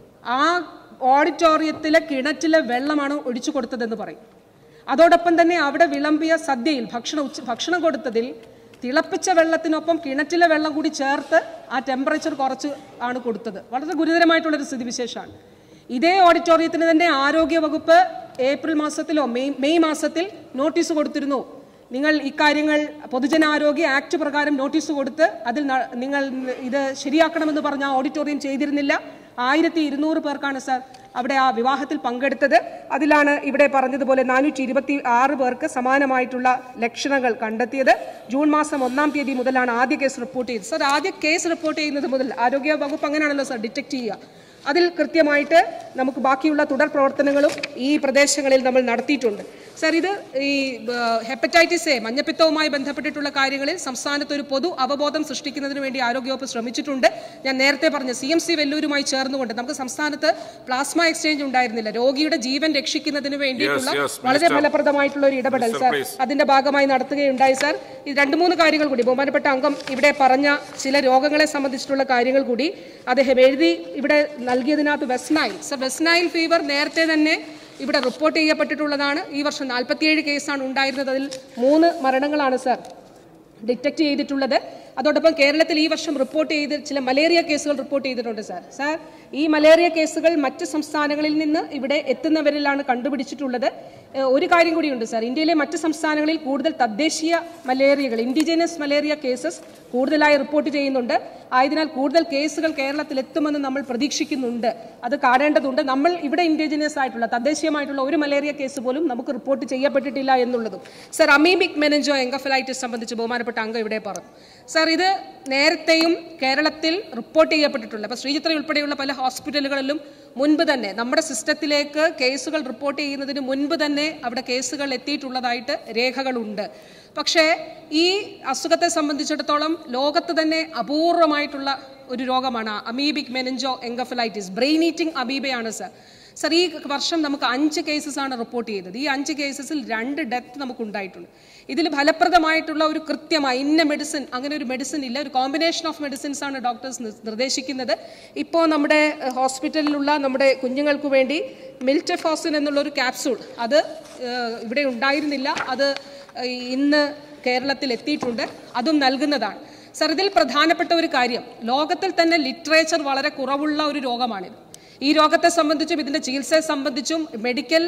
ആ ഓഡിറ്റോറിയത്തിലെ കിണറ്റിലെ വെള്ളമാണ് ഒഴിച്ചു കൊടുത്തതെന്ന് പറയും അതോടൊപ്പം തന്നെ അവിടെ വിളമ്പിയ സദ്യയിൽ ഭക്ഷണം ഉച്ച ഭക്ഷണം കൊടുത്തതിൽ തിളപ്പിച്ച വെള്ളത്തിനൊപ്പം കിണറ്റിലെ വെള്ളം കൂടി ചേർത്ത് ആ ടെമ്പറേച്ചർ കുറച്ച് ആണ് കൊടുത്തത് വളരെ ഗുരുതരമായിട്ടുള്ളൊരു സ്ഥിതിവിശേഷമാണ് ഇതേ ഓഡിറ്റോറിയത്തിന് തന്നെ ആരോഗ്യ വകുപ്പ് ഏപ്രിൽ മാസത്തിലോ മെയ് മെയ് മാസത്തിൽ നോട്ടീസ് കൊടുത്തിരുന്നു നിങ്ങൾ ഇക്കാര്യങ്ങൾ പൊതുജനാരോഗ്യ ആക്ട് പ്രകാരം നോട്ടീസ് കൊടുത്ത് അതിൽ ന- നിങ്ങൾ ഇത് ശരിയാക്കണമെന്ന് പറഞ്ഞ ആ ഓഡിറ്റോറിയം ചെയ്തിരുന്നില്ല ആയിരത്തി ഇരുന്നൂറ് പേർക്കാണ് സാർ അവിടെ ആ വിവാഹത്തിൽ പങ്കെടുത്തത് അതിലാണ് ഇവിടെ പറഞ്ഞതുപോലെ നാനൂറ്റി ഇരുപത്തി ആറ് പേർക്ക് സമാനമായിട്ടുള്ള ലക്ഷണങ്ങൾ കണ്ടെത്തിയത് ജൂൺ മാസം ഒന്നാം തീയതി മുതലാണ് ആദ്യ കേസ് റിപ്പോർട്ട് ചെയ്തത് സാർ ആദ്യ കേസ് റിപ്പോർട്ട് ചെയ്യുന്നത് മുതൽ ആരോഗ്യ വകുപ്പ് അങ്ങനെയാണല്ലോ സാർ ഡിറ്റക്ട് ചെയ്യുക അതിൽ കൃത്യമായിട്ട് നമുക്ക് ബാക്കിയുള്ള തുടർ പ്രവർത്തനങ്ങളും ഈ പ്രദേശങ്ങളിൽ നമ്മൾ നടത്തിയിട്ടുണ്ട് സർ ഇത് ഈ ഹെപ്പറ്റൈറ്റിസ് എ മഞ്ഞപ്പിത്തവുമായി ബന്ധപ്പെട്ടിട്ടുള്ള കാര്യങ്ങളിൽ സംസ്ഥാനത്ത് ഒരു പൊതു അവബോധം സൃഷ്ടിക്കുന്നതിന് വേണ്ടി ആരോഗ്യവകുപ്പ് ശ്രമിച്ചിട്ടുണ്ട് ഞാൻ നേരത്തെ പറഞ്ഞ സി എം സി വെല്ലൂരുമായി ചേർന്നുകൊണ്ട് നമുക്ക് സംസ്ഥാനത്ത് പ്ലാസ്മ എക്സ്ചേഞ്ച് ഉണ്ടായിരുന്നില്ല രോഗിയുടെ ജീവൻ രക്ഷിക്കുന്നതിന് വേണ്ടിയിട്ടുള്ള yes, വളരെ Minister. ഫലപ്രദമായിട്ടുള്ള ഒരു ഇടപെടൽ Minister, സാർ please. അതിന്റെ ഭാഗമായി നടത്തുകയുണ്ടായി സാർ ഇത് രണ്ട് മൂന്ന് കാര്യങ്ങൾ കൂടി ബഹുമാനപ്പെട്ട അംഗം ഇവിടെ പറഞ്ഞ ചില രോഗങ്ങളെ സംബന്ധിച്ചിട്ടുള്ള കാര്യങ്ങൾ കൂടി അദ്ദേഹം എഴുതി ഇവിടെ നൽകിയതിനകത്ത് വെസ്നൈൽ സർ വെസ്നൈൽ ഫീവർ നേരത്തെ തന്നെ ഇവിടെ റിപ്പോർട്ട് ചെയ്യപ്പെട്ടിട്ടുള്ളതാണ് ഈ വർഷം നാൽപ്പത്തിയേഴ് കേസാണ് ഉണ്ടായിരുന്നത് അതിൽ മൂന്ന് മരണങ്ങളാണ് സർ ഡിറ്റക്ട് ചെയ്തിട്ടുള്ളത് അതോടൊപ്പം കേരളത്തിൽ ഈ വർഷം റിപ്പോർട്ട് ചെയ്ത് ചില മലേറിയ കേസുകൾ റിപ്പോർട്ട് ചെയ്തിട്ടുണ്ട് സാർ സാർ ഈ മലേറിയ കേസുകൾ മറ്റ് സംസ്ഥാനങ്ങളിൽ നിന്ന് ഇവിടെ എത്തുന്നവരിലാണ് കണ്ടുപിടിച്ചിട്ടുള്ളത് ഏഹ് ഒരു കാര്യം കൂടിയുണ്ട് സാർ ഇന്ത്യയിലെ മറ്റ് സംസ്ഥാനങ്ങളിൽ കൂടുതൽ തദ്ദേശീയ മലേറിയകൾ ഇൻഡിജിനസ് മലേറിയ കേസസ് കൂടുതലായി റിപ്പോർട്ട് ചെയ്യുന്നുണ്ട് ആയതിനാൽ കൂടുതൽ കേസുകൾ കേരളത്തിൽ എത്തുമെന്ന് നമ്മൾ പ്രതീക്ഷിക്കുന്നുണ്ട് അത് കാണേണ്ടതുണ്ട് നമ്മൾ ഇവിടെ ഇൻഡിജിനസ് ആയിട്ടുള്ള തദ്ദേശീയമായിട്ടുള്ള ഒരു മലേറിയ കേസ് പോലും നമുക്ക് റിപ്പോർട്ട് ചെയ്യപ്പെട്ടിട്ടില്ല എന്നുള്ളതും സർ അമീബിക് മെനഞ്ചോ എൻകഫലൈറ്റിസ് സംബന്ധിച്ച് ബഹുമാനപ്പെട്ട അംഗം ഇവിടെ പറഞ്ഞു സാർ ഇത് നേരത്തെയും കേരളത്തിൽ റിപ്പോർട്ട് ചെയ്യപ്പെട്ടിട്ടുണ്ട് അപ്പോൾ ശ്രീചിത്ര ഉൾപ്പെടെയുള്ള പല ഹോസ്പിറ്റലുകളിലും മുൻപ് തന്നെ നമ്മുടെ സിസ്റ്റത്തിലേക്ക് കേസുകൾ റിപ്പോർട്ട് ചെയ്യുന്നതിന് മുൻപ് തന്നെ അവിടെ കേസുകൾ എത്തിയിട്ടുള്ളതായിട്ട് രേഖകളുണ്ട് പക്ഷേ ഈ അസുഖത്തെ സംബന്ധിച്ചിടത്തോളം ലോകത്ത് തന്നെ അപൂർവമായിട്ടുള്ള ഒരു രോഗമാണ് amoebic meningoencephalitis brain eating അമീബയാണ് സർ സർ ഈ വർഷം നമുക്ക് അഞ്ച് കേസസ് ആണ് റിപ്പോർട്ട് ചെയ്തത് ഈ അഞ്ച് കേസസിൽ രണ്ട് ഡെത്ത് നമുക്ക് ഉണ്ടായിട്ടുണ്ട് ഇതിൽ ഫലപ്രദമായിട്ടുള്ള ഒരു കൃത്യമായ ഇന്ന മെഡിസിൻ അങ്ങനെ ഒരു മെഡിസിൻ ഇല്ല ഒരു കോമ്പിനേഷൻ ഓഫ് മെഡിസിൻസ് ആണ് ഡോക്ടേഴ്സ് നി- നിർദ്ദേശിക്കുന്നത് ഇപ്പോൾ നമ്മുടെ ഏഹ്, ഹോസ്പിറ്റലിലുള്ള നമ്മുടെ കുഞ്ഞുങ്ങൾക്ക് വേണ്ടി മിൽറ്റഫോസിൻ എന്നുള്ള ഒരു ക്യാപ്സൂൾ അത് ഏഹ്, ഇവിടെ ഉണ്ടായിരുന്നില്ല അത് ഏഹ്, ഇന്ന് കേരളത്തിൽ എത്തിയിട്ടുണ്ട് അതും നൽകുന്നതാണ് സർ ഇതിൽ പ്രധാനപ്പെട്ട ഒരു കാര്യം ലോകത്തിൽ തന്നെ ലിറ്ററേച്ചർ വളരെ കുറവുള്ള ഒരു രോഗമാണിത് ഈ രോഗത്തെ സംബന്ധിച്ചും ഇതിന്റെ ചികിത്സയെ സംബന്ധിച്ചും മെഡിക്കൽ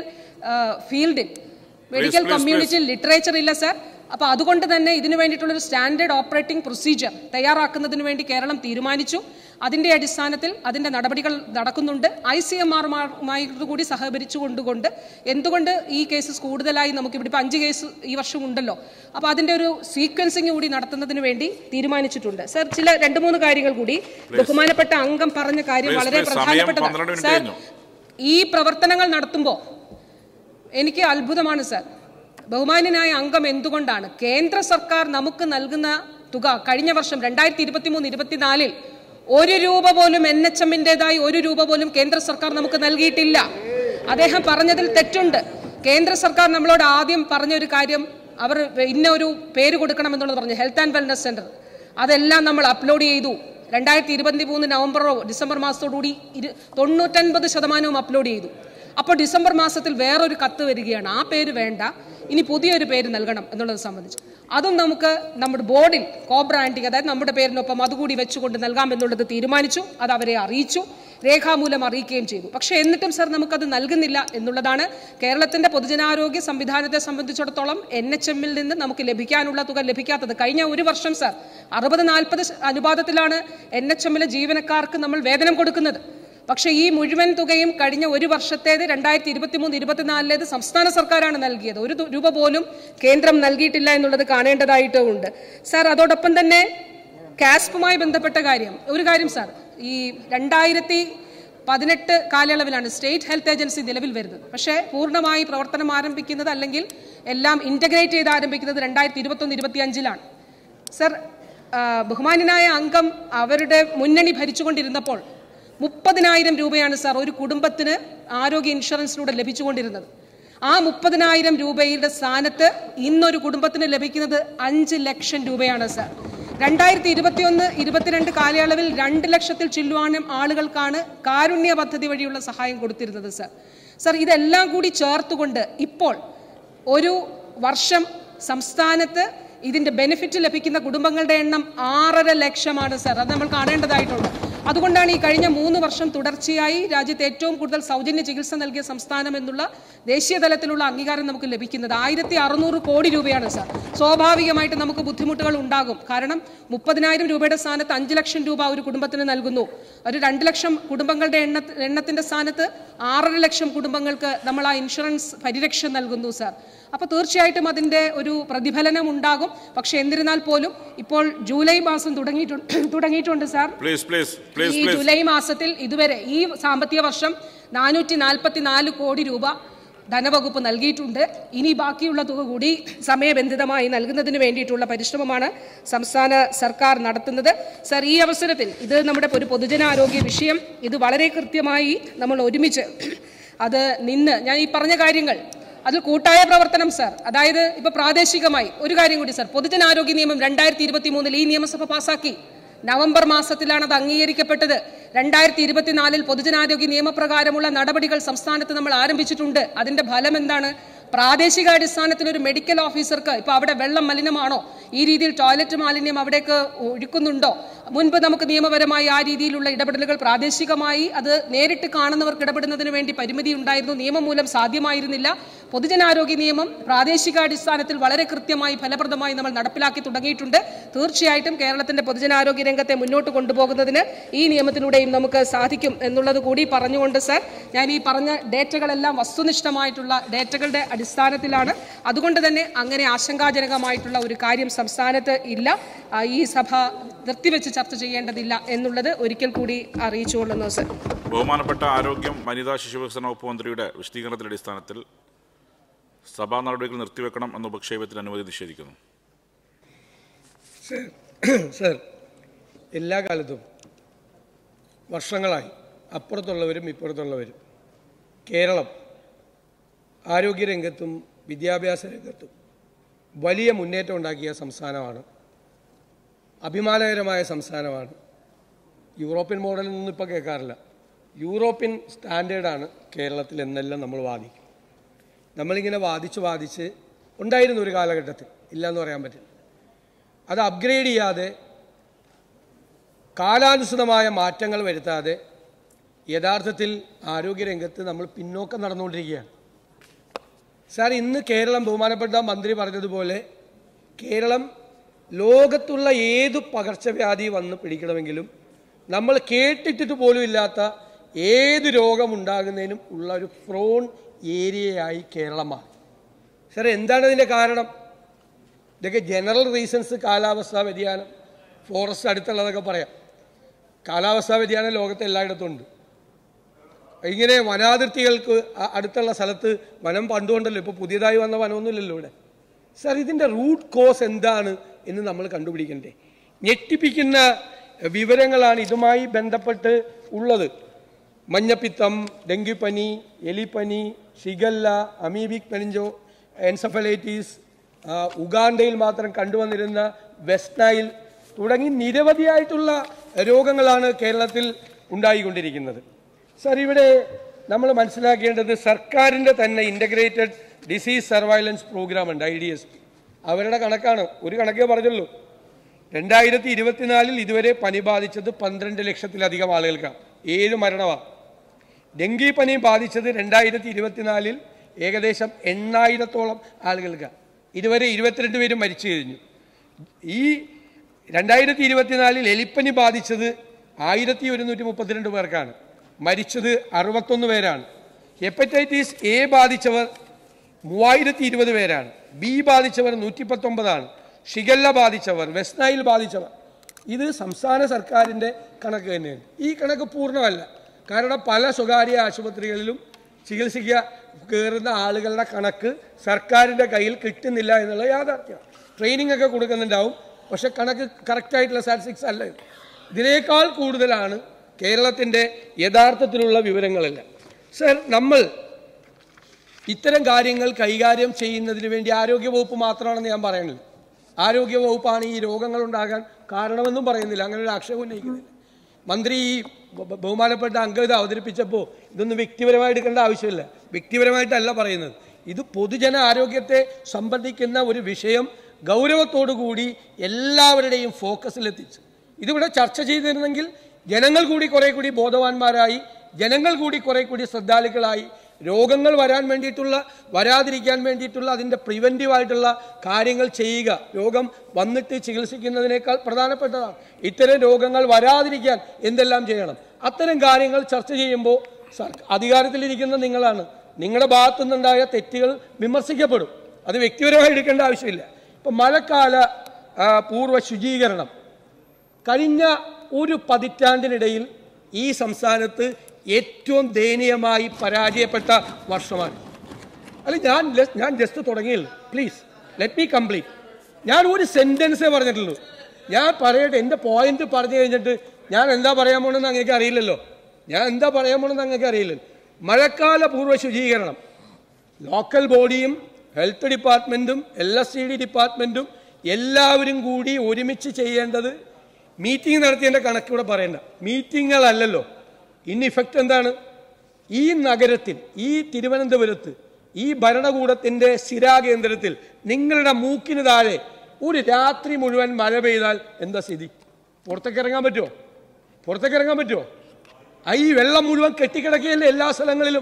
ഫീൽഡിൽ മെഡിക്കൽ please, കമ്മ്യൂണിറ്റിയിൽ ലിറ്ററേച്ചർ ഇല്ല സർ അപ്പൊ അതുകൊണ്ട് തന്നെ ഇതിനു വേണ്ടിയിട്ടുള്ള ഒരു സ്റ്റാൻഡേർഡ് ഓപ്പറേറ്റിംഗ് പ്രൊസീജിയർ തയ്യാറാക്കുന്നതിന് വേണ്ടി കേരളം തീരുമാനിച്ചു അതിന്റെ അടിസ്ഥാനത്തിൽ അതിന്റെ നടപടികൾ നടക്കുന്നുണ്ട് ഐ സി എം ആറുമായി കൂടി സഹകരിച്ചു കൊണ്ടുകൊണ്ട് എന്തുകൊണ്ട് ഈ കേസസ് കൂടുതലായി നമുക്ക് ഇവിടെ ഇപ്പൊ അഞ്ച് കേസ് ഈ വർഷം ഉണ്ടല്ലോ അപ്പൊ അതിന്റെ ഒരു സീക്വൻസിങ് കൂടി നടത്തുന്നതിന് വേണ്ടി തീരുമാനിച്ചിട്ടുണ്ട് സർ ചില രണ്ട് മൂന്ന് കാര്യങ്ങൾ കൂടി ബഹുമാനപ്പെട്ട അംഗം പറഞ്ഞ കാര്യം Please, വളരെ please. സമയം 12 പ്രധാനപ്പെട്ടതാണ് മിനിറ്റ് സർ കഴിഞ്ഞു. ഈ പ്രവർത്തനങ്ങൾ നടത്തുമ്പോൾ എനിക്ക് അത്ഭുതമാണ് സർ ബഹുമാന്യനായ അംഗം എന്തുകൊണ്ടാണ് കേന്ദ്ര സർക്കാർ നമുക്ക് നൽകുന്ന തുക കഴിഞ്ഞ വർഷം രണ്ടായിരത്തി ഇരുപത്തി മൂന്ന് ഇരുപത്തിനാലിൽ ഒരു രൂപ പോലും എൻ എച്ച് എമ്മിൻ്റെതായി ഒരു രൂപ പോലും കേന്ദ്ര സർക്കാർ നമുക്ക് നൽകിയിട്ടില്ല അദ്ദേഹം പറഞ്ഞതിൽ തെറ്റുണ്ട് കേന്ദ്ര സർക്കാർ നമ്മളോട് ആദ്യം പറഞ്ഞ ഒരു കാര്യം അവർ ഇന്ന ഒരു പേര് കൊടുക്കണമെന്നുള്ളത് പറഞ്ഞു ഹെൽത്ത് ആൻഡ് വെൽനസ് സെന്റർ അതെല്ലാം നമ്മൾ അപ്ലോഡ് ചെയ്തു രണ്ടായിരത്തി ഇരുപത്തി മൂന്ന് നവംബറോ ഡിസംബർ മാസത്തോടുകൂടി ഇരു തൊണ്ണൂറ്റൻപത് ശതമാനവും അപ്ലോഡ് ചെയ്തു അപ്പോൾ ഡിസംബർ മാസത്തിൽ വേറൊരു കത്ത് വരികയാണ് ആ പേര് വേണ്ട ഇനി പുതിയൊരു പേര് നൽകണം എന്നുള്ളത് സംബന്ധിച്ച് അതും നമുക്ക് നമ്മുടെ ബോർഡിൽ കോ ബ്രാൻഡിങ് അതായത് നമ്മുടെ പേരിനൊപ്പം അതുകൂടി വെച്ചുകൊണ്ട് നൽകാം എന്നുള്ളത് തീരുമാനിച്ചു അത് അവരെ അറിയിച്ചു രേഖാമൂലം അറിയിക്കുകയും ചെയ്തു പക്ഷേ എന്നിട്ടും സർ നമുക്കത് നൽകുന്നില്ല എന്നുള്ളതാണ് കേരളത്തിന്റെ പൊതുജനാരോഗ്യ സംവിധാനത്തെ സംബന്ധിച്ചിടത്തോളം എൻ എച്ച് എമ്മിൽ നിന്ന് നമുക്ക് ലഭിക്കാനുള്ള തുക ലഭിക്കാത്തത് കഴിഞ്ഞ ഒരു വർഷം സർ അറുപത് നാൽപ്പത് അനുപാതത്തിലാണ് എൻ എച്ച് എമ്മിലെ ജീവനക്കാർക്ക് നമ്മൾ വേതനം കൊടുക്കുന്നത് പക്ഷേ ഈ മുഴുവൻ തുകയും കഴിഞ്ഞ ഒരു വർഷത്തേത് രണ്ടായിരത്തി ഇരുപത്തി മൂന്ന് ഇരുപത്തിനാലിലേത് സംസ്ഥാന സർക്കാരാണ് നൽകിയത് ഒരു തു- രൂപ പോലും കേന്ദ്രം നൽകിയിട്ടില്ല എന്നുള്ളത് കാണേണ്ടതായിട്ടുണ്ട് സാർ അതോടൊപ്പം തന്നെ കാസ്പുമായി ബന്ധപ്പെട്ട കാര്യം ഒരു കാര്യം സാർ ഈ രണ്ടായിരത്തി പതിനെട്ട് കാലയളവിലാണ് സ്റ്റേറ്റ് ഹെൽത്ത് ഏജൻസി നിലവിൽ വരുന്നത് പക്ഷേ പൂർണ്ണമായി പ്രവർത്തനം ആരംഭിക്കുന്നത് അല്ലെങ്കിൽ എല്ലാം ഇന്റഗ്രേറ്റ് ചെയ്ത് ആരംഭിക്കുന്നത് രണ്ടായിരത്തി ഇരുപത്തൊന്ന് ഇരുപത്തിയഞ്ചിലാണ് സർ ആ, ബഹുമാന്യനായ അംഗം അവരുടെ മുന്നണി ഭരിച്ചുകൊണ്ടിരുന്നപ്പോൾ മുപ്പതിനായിരം രൂപയാണ് സാർ ഒരു കുടുംബത്തിന് ആരോഗ്യ ഇൻഷുറൻസിലൂടെ ലഭിച്ചുകൊണ്ടിരുന്നത് ആ മുപ്പതിനായിരം രൂപയുടെ സ്ഥാനത്ത് ഇന്നൊരു കുടുംബത്തിന് ലഭിക്കുന്നത് അഞ്ച് ലക്ഷം രൂപയാണ് സാർ രണ്ടായിരത്തി ഇരുപത്തിയൊന്ന് ഇരുപത്തിരണ്ട് കാലയളവിൽ രണ്ട് ലക്ഷത്തിൽ ചില്ലുവാനും ആളുകൾക്കാണ് കാരുണ്യ പദ്ധതി വഴിയുള്ള സഹായം കൊടുത്തിരുന്നത് സാർ സാർ ഇതെല്ലാം കൂടി ചേർത്തുകൊണ്ട് ഇപ്പോൾ ഒരു വർഷം സംസ്ഥാനത്ത് ഇതിന്റെ ബെനിഫിറ്റ് ലഭിക്കുന്ന കുടുംബങ്ങളുടെ എണ്ണം ആറര ലക്ഷമാണ് സാർ അത് നമ്മൾ കാണേണ്ടതായിട്ടുണ്ട് അതുകൊണ്ടാണ് ഈ കഴിഞ്ഞ മൂന്ന് വർഷം തുടർച്ചയായി രാജ്യത്ത് ഏറ്റവും കൂടുതൽ സൗജന്യ ചികിത്സ നൽകിയ സംസ്ഥാനം എന്നുള്ള ദേശീയ തലത്തിലുള്ള അംഗീകാരം നമുക്ക് ലഭിക്കുന്നത് ആയിരത്തി അറുന്നൂറ് കോടി രൂപയാണ് സാർ സ്വാഭാവികമായിട്ട് നമുക്ക് ബുദ്ധിമുട്ടുകൾ ഉണ്ടാകും കാരണം മുപ്പതിനായിരം രൂപയുടെ സ്ഥാനത്ത് അഞ്ച് ലക്ഷം രൂപ ഒരു കുടുംബത്തിന് നൽകുന്നു ഒരു രണ്ട് ലക്ഷം കുടുംബങ്ങളുടെ എണ്ണ എണ്ണത്തിന്റെ സ്ഥാനത്ത് ആറര ലക്ഷം കുടുംബങ്ങൾക്ക് നമ്മൾ ആ ഇൻഷുറൻസ് പരിരക്ഷ നൽകുന്നു സാർ അപ്പോൾ തീർച്ചയായിട്ടും അതിന്റെ ഒരു പ്രതിഫലനം ഉണ്ടാകും പക്ഷെ എന്നിരുന്നാൽ പോലും ഇപ്പോൾ ജൂലൈ മാസം തുടങ്ങിയിട്ടുണ്ട് തുടങ്ങിയിട്ടുണ്ട് സാർ പ്ലീസ് പ്ലീസ് പ്ലീസ് ഈ പ്ലീസ് ജൂലൈ മാസത്തിൽ ഇതുവരെ ഈ സാമ്പത്തിക വർഷം നാനൂറ്റി നാൽപ്പത്തി നാല് കോടി രൂപ ധനവകുപ്പ് നൽകിയിട്ടുണ്ട് ഇനി ബാക്കിയുള്ള തുക കൂടി സമയബന്ധിതമായി നൽകുന്നതിന് വേണ്ടിയിട്ടുള്ള പരിശ്രമമാണ് സംസ്ഥാന സർക്കാർ നടത്തുന്നത് സർ ഈ അവസരത്തിൽ ഇത് നമ്മുടെ ഒരു പൊതുജനാരോഗ്യ വിഷയം ഇത് വളരെ കൃത്യമായി നമ്മൾ ഒരുമിച്ച് അത് നിന്ന് ഞാൻ ഈ പറഞ്ഞ കാര്യങ്ങൾ അതിൽ കൂട്ടായ പ്രവർത്തനം സർ അതായത് ഇപ്പൊ പ്രാദേശികമായി ഒരു കാര്യം കൂടി സർ പൊതുജനാരോഗ്യ നിയമം രണ്ടായിരത്തി ഇരുപത്തി മൂന്നിൽ ഈ നിയമസഭ പാസാക്കി നവംബർ മാസത്തിലാണ് അത് അംഗീകരിക്കപ്പെട്ടത് രണ്ടായിരത്തി ഇരുപത്തിനാലിൽ പൊതുജനാരോഗ്യ നിയമപ്രകാരമുള്ള നടപടികൾ സംസ്ഥാനത്ത് നമ്മൾ ആരംഭിച്ചിട്ടുണ്ട് അതിന്റെ ഫലം എന്താണ് പ്രാദേശികാടിസ്ഥാനത്തിൽ ഒരു മെഡിക്കൽ ഓഫീസർക്ക് ഇപ്പൊ അവിടെ വെള്ളം മലിനമാണോ ഈ രീതിയിൽ ടോയ്ലറ്റ് മാലിന്യം അവിടേക്ക് ഒഴുക്കുന്നുണ്ടോ മുൻപ് നമുക്ക് നിയമപരമായി ആ രീതിയിലുള്ള ഇടപെടലുകൾ പ്രാദേശികമായി അത് നേരിട്ട് കാണുന്നവർക്ക് ഇടപെടുന്നതിന് വേണ്ടി പരിമിതി ഉണ്ടായിരുന്നു നിയമം മൂലം സാധ്യമായിരുന്നില്ല പൊതുജനാരോഗ്യ നിയമം പ്രാദേശികാടിസ്ഥാനത്തിൽ വളരെ കൃത്യമായി ഫലപ്രദമായി നമ്മൾ നടപ്പിലാക്കി തുടങ്ങിയിട്ടുണ്ട് തീർച്ചയായിട്ടും കേരളത്തിന്റെ പൊതുജനാരോഗ്യ രംഗത്തെ മുന്നോട്ട് കൊണ്ടുപോകുന്നതിന് ഈ നിയമത്തിലൂടെയും നമുക്ക് സാധിക്കും എന്നുള്ളത് കൂടി പറഞ്ഞുകൊണ്ട് സർ ഞാൻ ഈ പറഞ്ഞ ഡേറ്റകളെല്ലാം വസ്തുനിഷ്ഠമായിട്ടുള്ള ഡേറ്റകളുടെ അടിസ്ഥാനത്തിലാണ് അതുകൊണ്ട് തന്നെ അങ്ങനെ ആശങ്കാജനകമായിട്ടുള്ള ഒരു കാര്യം സംസ്ഥാനത്ത് ഇല്ല ആ, ഈ സഭ നിർത്തിവെച്ച് ചർച്ച ചെയ്യേണ്ടതില്ല എന്നുള്ളത് ഒരിക്കൽ കൂടി അറിയിച്ചുകൊള്ളുന്നു സർ ബഹുമാനപ്പെട്ട ആരോഗ്യം വനിതാ ശിശുവികസന വകുപ്പ് മന്ത്രിയുടെ വിശദീകരണത്തിന്റെ അടിസ്ഥാനത്തിൽ സഭാ നടപടികൾ നിർത്തിവെക്കണം എന്ന ഉപക്ഷേപത്തിന് അനുമതി നിഷേധിക്കുന്നു സർ സർ എല്ലാ കാലത്തും വർഷങ്ങളായി അപ്പുറത്തുള്ളവരും ഇപ്പുറത്തുള്ളവരും കേരളം ആരോഗ്യരംഗത്തും വിദ്യാഭ്യാസ രംഗത്തും വലിയ മുന്നേറ്റം ഉണ്ടാക്കിയ സംസ്ഥാനമാണ് അഭിമാനകരമായ സംസ്ഥാനമാണ് യൂറോപ്യൻ മോഡലിൽ നിന്നും ഇപ്പോൾ കേൾക്കാറില്ല യൂറോപ്യൻ സ്റ്റാൻഡേർഡാണ് കേരളത്തിൽ എന്നെല്ലാം നമ്മൾ വാദിക്കും നമ്മളിങ്ങനെ വാദിച്ച് വാദിച്ച് ഉണ്ടായിരുന്നു ഒരു കാലഘട്ടത്തിൽ ഇല്ല എന്ന് പറയാൻ പറ്റില്ല അത് അപ്ഗ്രേഡ് ചെയ്യാതെ കാലാനുസൃതമായ മാറ്റങ്ങൾ വരുത്താതെ യഥാർത്ഥത്തിൽ ആരോഗ്യരംഗത്ത് നമ്മൾ പിന്നോക്കം നടന്നുകൊണ്ടിരിക്കുകയാണ് സാർ ഇന്ന് കേരളം ബഹുമാനപ്പെട്ട മന്ത്രി പറഞ്ഞതുപോലെ കേരളം ലോകത്തുള്ള ഏത് പകർച്ചവ്യാധി വന്ന് പിടിക്കണമെങ്കിലും നമ്മൾ കേട്ടിട്ടിട്ട് പോലും ഇല്ലാത്ത ഏത് രോഗമുണ്ടാകുന്നതിനും ഉള്ള ഒരു പ്രോൺ ഏരിയയായി കേരളം മാറി സാർ എന്താണ് ഇതിൻ്റെ കാരണം ഇതൊക്കെ ജനറൽ റീസൺസ് കാലാവസ്ഥാ വ്യതിയാനം ഫോറസ്റ്റ് അടുത്തുള്ളതൊക്കെ പറയാം കാലാവസ്ഥാ വ്യതിയാനം ലോകത്ത് എല്ലായിടത്തും ഉണ്ട് ഇങ്ങനെ വനാതിർത്തികൾക്ക് അ- അടുത്തുള്ള സ്ഥലത്ത് വനം പണ്ടുകൊണ്ടല്ലോ ഇപ്പോൾ പുതിയതായി വന്ന വനമൊന്നുമില്ലല്ലോ ഇവിടെ സാർ ഇതിൻ്റെ റൂട്ട് കോസ് എന്താണ് എന്ന് നമ്മൾ കണ്ടുപിടിക്കണ്ടേ ഞെട്ടിപ്പിക്കുന്ന വിവരങ്ങളാണ് ഇതുമായി ബന്ധപ്പെട്ട് ഉള്ളത് മഞ്ഞപ്പിത്തം ഡെങ്കിപ്പനി എലിപ്പനി ഷിഗല്ല അമീബിക് പെനിഞ്ചോ എൻസഫലൈറ്റീസ് ആ, ഉഗാണ്ടയിൽ മാത്രം കണ്ടുവന്നിരുന്ന വെസ്റ്റ് നൈൽ തുടങ്ങി നിരവധിയായിട്ടുള്ള രോഗങ്ങളാണ് കേരളത്തിൽ ഉണ്ടായിക്കൊണ്ടിരിക്കുന്നത് സർ ഇവിടെ നമ്മൾ മനസ്സിലാക്കേണ്ടത് സർക്കാരിൻ്റെ തന്നെ ഇൻ്റഗ്രേറ്റഡ് ഡിസീസ് സർവൈലൻസ് പ്രോഗ്രാം ഉണ്ട് ഐ ഡി എസ് പി അവരുടെ കണക്കാണ് ഒരു കണക്കേ പറഞ്ഞുള്ളൂ രണ്ടായിരത്തി ഇരുപത്തിനാലിൽ ഇതുവരെ പനി ബാധിച്ചത് പന്ത്രണ്ട് ലക്ഷത്തിലധികം ആളുകൾക്കാണ് ഏഴ് മരണമാണ് ഡെങ്കി പനി ബാധിച്ചത് രണ്ടായിരത്തി ഇരുപത്തിനാലിൽ ഏകദേശം എണ്ണായിരത്തോളം ആളുകൾക്കാണ് ഇതുവരെ ഇരുപത്തിരണ്ട് പേര് മരിച്ചു കഴിഞ്ഞു ഈ രണ്ടായിരത്തി ഇരുപത്തിനാലിൽ എലിപ്പനി ബാധിച്ചത് ആയിരത്തി ഒരുന്നൂറ്റി മുപ്പത്തിരണ്ട് പേർക്കാണ് മരിച്ചത് അറുപത്തൊന്ന് പേരാണ് ഹെപ്പറ്റൈറ്റിസ് എ ബാധിച്ചവർ മൂവായിരത്തി ഇരുപത് പേരാണ് ബി ബാധിച്ചവർ നൂറ്റി പത്തൊമ്പതാണ് ഷിഗല്ല ബാധിച്ചവർ വെസ്റ്റ് ബാധിച്ചവർ ഇത് സംസ്ഥാന സർക്കാരിൻ്റെ കണക്ക് തന്നെയാണ് ഈ കണക്ക് പൂർണ്ണമല്ല കാരണം പല സ്വകാര്യ ആശുപത്രികളിലും ചികിത്സിക്ക കയറുന്ന ആളുകളുടെ കണക്ക് സർക്കാരിൻ്റെ കയ്യിൽ കിട്ടുന്നില്ല എന്നുള്ള യാഥാർത്ഥ്യമാണ് ട്രെയിനിങ് ഒക്കെ കൊടുക്കുന്നുണ്ടാവും പക്ഷെ കണക്ക് കറക്റ്റായിട്ടുള്ള സ്റ്റാറ്റിസ്റ്റിക്സ് അല്ല ഇത്. ഇതിനേക്കാൾ കൂടുതലാണ് കേരളത്തിൻ്റെ യഥാർത്ഥത്തിലുള്ള വിവരങ്ങളെല്ലാം സർ നമ്മൾ ഇത്തരം കാര്യങ്ങൾ കൈകാര്യം ചെയ്യുന്നതിന് വേണ്ടി ആരോഗ്യവകുപ്പ് മാത്രമാണെന്ന് ഞാൻ പറയുന്നില്ല ആരോഗ്യവകുപ്പാണ് ഈ രോഗങ്ങൾ ഉണ്ടാകാൻ കാരണമെന്നും പറയുന്നില്ല അങ്ങനെ ഒരു ആക്ഷേപം ഉന്നയിക്കുന്നില്ല മന്ത്രി ഈ ബ- ബ- ബഹുമാനപ്പെട്ട അംഗം ഇത് അവതരിപ്പിച്ചപ്പോൾ ഇതൊന്നും വ്യക്തിപരമായി എടുക്കേണ്ട ആവശ്യമില്ല വ്യക്തിപരമായിട്ടല്ല പറയുന്നത് ഇത് പൊതുജന ആരോഗ്യത്തെ സംബന്ധിക്കുന്ന ഒരു വിഷയം ഗൗരവത്തോടു കൂടി എല്ലാവരുടെയും ഫോക്കസിലെത്തിച്ച് ഇതിവിടെ ചർച്ച ചെയ്തിരുന്നെങ്കിൽ ജനങ്ങൾ കൂടി കുറെ കൂടി ബോധവാന്മാരായി ജനങ്ങൾ കൂടി കുറെ കൂടി ശ്രദ്ധാലുക്കളായി രോഗങ്ങൾ വരാൻ വേണ്ടിയിട്ടുള്ള വരാതിരിക്കാൻ വേണ്ടിയിട്ടുള്ള അതിൻ്റെ പ്രിവെൻറ്റീവ് ആയിട്ടുള്ള കാര്യങ്ങൾ ചെയ്യുക രോഗം വന്നിട്ട് ചികിത്സിക്കുന്നതിനേക്കാൾ പ്രധാനപ്പെട്ടതാണ് ഇത്തരം രോഗങ്ങൾ വരാതിരിക്കാൻ എന്തെല്ലാം ചെയ്യണം അത്തരം കാര്യങ്ങൾ ചർച്ച ചെയ്യുമ്പോൾ സർ- അധികാരത്തിലിരിക്കുന്ന നിങ്ങളാണ് നിങ്ങളുടെ ഭാഗത്തു നിന്നുണ്ടായ തെറ്റുകൾ വിമർശിക്കപ്പെടും അത് വ്യക്തിപരമായി എടുക്കേണ്ട ആവശ്യമില്ല ഇപ്പം മഴക്കാല ആ, പൂർവ്വ ശുചീകരണം കഴിഞ്ഞ ഒരു പതിറ്റാണ്ടിനിടയിൽ ഈ സംസ്ഥാനത്ത് ഏറ്റവും ദയനീയമായി പരാജയപ്പെട്ട വർഷമാണ് അല്ല ഞാൻ ല- ഞാൻ ജസ്റ്റ് തുടങ്ങിയില്ല പ്ലീസ് ലെറ്റ് മീ കംപ്ലീറ്റ് ഞാൻ ഒരു സെന്റൻസേ പറഞ്ഞിട്ടുള്ളൂ ഞാൻ പറയട്ടെ എൻ്റെ പോയിന്റ് പറഞ്ഞു കഴിഞ്ഞിട്ട് ഞാൻ എന്താ പറയാൻ പോണെന്ന് അങ്ങേക്ക് അറിയില്ലല്ലോ ഞാൻ എന്താ പറയാൻ പോണെന്ന് അങ്ങേക്ക് അറിയില്ലല്ലോ മഴക്കാല പൂർവ്വ ശുചീകരണം ലോക്കൽ ബോഡിയും ഹെൽത്ത് ഡിപ്പാർട്ട്മെൻറ്റും എൽ എസ് സി ഡി ഡിപ്പാർട്ട്മെൻറ്റും എല്ലാവരും കൂടി ഒരുമിച്ച് ചെയ്യേണ്ടത് മീറ്റിംഗ് നടത്തിയതിൻ്റെ കണക്കിവിടെ പറയണ്ട മീറ്റിങ്ങുകളല്ലല്ലോ ഇൻ ഇഫക്റ്റ് എന്താണ് ഈ നഗരത്തിൽ ഈ തിരുവനന്തപുരത്ത് ഈ ഭരണകൂടത്തിൻ്റെ സ്ഥിരാകേന്ദ്രത്തിൽ നിങ്ങളുടെ മൂക്കിന് താഴെ ഒരു രാത്രി മുഴുവൻ മഴ പെയ്താൽ എന്താ സ്ഥിതി പുറത്തേക്ക് ഇറങ്ങാൻ പറ്റുമോ പുറത്തേക്ക് ഇറങ്ങാൻ പറ്റുമോ ആ ഈ വെള്ളം മുഴുവൻ കെട്ടിക്കിടക്കുകയല്ലേ എല്ലാ സ്ഥലങ്ങളിലും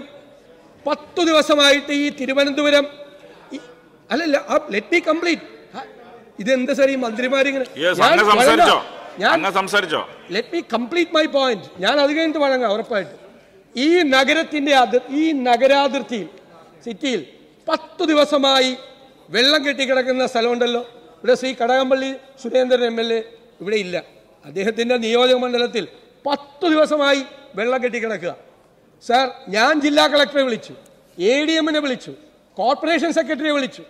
പത്തു ദിവസമായിട്ട് ഈ തിരുവനന്തപുരം ഈ- അല്ലല്ല ലെറ്റ് മീ കംപ്ലീറ്റ് ഇതെന്താ സാർ ഈ മന്ത്രിമാരിങ്ങനെ യെസ് ഞാൻ അങ്ങ് സംസാരിച്ചോ വഴങ്ങാം. ഞാൻ അങ്ങ് സംസാരിച്ചോ let me complete my point ഞാൻ അത് കഴിഞ്ഞിട്ട് വഴങ്ങാം ഉറപ്പായിട്ട് ഈ നഗരത്തിന്റെ അതിർ ഈ നഗരാതിർത്തിയിൽ സിറ്റിയിൽ പത്തു ദിവസമായി വെള്ളം കെട്ടിക്കിടക്കുന്ന സ്ഥലമുണ്ടല്ലോ ഇവിടെ Shri Kadakampally Surendran M L A ഇവിടെ ഇല്ല അദ്ദേഹത്തിന്റെ നിയോജക മണ്ഡലത്തിൽ പത്തു ദിവസമായി വെള്ളം കെട്ടിക്കിടക്കുക സാർ ഞാൻ ജില്ലാ കളക്ടറെ വിളിച്ചു എ ഡി എമ്മിനെ വിളിച്ചു കോർപ്പറേഷൻ സെക്രട്ടറിയെ വിളിച്ചു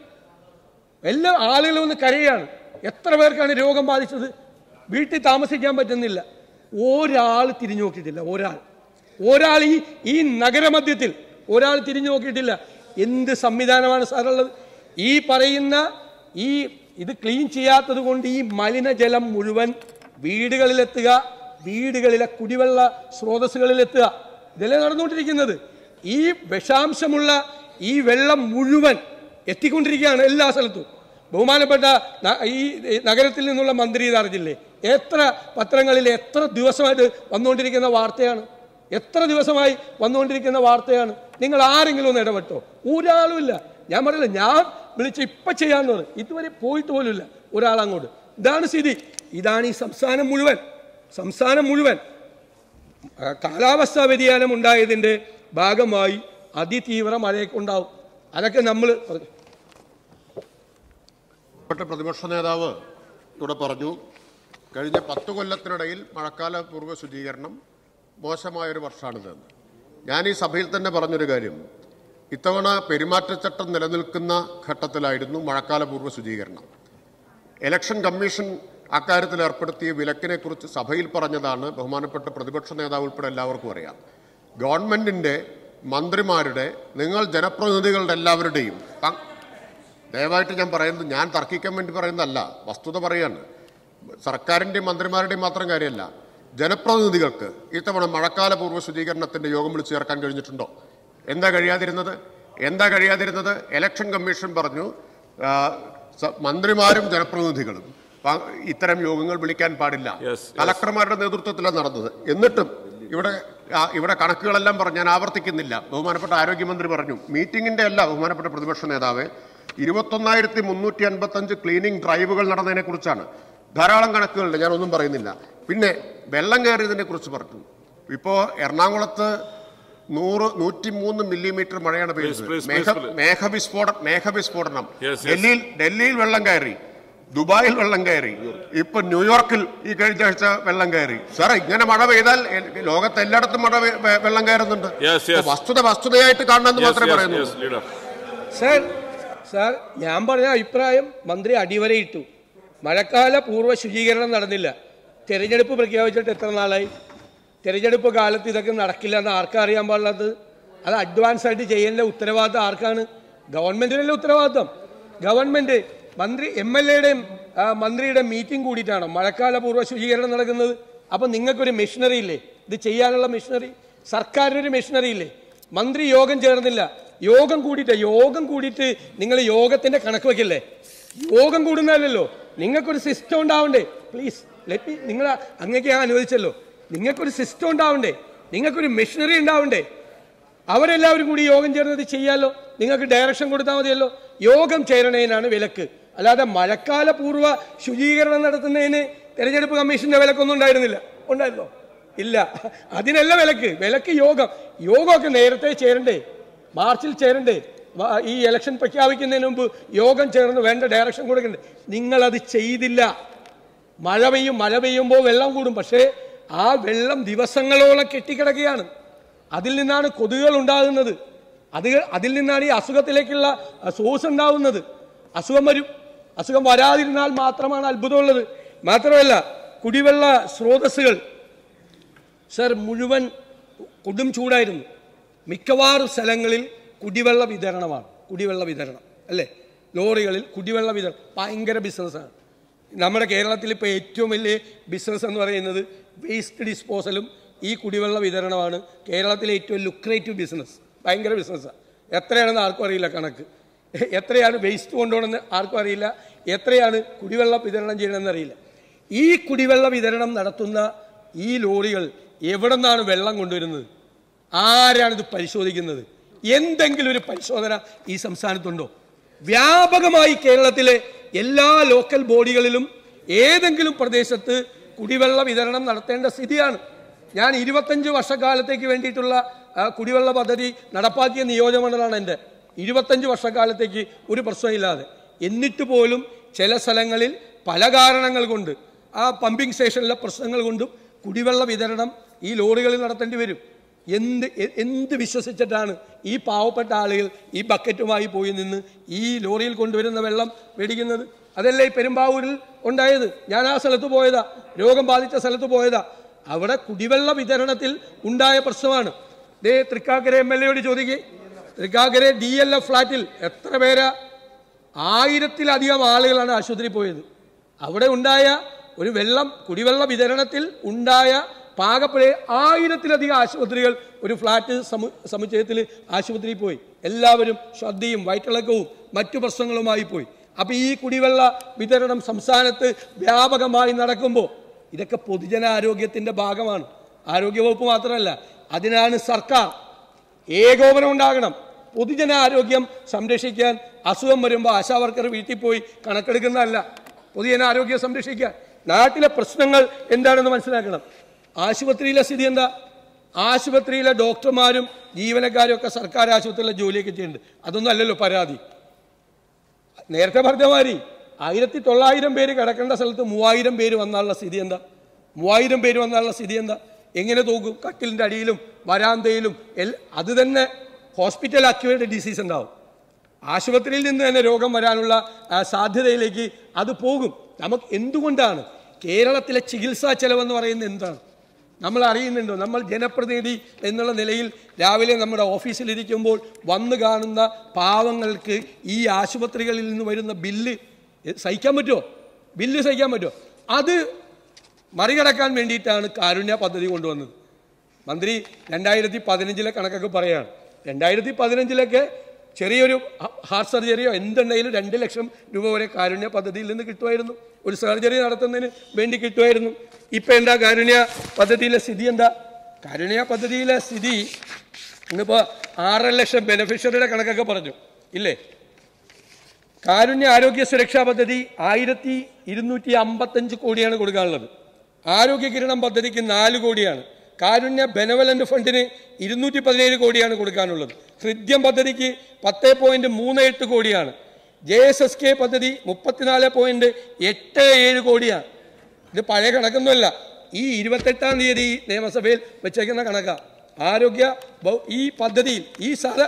എല്ലാ ആളുകളും ഒന്ന് കരയാണ് എത്ര പേർക്കാണ് രോഗം ബാധിച്ചത് വീട്ടിൽ താമസിക്കാൻ പറ്റുന്നില്ല ഒരാൾ തിരിഞ്ഞു നോക്കിയിട്ടില്ല ഒരാൾ ഒരാൾ ഈ ഈ നഗരമധ്യത്തിൽ ഒരാൾ തിരിഞ്ഞു നോക്കിയിട്ടില്ല എന്ത് സംവിധാനമാണ് സാറുള്ളത് ഈ പറയുന്ന ഈ ഇത് ക്ലീൻ ചെയ്യാത്തത് കൊണ്ട് ഈ മലിനജലം മുഴുവൻ വീടുകളിലെത്തുക വീടുകളിലെ കുടിവെള്ള സ്രോതസ്സുകളിലെത്തുക ഇതല്ലേ നടന്നുകൊണ്ടിരിക്കുന്നത് ഈ വിഷാംശമുള്ള ഈ വെള്ളം മുഴുവൻ എത്തിക്കൊണ്ടിരിക്കുകയാണ് എല്ലാ സ്ഥലത്തും ബഹുമാനപ്പെട്ട ന- ഈ ഈ നഗരത്തിൽ നിന്നുള്ള മന്ത്രി ഇത് അറിഞ്ഞില്ലേ എത്ര പത്രങ്ങളിൽ എത്ര ദിവസമായിട്ട് വന്നുകൊണ്ടിരിക്കുന്ന വാർത്തയാണ് എത്ര ദിവസമായി വന്നുകൊണ്ടിരിക്കുന്ന വാർത്തയാണ് നിങ്ങൾ ആരെങ്കിലും ഒന്ന് ഇടപെട്ടോ ഒരാളുമില്ല ഞാൻ പറയില്ല ഞാൻ വിളിച്ച് ഇപ്പം ചെയ്യാന്ന് പറഞ്ഞു ഇതുവരെ പോയിട്ട് പോലുമില്ല ഒരാൾ അങ്ങോട്ട് ഇതാണ് സ്ഥിതി ഇതാണ് ഈ സംസ്ഥാനം മുഴുവൻ സംസ്ഥാനം മുഴുവൻ ആ, കാലാവസ്ഥാ വ്യതിയാനം ഉണ്ടായതിൻ്റെ ഭാഗമായി അതിതീവ്ര മഴയൊക്കെ ഉണ്ടാവും അതൊക്കെ നമ്മൾ ബഹുമാനപ്പെട്ട പ്രതിപക്ഷ നേതാവ് ഇവിടെ പറഞ്ഞു കഴിഞ്ഞ പത്ത് കൊല്ലത്തിനിടയിൽ മഴക്കാല പൂർവ്വ ശുചീകരണം മോശമായൊരു വർഷമാണിതെന്ന് ഞാൻ ഈ സഭയിൽ തന്നെ പറഞ്ഞൊരു കാര്യം ഇത്തവണ പെരുമാറ്റച്ചട്ടം നിലനിൽക്കുന്ന ഘട്ടത്തിലായിരുന്നു മഴക്കാല പൂർവ്വ ശുചീകരണം ഇലക്ഷൻ കമ്മീഷൻ അക്കാര്യത്തിൽ ഏർപ്പെടുത്തിയ വിലക്കിനെ കുറിച്ച് സഭയിൽ പറഞ്ഞതാണ് ബഹുമാനപ്പെട്ട പ്രതിപക്ഷ നേതാവ് ഉൾപ്പെടെ എല്ലാവർക്കും അറിയാം ഗവൺമെന്റിന്റെ മന്ത്രിമാരുടെ നിങ്ങൾ ജനപ്രതിനിധികളുടെ എല്ലാവരുടെയും പങ്ക് ദയവായിട്ട് ഞാൻ പറയുന്നത് ഞാൻ തർക്കിക്കാൻ വേണ്ടി പറയുന്നതല്ല വസ്തുത പറയാണ് സർക്കാരിൻ്റെയും മന്ത്രിമാരുടെയും മാത്രം കാര്യമല്ല ജനപ്രതിനിധികൾക്ക് ഇത്തവണ മഴക്കാല പൂർവ്വ ശുചീകരണത്തിന്റെ യോഗം വിളിച്ചു ചേർക്കാൻ കഴിഞ്ഞിട്ടുണ്ടോ എന്താ കഴിയാതിരുന്നത് എന്താ കഴിയാതിരുന്നത് ഇലക്ഷൻ കമ്മീഷൻ പറഞ്ഞു ആ, സ- മന്ത്രിമാരും ജനപ്രതിനിധികളും പ- ഇത്തരം യോഗങ്ങൾ വിളിക്കാൻ പാടില്ല Yes, yes. കലക്ടർമാരുടെ നേതൃത്വത്തിലാണ് നടന്നത് എന്നിട്ടും ഇവിടെ ആ, ഇവിടെ കണക്കുകളെല്ലാം പറഞ്ഞു ഞാൻ ആവർത്തിക്കുന്നില്ല ബഹുമാനപ്പെട്ട ആരോഗ്യമന്ത്രി പറഞ്ഞു മീറ്റിംഗിന്റെ അല്ല ബഹുമാനപ്പെട്ട പ്രതിപക്ഷ നേതാവ് ഇരുപത്തൊന്നായിരത്തി മുന്നൂറ്റി അൻപത്തഞ്ച് ക്ലീനിങ് ഡ്രൈവുകൾ നടന്നതിനെ കുറിച്ചാണ് ധാരാളം കണക്കുകളുണ്ട് ഞാൻ ഒന്നും പറയുന്നില്ല പിന്നെ വെള്ളം കയറിയതിനെ കുറിച്ച് പറഞ്ഞു ഇപ്പോൾ എറണാകുളത്ത് നൂറ് നൂറ്റി മൂന്ന് മില്ലിമീറ്റർ മഴയാണ് Please, please, പെയ്തത് മേഘ please. മേഘവിസ്ഫോട മേഘവിസ്ഫോടനം Yes, yes. ഡൽഹിയിൽ ഡൽഹിയിൽ വെള്ളം കയറി ദുബായിൽ വെള്ളം കയറി ഇപ്പൊ ന്യൂയോർക്കിൽ ഈ കഴിഞ്ഞ ആഴ്ച വെള്ളം കയറി സാർ ഇങ്ങനെ മഴ പെയ്താൽ എ- ലോകത്ത് എല്ലായിടത്തും മഴ വെ- വെ- വെള്ളം കയറുന്നുണ്ട് Yes, yes. അപ്പൊ വസ്തുത വസ്തുതയായിട്ട് കാണണമെന്ന് Yes, മാത്രമേ yes, പറയുന്നു yes, leader. സാർ സാർ ഞാൻ പറഞ്ഞ അഭിപ്രായം മന്ത്രി അടിവരയിട്ടു മഴക്കാല പൂർവ്വ ശുചീകരണം നടന്നില്ല തെരഞ്ഞെടുപ്പ് പ്രഖ്യാപിച്ചിട്ട് എത്ര നാളായി തെരഞ്ഞെടുപ്പ് കാലത്ത് ഇതൊക്കെ നടക്കില്ല എന്ന് ആർക്കാ അറിയാൻ പാടില്ലാത്തത് അത് അഡ്വാൻസ് ആയിട്ട് ചെയ്യേണ്ട ഉത്തരവാദിത്തം ആർക്കാണ് ഗവൺമെന്റിനല്ലേ ഉത്തരവാദിത്തം ഗവൺമെന്റ് മന്ത്രി എം എൽ എയുടെയും മന്ത്രിയുടെ മീറ്റിംഗ് കൂടിയിട്ടാണോ മഴക്കാല പൂർവ്വ ശുചീകരണം നടക്കുന്നത് അപ്പൊ നിങ്ങൾക്കൊരു മെഷീനറി ഇല്ലേ ഇത് ചെയ്യാനുള്ള മെഷീനറി സർക്കാരിനൊരു മെഷീനറി ഇല്ലേ മന്ത്രി യോഗം ചേർന്നില്ല യോഗം കൂടിയിട്ട് യോഗം കൂടിയിട്ട് നിങ്ങൾ യോഗത്തിന്റെ കണക്ക് വെക്കില്ലേ യോഗം കൂടുന്നതല്ലല്ലോ നിങ്ങൾക്കൊരു സിസ്റ്റം ഉണ്ടാവണ്ടേ പ്ലീസ് ലെറ്റ് നിങ്ങൾ അങ്ങേക്ക് ഞാൻ അനുവദിച്ചല്ലോ നിങ്ങൾക്കൊരു സിസ്റ്റം ഉണ്ടാവണ്ടേ നിങ്ങൾക്കൊരു മെഷീനറി ഉണ്ടാവണ്ടേ അവരെല്ലാവരും കൂടി യോഗം ചേർന്നത് ചെയ്യാലോ നിങ്ങൾക്ക് ഡയറക്ഷൻ കൊടുത്താൽ മതിയല്ലോ യോഗം ചേരണേനാണ് വിലക്ക് അല്ലാതെ മഴക്കാല പൂർവ്വ ശുചീകരണം നടത്തുന്നതിന് തെരഞ്ഞെടുപ്പ് കമ്മീഷന്റെ വിലക്കൊന്നും ഉണ്ടായിരുന്നില്ല ഉണ്ടായിരുന്നോ ഇല്ല അതിനല്ല വിലക്ക് വിലക്ക് യോഗം യോഗമൊക്കെ നേരത്തെ ചേരണ്ടേ മാർച്ചിൽ ചേരണ്ടേ വ- ഈ ഇലക്ഷൻ പ്രഖ്യാപിക്കുന്നതിന് മുമ്പ് യോഗം ചേർന്ന് വേണ്ട ഡയറക്ഷൻ കൊടുക്കണ്ടേ നിങ്ങളത് ചെയ്തില്ല മഴ പെയ്യും മഴ പെയ്യുമ്പോൾ വെള്ളം കൂടും പക്ഷേ ആ വെള്ളം ദിവസങ്ങളോളം കെട്ടിക്കിടക്കുകയാണ് അതിൽ നിന്നാണ് കൊതുകുകൾ ഉണ്ടാകുന്നത് അത് അതിൽ നിന്നാണ് ഈ അസുഖത്തിലേക്കുള്ള സോഴ്സ് ഉണ്ടാവുന്നത് അസുഖം വരും അസുഖം വരാതിരുന്നാൽ മാത്രമാണ് അത്ഭുതമുള്ളത് മാത്രമല്ല കുടിവെള്ള സ്രോതസ്സുകൾ സർ മുഴുവൻ കൊടും ചൂടായിരുന്നു മിക്കവാറും സ്ഥലങ്ങളിൽ കുടിവെള്ള വിതരണമാണ് കുടിവെള്ള വിതരണം അല്ലേ ലോറികളിൽ കുടിവെള്ള വിതരണം ഭയങ്കര ബിസിനസ്സാണ് നമ്മുടെ കേരളത്തിൽ ഇപ്പോൾ ഏറ്റവും വലിയ ബിസിനസ് എന്ന് പറയുന്നത് വേസ്റ്റ് ഡിസ്പോസലും ഈ കുടിവെള്ള വിതരണമാണ് കേരളത്തിലെ ഏറ്റവും ലുക്രേറ്റീവ് ബിസിനസ് ഭയങ്കര ബിസിനസ്സാണ് എത്രയാണെന്ന് ആർക്കും അറിയില്ല കണക്ക് എത്രയാണ് വേസ്റ്റ് കൊണ്ടുപോകണമെന്ന് ആർക്കും അറിയില്ല എത്രയാണ് കുടിവെള്ളം വിതരണം ചെയ്യണമെന്ന് അറിയില്ല ഈ കുടിവെള്ള വിതരണം നടത്തുന്ന ഈ ലോറികൾ എവിടെ നിന്നാണ് വെള്ളം കൊണ്ടുവരുന്നത് ആരാണിത് പരിശോധിക്കുന്നത് എന്തെങ്കിലും ഒരു പരിശോധന ഈ സംസ്ഥാനത്തുണ്ടോ വ്യാപകമായി കേരളത്തിലെ എല്ലാ ലോക്കൽ ബോഡികളിലും ഏതെങ്കിലും പ്രദേശത്ത് കുടിവെള്ള വിതരണം നടത്തേണ്ട സ്ഥിതിയാണ് ഞാൻ ഇരുപത്തഞ്ച് വർഷക്കാലത്തേക്ക് വേണ്ടിയിട്ടുള്ള ആ, കുടിവെള്ള പദ്ധതി നടപ്പാക്കിയ നിയോജകമണ്ഡലമാണ് എൻ്റെ ഇരുപത്തഞ്ച് വർഷക്കാലത്തേക്ക് ഒരു പ്രശ്നമില്ലാതെ എന്നിട്ട് പോലും ചില സ്ഥലങ്ങളിൽ പല കാരണങ്ങൾ കൊണ്ട് ആ പമ്പിംഗ് സ്റ്റേഷനിലെ പ്രശ്നങ്ങൾ കൊണ്ടും കുടിവെള്ള വിതരണം ഈ ലോറികളിൽ നടത്തേണ്ടി വരും എന്ത് എ- എന്ത് വിശ്വസിച്ചിട്ടാണ് ഈ പാവപ്പെട്ട ആളുകൾ ഈ ബക്കറ്റുമായി പോയി നിന്ന് ഈ ലോറിയിൽ കൊണ്ടുവരുന്ന വെള്ളം മേടിക്കുന്നത് അതല്ലേ ഈ പെരുമ്പാവൂരിൽ ഉണ്ടായത് ഞാൻ ആ സ്ഥലത്ത് പോയതാ രോഗം ബാധിച്ച സ്ഥലത്ത് പോയതാ അവിടെ കുടിവെള്ള വിതരണത്തിൽ ഉണ്ടായ പ്രശ്നമാണ് ദേ തൃക്കാക്കര എം എൽ എയോട് ചോദിക്കേ തൃക്കാക്കര ഡി എൽ എഫ് ഫ്ലാറ്റിൽ എത്ര പേരാ ആയിരത്തിലധികം ആളുകളാണ് ആശുപത്രിയിൽ പോയത് അവിടെ ഉണ്ടായ ഒരു വെള്ളം കുടിവെള്ള വിതരണത്തിൽ ഉണ്ടായ പാകപ്പഴ ആയിരത്തിലധികം ആശുപത്രികൾ ഒരു ഫ്ലാറ്റ് സമു സമുച്ചയത്തിൽ ആശുപത്രിയിൽ പോയി എല്ലാവരും ശ്രദ്ധയും വയറ്റിളക്കവും മറ്റു പ്രശ്നങ്ങളുമായി പോയി അപ്പൊ ഈ കുടിവെള്ള വിതരണം സംസ്ഥാനത്ത് വ്യാപകമായി നടക്കുമ്പോൾ ഇതൊക്കെ പൊതുജനാരോഗ്യത്തിന്റെ ഭാഗമാണ് ആരോഗ്യവകുപ്പ് മാത്രമല്ല അതിനാണ് സർക്കാർ ഏകോപനം ഉണ്ടാകണം പൊതുജനാരോഗ്യം സംരക്ഷിക്കാൻ അസുഖം വരുമ്പോൾ ആശാവർക്കർ വീട്ടിൽ പോയി കണക്കെടുക്കുന്നതല്ല പൊതുജനാരോഗ്യം സംരക്ഷിക്കാൻ നാട്ടിലെ പ്രശ്നങ്ങൾ എന്താണെന്ന് മനസ്സിലാക്കണം ആശുപത്രിയിലെ സ്ഥിതി എന്താ ആശുപത്രിയിലെ ഡോക്ടർമാരും ജീവനക്കാരും ഒക്കെ സർക്കാർ ആശുപത്രിയിലെ ജോലിയൊക്കെ ചെയ്യുന്നുണ്ട് അതൊന്നും അല്ലല്ലോ പരാതി നേരത്തെ പറഞ്ഞ മാതിരി ആയിരത്തി തൊള്ളായിരം പേര് കിടക്കേണ്ട സ്ഥലത്ത് മൂവായിരം പേര് വന്നാലുള്ള സ്ഥിതി എന്താ മൂവായിരം പേര് വന്നാലുള്ള സ്ഥിതി എന്താ എങ്ങനെ തോക്കും കട്ടിലിന്റെ അടിയിലും വരാന്തയിലും എൽ അത് തന്നെ ഹോസ്പിറ്റൽ അക്യൂർഡ് ഡിസീസ് ഉണ്ടാവും ആശുപത്രിയിൽ നിന്ന് തന്നെ രോഗം വരാനുള്ള ആ, സാധ്യതയിലേക്ക് അത് പോകും നമുക്ക് എന്തുകൊണ്ടാണ് കേരളത്തിലെ ചികിത്സാ ചെലവെന്ന് പറയുന്നത് എന്താണ് നമ്മൾ അറിയുന്നുണ്ടോ നമ്മൾ ജനപ്രതിനിധി എന്നുള്ള നിലയിൽ രാവിലെ നമ്മുടെ ഓഫീസിലിരിക്കുമ്പോൾ വന്നു കാണുന്ന പാവങ്ങൾക്ക് ഈ ആശുപത്രികളിൽ നിന്ന് വരുന്ന ബില്ല് സഹിക്കാൻ പറ്റുമോ ബില്ല് സഹിക്കാൻ പറ്റുമോ അത് മറികടക്കാൻ വേണ്ടിയിട്ടാണ് കാരുണ്യ പദ്ധതി കൊണ്ടുവന്നത് മന്ത്രി രണ്ടായിരത്തി പതിനഞ്ചിലെ കണക്കൊക്കെ പറയാണ് രണ്ടായിരത്തി പതിനഞ്ചിലൊക്കെ ചെറിയൊരു ഹ- ഹാർട്ട് സർജറിയോ എന്തുണ്ടെങ്കിലും രണ്ട് ലക്ഷം രൂപ വരെ കാരുണ്യ പദ്ധതിയിൽ നിന്ന് കിട്ടുമായിരുന്നു ഒരു സർജറി നടത്തുന്നതിന് വേണ്ടി കിട്ടുമായിരുന്നു ഇപ്പം എന്താ കാരുണ്യ പദ്ധതിയിലെ സ്ഥിതി എന്താ കാരുണ്യ പദ്ധതിയിലെ സ്ഥിതി ഇന്നിപ്പോൾ ആറര ലക്ഷം ബെനിഫിഷ്യറിയുടെ കണക്കൊക്കെ പറഞ്ഞു ഇല്ലേ കാരുണ്യ ആരോഗ്യ സുരക്ഷാ പദ്ധതി ആയിരത്തി ഇരുന്നൂറ്റി അമ്പത്തഞ്ച് കോടിയാണ് കൊടുക്കാനുള്ളത് ആരോഗ്യ കിരണം പദ്ധതിക്ക് നാല് കോടിയാണ് കാരുണ്യ ബെനവലന്റ് ഫണ്ടിന് ഇരുന്നൂറ്റി പതിനേഴ് കോടിയാണ് കൊടുക്കാനുള്ളത് ഹൃദ്യം പദ്ധതിക്ക് പത്ത് പോയിന്റ് മൂന്ന് എട്ട് കോടിയാണ് ജെ എസ് എസ് കെ പദ്ധതി മുപ്പത്തിനാല് പോയിന്റ് എട്ട് ഏഴ് കോടിയാണ് ഇത് പഴയ കണക്കൊന്നുമല്ല ഈ ഇരുപത്തെട്ടാം തീയതി നിയമസഭയിൽ വെച്ചേക്കുന്ന കണക്കാണ് ആരോഗ്യ ബൗ- ഈ പദ്ധതിയിൽ ഈ സാധ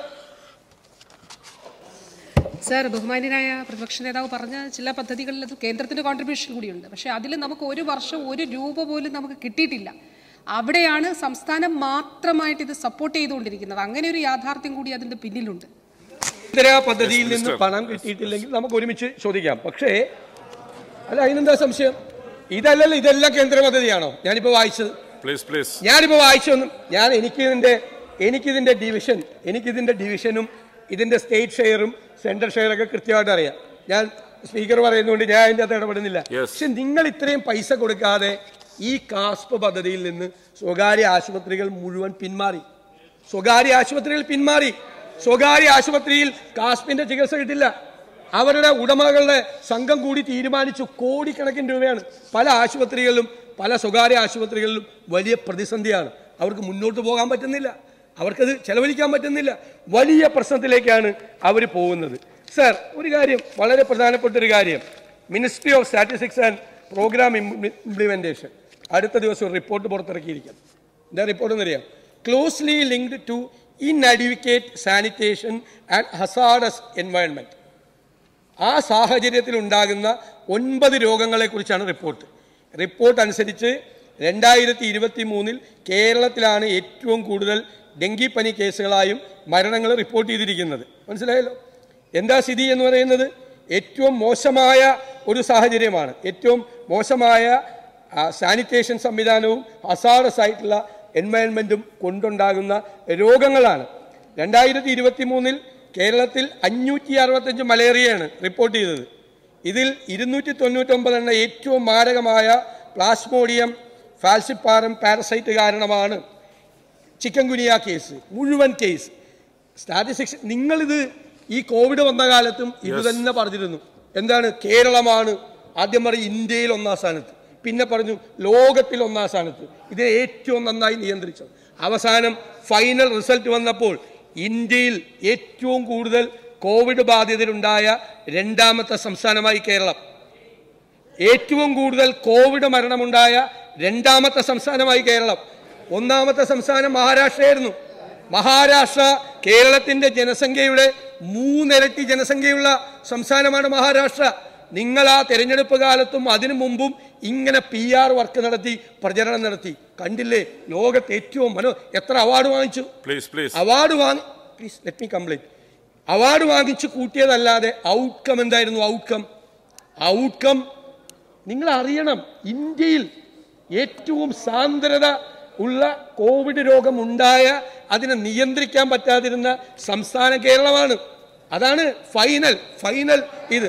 സർ ബഹുമാന്യനായ പ്രതിപക്ഷ നേതാവ് പറഞ്ഞ ചില പദ്ധതികളിൽ അത് കേന്ദ്രത്തിന്റെ കോൺട്രിബ്യൂഷൻ കൂടിയുണ്ട് പക്ഷേ അതിൽ നമുക്ക് ഒരു വർഷം ഒരു രൂപ പോലും നമുക്ക് കിട്ടിയിട്ടില്ല അവിടെയാണ് സംസ്ഥാനം മാത്രമായിട്ട് ഇത് സപ്പോർട്ട് ചെയ്തുകൊണ്ടിരിക്കുന്നത് അങ്ങനെ ഒരു യാഥാർത്ഥ്യം കൂടി അതിന്റെ പിന്നിലുണ്ട് ഇതര പദ്ധതിയിൽ നിന്ന് പണം കിട്ടിയിട്ടില്ലെങ്കിൽ നമുക്ക് ഒരുമിച്ച് ചോദിക്കാം പക്ഷേ അല്ല അതിനെന്താ സംശയം ഇതല്ലല്ലോ ഇതെല്ലാം കേന്ദ്ര പദ്ധതിയാണോ ഞാനിപ്പോ വായിച്ചത് പ്ലീസ് പ്ലീസ് ഞാനിപ്പോ വായിച്ചൊന്നും ഞാൻ എനിക്കിതിന്റെ എനിക്കിതിന്റെ ഡിവിഷൻ എനിക്കിതിന്റെ ഡിവിഷനും ഇതിന്റെ സ്റ്റേറ്റ് ഷെയറും സെൻട്രൽ ഷെയറൊക്കെ കൃത്യമായിട്ട് അറിയാം ഞാൻ സ്പീക്കർ പറയുന്നതുകൊണ്ട് ഞാൻ അതിന്റെ അകത്ത് ഇടപെടുന്നില്ല Yes. പക്ഷെ നിങ്ങൾ ഇത്രയും പൈസ കൊടുക്കാതെ ഈ കാസ്പ് പദ്ധതിയിൽ നിന്ന് സ്വകാര്യ ആശുപത്രികൾ മുഴുവൻ പിന്മാറി സ്വകാര്യ ആശുപത്രികൾ പിന്മാറി സ്വകാര്യ ആശുപത്രിയിൽ കാസ്പിന്റെ ചികിത്സ കിട്ടില്ല അവരുടെ ഉടമകളുടെ സംഘം കൂടി തീരുമാനിച്ചു കോടിക്കണക്കിന് രൂപയാണ് പല ആശുപത്രികളിലും പല സ്വകാര്യ ആശുപത്രികളിലും വലിയ പ്രതിസന്ധിയാണ് അവർക്ക് മുന്നോട്ട് പോകാൻ പറ്റുന്നില്ല അവർക്കത് ചെലവഴിക്കാൻ പറ്റുന്നില്ല വലിയ പ്രശ്നത്തിലേക്കാണ് അവർ പോകുന്നത് സർ ഒരു കാര്യം വളരെ പ്രധാനപ്പെട്ട ഒരു കാര്യം ministry of statistics and programme implementation അടുത്ത ദിവസം ഒരു റിപ്പോർട്ട് പുറത്തിറക്കിയിരിക്കുന്നു എന്താ റിപ്പോർട്ട് എന്നറിയാം closely linked to inadequate sanitation and hazardous environment ആ സാഹചര്യത്തിൽ ഉണ്ടാകുന്ന ഒൻപത് രോഗങ്ങളെക്കുറിച്ചാണ് റിപ്പോർട്ട് റിപ്പോർട്ട് അനുസരിച്ച് രണ്ടായിരത്തി ഇരുപത്തി മൂന്നിൽ കേരളത്തിലാണ് ഏറ്റവും കൂടുതൽ ഡെങ്കിപ്പനി കേസുകളായും മരണങ്ങൾ റിപ്പോർട്ട് ചെയ്തിരിക്കുന്നത് മനസ്സിലായല്ലോ എന്താ സ്ഥിതി എന്ന് പറയുന്നത് ഏറ്റവും മോശമായ ഒരു സാഹചര്യമാണ് ഏറ്റവും മോശമായ ആ, സാനിറ്റേഷൻ സംവിധാനവും ഹസാഡസ് ആയിട്ടുള്ള എൻവയൺമെൻറ്റും കൊണ്ടുണ്ടാകുന്ന രോഗങ്ങളാണ് രണ്ടായിരത്തി ഇരുപത്തി മൂന്നിൽ കേരളത്തിൽ അഞ്ഞൂറ്റി അറുപത്തഞ്ച് മലേറിയയാണ് റിപ്പോർട്ട് ചെയ്തത് ഇതിൽ ഇരുന്നൂറ്റി തൊണ്ണൂറ്റൊമ്പതെണ്ണ ഏറ്റവും മാരകമായ പ്ലാസ്മോഡിയം ഫാൽസിപ്പാറം പാരസൈറ്റ് കാരണമാണ് ചിക്കൻ ഗുനിയ കേസ് മുഴുവൻ കേസ് സ്റ്റാറ്റിസ്റ്റിക്സ് നിങ്ങളിത് ഈ കോവിഡ് വന്ന കാലത്തും ഇത് തന്നെ പറഞ്ഞിരുന്നു എന്താണ് കേരളമാണ് ആദ്യം പറയും ഇന്ത്യയിൽ ഒന്നാം സ്ഥാനത്ത് പിന്നെ പറഞ്ഞു ലോകത്തിൽ ഒന്നാം സ്ഥാനത്ത് ഇത് ഏറ്റവും നന്നായി നിയന്ത്രിച്ചത് അവസാനം ഫൈനൽ റിസൾട്ട് വന്നപ്പോൾ ഇന്ത്യയിൽ ഏറ്റവും കൂടുതൽ കോവിഡ് ബാധിതരുണ്ടായ രണ്ടാമത്തെ സംസ്ഥാനമായി കേരളം ഏറ്റവും കൂടുതൽ കോവിഡ് മരണമുണ്ടായ രണ്ടാമത്തെ സംസ്ഥാനമായി കേരളം ഒന്നാമത്തെ സംസ്ഥാനം മഹാരാഷ്ട്രയായിരുന്നു മഹാരാഷ്ട്ര കേരളത്തിന്റെ ജനസംഖ്യയുടെ മൂന്നിരട്ടി ജനസംഖ്യയുള്ള സംസ്ഥാനമാണ് മഹാരാഷ്ട്ര നിങ്ങൾ ആ തെരഞ്ഞെടുപ്പ് കാലത്തും അതിനു മുമ്പും ഇങ്ങനെ പി ആർ വർക്ക് നടത്തി പ്രചരണം നടത്തി കണ്ടില്ലേ ലോകത്ത് ഏറ്റവും മനോ എത്ര അവാർഡ് വാങ്ങിച്ചു പ്ലീസ് പ്ലീസ് അവാർഡ് വാങ്ങി please let me complete award വാങ്ങിച്ചു കൂട്ടിയതല്ലാതെ ഔട്ട്കം എന്തായിരുന്നു ഔട്ട്കം ഔട്ട്കം നിങ്ങൾ അറിയണം ഇന്ത്യയിൽ ഏറ്റവും സാന്ദ്രത ഉള്ള കോവിഡ് രോഗം ഉണ്ടായ അതിനെ നിയന്ത്രിക്കാൻ പറ്റാതിരുന്ന സംസ്ഥാനം കേരളമാണ് അതാണ് ഫൈനൽ ഫൈനൽ ഇത്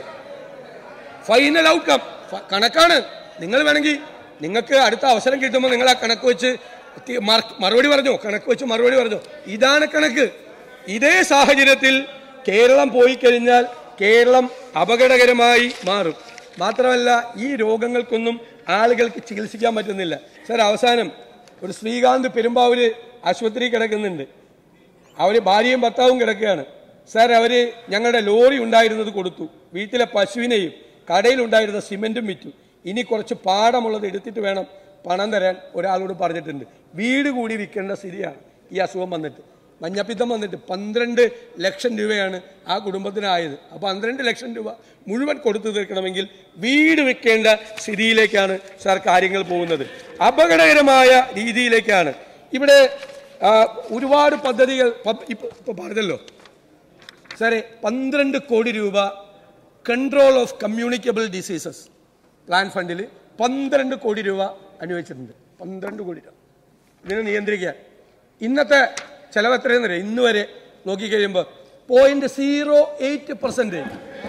ഫൈനൽ ഔട്ട്കം കണക്കാണ് നിങ്ങൾ വേണമെങ്കിൽ നിങ്ങൾക്ക് അടുത്ത അവസരം കിട്ടുമ്പോൾ നിങ്ങൾ ആ കണക്ക് വെച്ച് തി- മർ- മറുപടി പറഞ്ഞോ കണക്ക് വെച്ച് മറുപടി പറഞ്ഞോ ഇതാണ് കണക്ക് ഇതേ സാഹചര്യത്തിൽ കേരളം പോയി കഴിഞ്ഞാൽ കേരളം അപകടകരമായി മാറും മാത്രമല്ല ഈ രോഗങ്ങൾക്കൊന്നും ആളുകൾക്ക് ചികിത്സിക്കാൻ പറ്റുന്നില്ല സാർ അവസാനം ഒരു ശ്രീകാന്ത് പെരുമ്പാവൂര് ആശുപത്രി കിടക്കുന്നുണ്ട് അവർ ഭാര്യയും ഭർത്താവും കിടക്കുകയാണ് സാർ അവർ ഞങ്ങളുടെ ലോറി ഉണ്ടായിരുന്നത് കൊടുത്തു വീട്ടിലെ പശുവിനെയും കടയിലുണ്ടായിരുന്ന സിമെന്റും വിറ്റു ഇനി കുറച്ച് പാടമുള്ളത് എടുത്തിട്ട് വേണം പണം തരാൻ ഒരാളോട് പറഞ്ഞിട്ടുണ്ട് വീട് കൂടി വിൽക്കേണ്ട സ്ഥിതിയാണ് ഈ അസുഖം വന്നിട്ട് മഞ്ഞപ്പിത്തം വന്നിട്ട് പന്ത്രണ്ട് ലക്ഷം രൂപയാണ് ആ കുടുംബത്തിനായത് അപ്പോൾ പന്ത്രണ്ട് ലക്ഷം രൂപ മുഴുവൻ കൊടുത്തു തീർക്കണമെങ്കിൽ വീട് വെക്കേണ്ട സ്ഥിതിയിലേക്കാണ് സാർ കാര്യങ്ങൾ പോകുന്നത് അപകടകരമായ രീതിയിലേക്കാണ് ഇവിടെ ആ, ഒരുപാട് പദ്ധതികൾ പ- ഇപ്പൊ ഇപ്പൊ പറഞ്ഞല്ലോ സാറേ പന്ത്രണ്ട് കോടി രൂപ control of communicable diseases plan ഫണ്ടിൽ പന്ത്രണ്ട് കോടി രൂപ അനുവദിച്ചിട്ടുണ്ട് പന്ത്രണ്ട് കോടി രൂപ ഇതിനെ നിയന്ത്രിക്കാൻ ഇന്നത്തെ ചെലവ് എത്രയെന്ന് അറിയാം ഇന്ന് വരെ നോക്കിക്കഴിയുമ്പോൾ പോയിന്റ് സീറോ എയ്റ്റ് പെർസെൻറ്റ്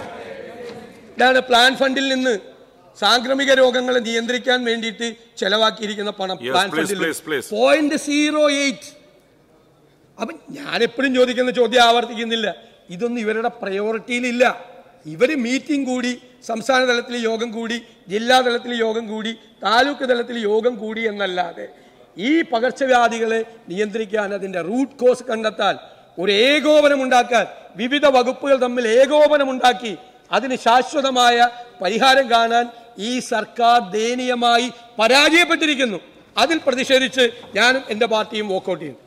ഇതാണ് പ്ലാൻ ഫണ്ടിൽ നിന്ന് സാംക്രമിക രോഗങ്ങളെ നിയന്ത്രിക്കാൻ വേണ്ടിയിട്ട് ചെലവാക്കിയിരിക്കുന്ന പണം Yes, പ്ലാൻ please, ഫണ്ടിൽ please, please. Point zero eight അപ്പം ഞാൻ എപ്പോഴും ചോദിക്കുന്ന ചോദ്യം ആവർത്തിക്കുന്നില്ല ഇതൊന്നും ഇവരുടെ പ്രയോറിറ്റിയിലില്ല ഇവർ മീറ്റിംഗ് കൂടി സംസ്ഥാന തലത്തിൽ യോഗം കൂടി ജില്ലാ തലത്തിൽ യോഗം കൂടി താലൂക്ക് തലത്തിൽ യോഗം കൂടി എന്നല്ലാതെ ഈ പകർച്ചവ്യാധികളെ നിയന്ത്രിക്കാൻ അതിന്റെ റൂട്ട് കോസ് കണ്ടെത്താൻ ഒരു ഏകോപനം ഉണ്ടാക്കാൻ വിവിധ വകുപ്പുകൾ തമ്മിൽ ഏകോപനം ഉണ്ടാക്കി അതിന് ശാശ്വതമായ പരിഹാരം കാണാൻ ഈ സർക്കാർ ദയനീയമായി പരാജയപ്പെട്ടിരിക്കുന്നു അതിൽ പ്രതിഷേധിച്ച് ഞാനും എൻ്റെ പാർട്ടിയും വോക്കൗട്ട് ചെയ്യും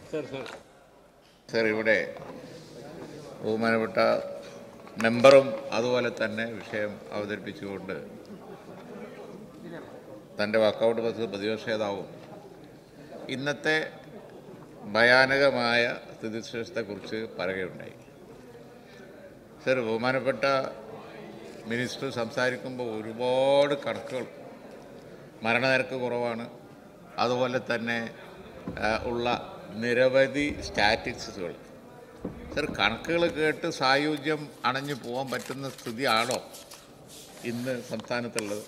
സർ ഇവിടെ ബഹുമാനപ്പെട്ട മെമ്പറും അതുപോലെ തന്നെ വിഷയം അവതരിപ്പിച്ചുകൊണ്ട് തൻ്റെ വാക്കൗട്ട് ബസ് പ്രതിപക്ഷ നേതാവും ഇന്നത്തെ ഭയാനകമായ സ്ഥിതിവിശേഷത്തെക്കുറിച്ച് പറയുകയുണ്ടായി സർ ബഹുമാനപ്പെട്ട മിനിസ്റ്റർ സംസാരിക്കുമ്പോൾ ഒരുപാട് കണക്കുകൾ മരണനിരക്ക് കുറവാണ് അതുപോലെ തന്നെ ആ, ഉള്ള നിരവധി സ്റ്റാറ്റിസ്റ്റിക്സുകൾ സർ കണക്കുകൾ കേട്ട് സായുജ്യം അണഞ്ഞു പോകാൻ പറ്റുന്ന സ്ഥിതിയാണോ ഇന്ന് സംസ്ഥാനത്തുള്ളത്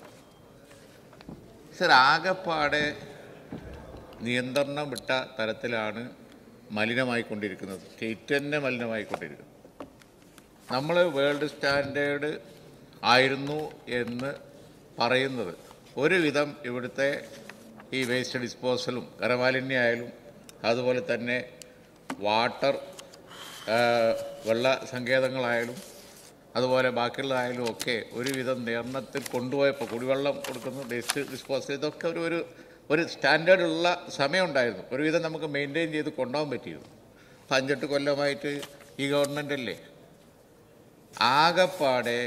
സർ ആകെപ്പാടെ നിയന്ത്രണം വിട്ട തരത്തിലാണ് മലിനമായിക്കൊണ്ടിരിക്കുന്നത് സ്റ്റേറ്റ് തന്നെ മലിനമായിക്കൊണ്ടിരിക്കുന്നത് നമ്മൾ വേൾഡ് സ്റ്റാൻഡേർഡ് ആയിരുന്നു എന്ന് പറയുന്നത് ഒരുവിധം ഇവിടുത്തെ ഈ വേസ്റ്റ് ഡിസ്പോസലും കരമാലിന്യമായാലും അതുപോലെ തന്നെ വാട്ടർ ആ, വെള്ള സങ്കേതങ്ങളായാലും അതുപോലെ ബാക്കിയുള്ളതായാലും ഒക്കെ ഒരുവിധം നിയന്ത്രണത്തിൽ കൊണ്ടുപോയപ്പോൾ കുടിവെള്ളം കൊടുക്കുന്നു വേസ്റ്റ് ഡിസ്പോസൽ ഇതൊക്കെ ഒരു ഒരു ഒരു സ്റ്റാൻഡേർഡ് ഉള്ള സമയമുണ്ടായിരുന്നു ഒരുവിധം നമുക്ക് മെയിൻറ്റെയിൻ ചെയ്ത് കൊണ്ടുപോകാൻ പറ്റിയിരുന്നു ഇപ്പം അഞ്ചെട്ട് കൊല്ലമായിട്ട് ഈ ഗവൺമെൻറ് അല്ലേ ആകപ്പാടെ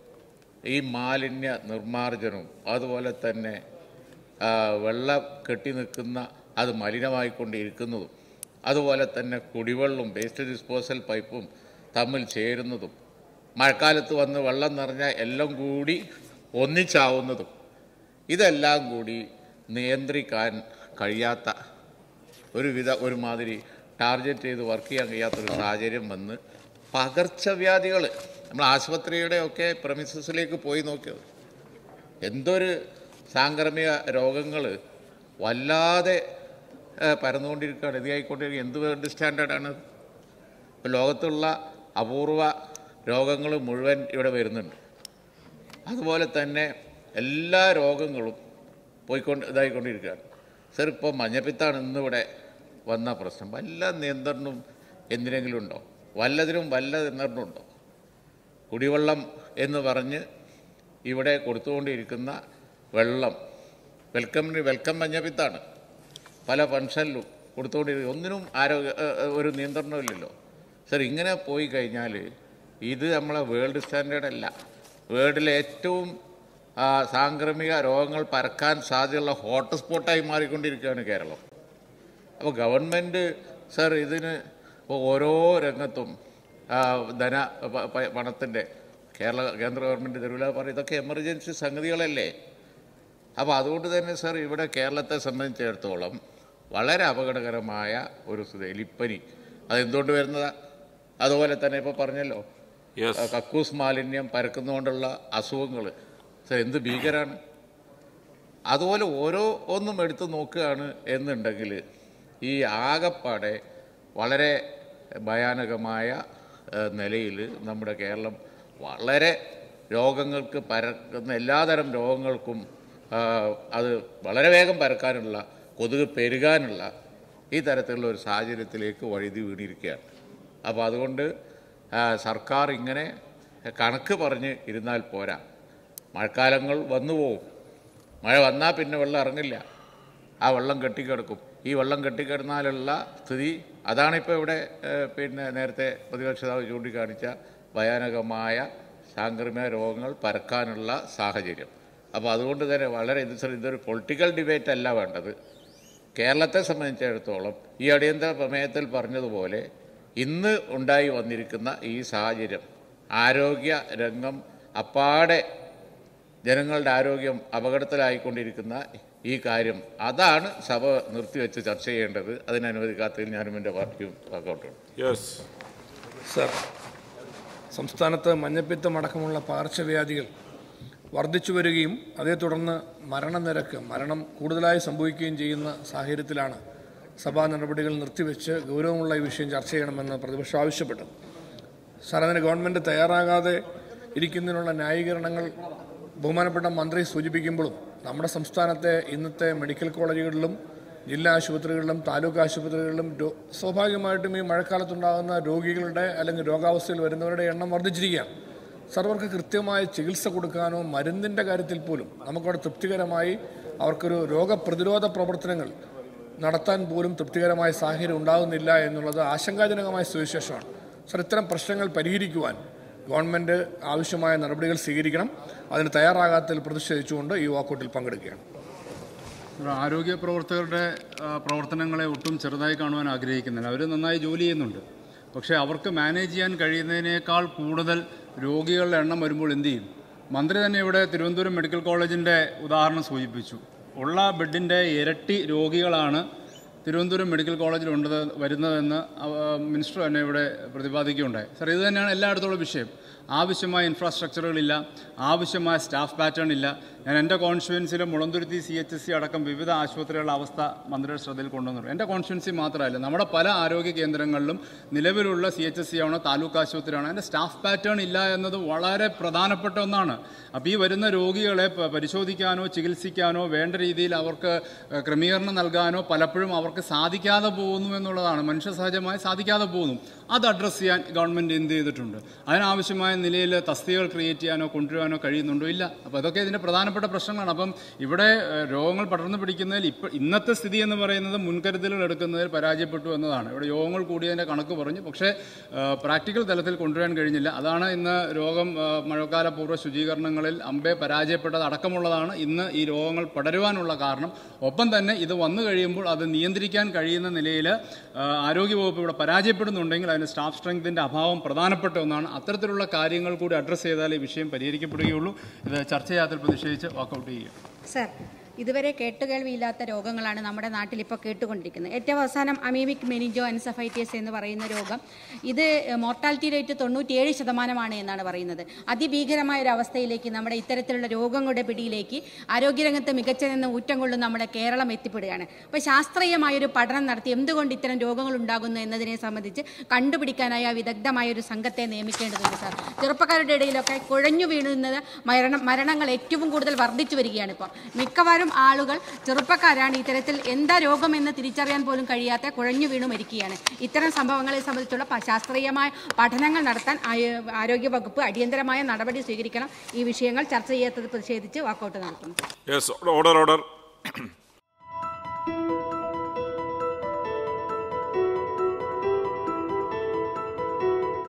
ഈ മാലിന്യ നിർമ്മാർജ്ജനവും അതുപോലെ തന്നെ ആ, വെള്ളം കെട്ടി നിൽക്കുന്ന അത് മലിനമായിക്കൊണ്ടിരിക്കുന്നതും അതുപോലെ തന്നെ കുടിവെള്ളവും വേസ്റ്റ് ഡിസ്പോസൽ പൈപ്പും തമ്മിൽ ചേരുന്നതും മഴക്കാലത്ത് വന്ന് വെള്ളം നിറഞ്ഞാൽ എല്ലാം കൂടി ഒന്നിച്ചാവുന്നതും ഇതെല്ലാം കൂടി നിയന്ത്രിക്കാൻ കഴിയാത്ത ഒരുവിധ ഒരുമാതിരി ടാർഗറ്റ് ചെയ്ത് വർക്ക് ചെയ്യാൻ കഴിയാത്തൊരു സാഹചര്യം വന്ന് പകർച്ചവ്യാധികൾ നമ്മൾ ആശുപത്രിയുടെ ഒക്കെ പ്രമിസസിലേക്ക് പോയി നോക്കിയത് എന്തൊരു സാംക്രമിക രോഗങ്ങൾ വല്ലാതെ ഏഹ്, പരന്നുകൊണ്ടിരിക്കുകയാണ് ഇതായിക്കൊണ്ടിരിക്കുക എന്ത് വേൾഡ് സ്റ്റാൻഡേർഡാണ് ഇപ്പോൾ ലോകത്തുള്ള അപൂർവ രോഗങ്ങൾ മുഴുവൻ ഇവിടെ വരുന്നുണ്ട് അതുപോലെ തന്നെ എല്ലാ രോഗങ്ങളും പോയിക്കൊണ്ട് ഇതായിക്കൊണ്ടിരിക്കുകയാണ് സർ ഇപ്പോൾ മഞ്ഞപ്പിത്താണ് ഇന്നിവിടെ വന്ന പ്രശ്നം വല്ല നിയന്ത്രണവും എന്തിനെങ്കിലും ഉണ്ടോ വല്ലതിനും വല്ല നിയന്ത്രണമുണ്ടോ കുടിവെള്ളം എന്ന് പറഞ്ഞ് ഇവിടെ കൊടുത്തുകൊണ്ടിരിക്കുന്ന വെള്ളം വെൽക്കമിന് വെൽക്കം മഞ്ഞപ്പിത്താണ് പല ഫംഗ്ഷനിലും കൊടുത്തുകൊണ്ടിരിക്കും ഒന്നിനും ആരോഗ്യ ഏ, ഏ, ഒരു നിയന്ത്രണമില്ലല്ലോ സർ ഇങ്ങനെ പോയി കഴിഞ്ഞാൽ ഇത് നമ്മളെ വേൾഡ് സ്റ്റാൻഡേർഡ് അല്ല വേൾഡിലെ ഏറ്റവും ആ, സാംക്രമിക രോഗങ്ങൾ പരക്കാൻ സാധ്യതയുള്ള ഹോട്ട്സ്പോട്ടായി മാറിക്കൊണ്ടിരിക്കുകയാണ് കേരളം അപ്പോൾ ഗവൺമെൻറ് സർ ഇതിന് ഇപ്പോൾ ഓരോ രംഗത്തും ആ, ധന പ- പ- പണത്തിൻ്റെ കേരള കേന്ദ്ര ഗവൺമെൻറ് തരൂല പറയും ഇതൊക്കെ എമർജൻസി സംഗതികളല്ലേ അപ്പോൾ അതുകൊണ്ട് തന്നെ സർ ഇവിടെ കേരളത്തെ സംബന്ധിച്ചിടത്തോളം വളരെ അപകടകരമായ ഒരു സ്ഥിതി എലിപ്പനി അതെന്തുകൊണ്ട് വരുന്നതാ അതുപോലെ തന്നെ ഇപ്പോൾ പറഞ്ഞല്ലോ യെസ് കക്കൂസ് മാലിന്യം പരക്കുന്നതുകൊണ്ടുള്ള അസുഖങ്ങൾ സർ എന്ത് ഭീകരാണ് അതുപോലെ ഓരോ ഒന്നും എടുത്തു നോക്കുകയാണ് എന്നുണ്ടെങ്കിൽ ഈ ആകപ്പാടെ വളരെ ഭയാനകമായ നിലയിൽ നമ്മുടെ കേരളം വളരെ രോഗങ്ങൾക്ക് പരക്കുന്ന എല്ലാതരം രോഗങ്ങൾക്കും ആ, അത് വളരെ വേഗം പരക്കാനുള്ള കൊതുക് പെരുകാനുള്ള ഈ തരത്തിലുള്ള ഒരു സാഹചര്യത്തിലേക്ക് വഴുതി വീണിരിക്കുകയാണ് അപ്പോൾ അതുകൊണ്ട് ആ, സർക്കാർ ഇങ്ങനെ കണക്ക് പറഞ്ഞ് ഇരുന്നാൽ പോരാ മഴക്കാലങ്ങൾ വന്നു പോവും മഴ വന്നാൽ പിന്നെ വെള്ളം ഇറങ്ങില്ല ആ വെള്ളം കെട്ടിക്കിടക്കും ഈ വെള്ളം കെട്ടിക്കിടന്നാലുള്ള സ്ഥിതി അതാണിപ്പോൾ ഇവിടെ ഏഹ്, പിന്നെ നേരത്തെ പ്രതിപക്ഷ നേതാവ് ചൂണ്ടിക്കാണിച്ച ഭയാനകമായ സാംക്രമിക രോഗങ്ങൾ പരക്കാനുള്ള സാഹചര്യം അപ്പോൾ അതുകൊണ്ട് തന്നെ വളരെ ഇത് സർ ഇതൊരു പൊളിറ്റിക്കൽ ഡിബേറ്റ് അല്ല വേണ്ടത് കേരളത്തെ സംബന്ധിച്ചിടത്തോളം ഈ അടിയന്തര പ്രമേയത്തിൽ പറഞ്ഞതുപോലെ ഇന്ന് ഉണ്ടായി വന്നിരിക്കുന്ന ഈ സാഹചര്യം ആരോഗ്യ രംഗം അപ്പാടെ ജനങ്ങളുടെ ആരോഗ്യം അപകടത്തിലായിക്കൊണ്ടിരിക്കുന്ന ഈ കാര്യം അതാണ് സഭ നിർത്തിവെച്ച് ചർച്ച ചെയ്യേണ്ടത് അതിനനുവദിക്കാത്തതിൽ ഞാനും എൻ്റെ പാർട്ടിയും വർക്കൗട്ടുണ്ട് യെസ് സർ സംസ്ഥാനത്ത് മഞ്ഞപ്പിത്തം അടക്കമുള്ള പകർച്ചവ്യാധികൾ വർദ്ധിച്ചു വരികയും അതേ തുടർന്ന് മരണനിരക്ക് മരണം കൂടുതലായി സംഭവിക്കുകയും ചെയ്യുന്ന സാഹചര്യത്തിലാണ് സഭാ നടപടികൾ നിർത്തിവെച്ച് ഗൗരവമുള്ള ഈ വിഷയം ചർച്ച ചെയ്യണമെന്ന് പ്രതിപക്ഷം ആവശ്യപ്പെട്ടു സാർ അതിന് ഗവൺമെൻറ് തയ്യാറാകാതെ ഇരിക്കുന്നതിനുള്ള ന്യായീകരണങ്ങൾ ബഹുമാനപ്പെട്ട മന്ത്രി സൂചിപ്പിക്കുമ്പോഴും നമ്മുടെ സംസ്ഥാനത്തെ ഇന്നത്തെ മെഡിക്കൽ കോളേജുകളിലും ജില്ലാ ആശുപത്രികളിലും താലൂക്ക് ആശുപത്രികളിലും രോ- സ്വാഭാവികമായിട്ടും ഈ മഴക്കാലത്തുണ്ടാകുന്ന രോഗികളുടെ അല്ലെങ്കിൽ രോഗാവസ്ഥയിൽ വരുന്നവരുടെ എണ്ണം വർദ്ധിച്ചിരിക്കുകയാണ് സാർ അവർക്ക് കൃത്യമായ ചികിത്സ കൊടുക്കാനോ മരുന്നിൻ്റെ കാര്യത്തിൽ പോലും നമുക്കവിടെ തൃപ്തികരമായി അവർക്കൊരു രോഗപ്രതിരോധ പ്രവർത്തനങ്ങൾ നടത്താൻ പോലും തൃപ്തികരമായ സാഹചര്യം ഉണ്ടാകുന്നില്ല എന്നുള്ളത് ആശങ്കാജനകമായ സുവിശേഷമാണ് സർ ഇത്തരം പ്രശ്നങ്ങൾ പരിഹരിക്കുവാൻ ഗവൺമെൻറ് ആവശ്യമായ നടപടികൾ സ്വീകരിക്കണം അതിന് തയ്യാറാകാത്തതിൽ പ്രതിഷേധിച്ചുകൊണ്ട് ഈ വാക്കൗട്ടിൽ പങ്കെടുക്കുകയാണ് ഒരു ആരോഗ്യ പ്രവർത്തകരുടെ ആ, പ്രവർത്തനങ്ങളെ ഒട്ടും ചെറുതായി കാണുവാൻ ആഗ്രഹിക്കുന്നില്ല അവർ നന്നായി ജോലി ചെയ്യുന്നുണ്ട് പക്ഷേ അവർക്ക് മാനേജ് ചെയ്യാൻ കഴിയുന്നതിനേക്കാൾ കൂടുതൽ രോഗികളുടെ എണ്ണം വരുമ്പോൾ എന്ത് ചെയ്യും മന്ത്രി തന്നെ ഇവിടെ തിരുവനന്തപുരം മെഡിക്കൽ കോളേജിൻ്റെ ഉദാഹരണം സൂചിപ്പിച്ചു ഉള്ള ബെഡിൻ്റെ ഇരട്ടി രോഗികളാണ് തിരുവനന്തപുരം മെഡിക്കൽ കോളേജിൽ ഉണ്ടത് വരുന്നതെന്ന് അവ- മിനിസ്റ്റർ തന്നെ ഇവിടെ പ്രതിപാദിക്കുകയുണ്ടായി സാർ ഇത് തന്നെയാണ് എല്ലായിടത്തുള്ള വിഷയം ആവശ്യമായ ഇൻഫ്രാസ്ട്രക്ചറുകളില്ല ആവശ്യമായ സ്റ്റാഫ് പാറ്റേൺ ഇല്ല ഞാൻ എൻ്റെ കോൺസ്റ്റുവൻസിലെ Mulanthuruthy C H S C അടക്കം വിവിധ ആശുപത്രികളുടെ അവസ്ഥ മന്ത്രിയുടെ ശ്രദ്ധയിൽ കൊണ്ടുവന്നു എൻ്റെ കോൺസ്റ്റുവൻസി മാത്രമല്ല നമ്മുടെ പല ആരോഗ്യ കേന്ദ്രങ്ങളിലും നിലവിലുള്ള സി എച്ച് എസ് സി ആണോ താലൂക്ക് ആശുപത്രിയാണോ അതിൻ്റെ സ്റ്റാഫ് പാറ്റേൺ ഇല്ല എന്നത് വളരെ പ്രധാനപ്പെട്ട ഒന്നാണ് അപ്പോൾ ഈ വരുന്ന രോഗികളെ പ- പരിശോധിക്കാനോ ചികിത്സിക്കാനോ വേണ്ട രീതിയിൽ അവർക്ക് ഏഹ്, ക്രമീകരണം നൽകാനോ പലപ്പോഴും അവർക്ക് സാധിക്കാതെ പോകുന്നു എന്നുള്ളതാണ് മനുഷ്യ സഹജമായി സാധിക്കാതെ പോകുന്നു അത് അഡ്രസ്സ് ചെയ്യാൻ ഗവൺമെൻറ് എന്ത് ചെയ്തിട്ടുണ്ട് അതിനാവശ്യമായ നിലയിൽ തസ്തികകൾ ക്രിയേറ്റ് ചെയ്യാനോ കൊണ്ടുവരാനോ കഴിയുന്നുണ്ടോ ഇല്ല അപ്പോൾ അതൊക്കെ ഇതിൻ്റെ പ്രധാനപ്പെട്ട പ്രശ്നങ്ങളാണ് അപ്പം ഇവിടെ ഏഹ്, രോഗങ്ങൾ പടർന്നു പിടിക്കുന്നതിൽ ഇപ്പോൾ ഇന്നത്തെ സ്ഥിതി എന്ന് പറയുന്നത് മുൻകരുതലുകൾ എടുക്കുന്നതിൽ പരാജയപ്പെട്ടു എന്നതാണ് ഇവിടെ യോഗങ്ങൾ കൂടിയതിൻ്റെ കണക്ക് പറഞ്ഞു പക്ഷേ ഏഹ്, പ്രാക്ടിക്കൽ തലത്തിൽ കൊണ്ടുവരാൻ കഴിഞ്ഞില്ല അതാണ് ഇന്ന് രോഗം ഏഹ്, മഴക്കാല പൂർവ്വ ശുചീകരണങ്ങളിൽ അമ്പെ പരാജയപ്പെട്ടത് അടക്കമുള്ളതാണ് ഇന്ന് ഈ രോഗങ്ങൾ പടരുവാനുള്ള കാരണം ഒപ്പം തന്നെ ഇത് വന്നു കഴിയുമ്പോൾ അത് നിയന്ത്രിക്കാൻ കഴിയുന്ന നിലയിൽ ആരോഗ്യവകുപ്പ് ഇവിടെ പരാജയപ്പെടുന്നുണ്ടെങ്കിൽ അതിന് സ്റ്റാഫ് സ്ട്രെങ്തിൻ്റെ അഭാവം പ്രധാനപ്പെട്ട ഒന്നാണ് അത്തരത്തിലുള്ള കാര്യങ്ങൾ കൂടി അഡ്രസ്സ് ചെയ്താലേ ഈ വിഷയം പരിഹരിക്കപ്പെടുകയുള്ളൂ ഇത് ചർച്ച ചെയ്യാത്തതിൽ പ്രതിഷേധിച്ച് വാക്കൗട്ട് ചെയ്യുക സർ ഇതുവരെ കേട്ടുകേൾവിയില്ലാത്ത രോഗങ്ങളാണ് നമ്മുടെ നാട്ടിൽ ഇപ്പോൾ കേട്ടുകൊണ്ടിരിക്കുന്നത് ഏറ്റവും അവസാനം അമീബിക് മെനിജോ എൻസഫൈറ്റിസ് എന്ന് പറയുന്ന രോഗം ഇത് മോർട്ടാലിറ്റി റേറ്റ് തൊണ്ണൂറ്റിയേഴ് ശതമാനമാണ് എന്നാണ് പറയുന്നത് അതിഭീകരമായ ഒരു അവസ്ഥയിലേക്ക് നമ്മുടെ ഇത്തരത്തിലുള്ള രോഗങ്ങളുടെ പിടിയിലേക്ക് ആരോഗ്യരംഗത്ത് മികച്ച നിന്ന് ഊറ്റം കൊള്ളുന്ന നമ്മുടെ കേരളം എത്തിപ്പെടുകയാണ് അപ്പോൾ ശാസ്ത്രീയമായൊരു പഠനം നടത്തി എന്തുകൊണ്ട് ഇത്തരം രോഗങ്ങൾ ഉണ്ടാകുന്നു എന്നതിനെ സംബന്ധിച്ച് കണ്ടുപിടിക്കാനായി ആ വിദഗ്ധമായ ഒരു സംഘത്തെ നിയമിക്കേണ്ടതുണ്ട് സാർ ചെറുപ്പക്കാരുടെ ഇടയിലൊക്കെ കുഴഞ്ഞു വീഴുന്നത് മരണം മരണങ്ങൾ ഏറ്റവും കൂടുതൽ വർദ്ധിച്ചു വരികയാണ് ഇപ്പോൾ മിക്കവാറും ആളുകൾ ചെറുപ്പക്കാരാണ് ഇത്തരത്തിൽ എന്താ രോഗമെന്ന് തിരിച്ചറിയാൻ പോലും കഴിയാത്ത കുഴഞ്ഞു വീണു മരിക്കുകയാണ് ഇത്തരം സംഭവങ്ങളെ സംബന്ധിച്ചുള്ള പ- ശാസ്ത്രീയമായ പഠനങ്ങൾ നടത്താൻ ആയ- ആരോഗ്യവകുപ്പ് അടിയന്തരമായ നടപടി സ്വീകരിക്കണം ഈ വിഷയങ്ങൾ ചർച്ച ചെയ്യാത്തത് പ്രതിഷേധിച്ച് വാക്കൗട്ട് നടത്തുന്നു യെസ് ഓർഡർ ഓർഡർ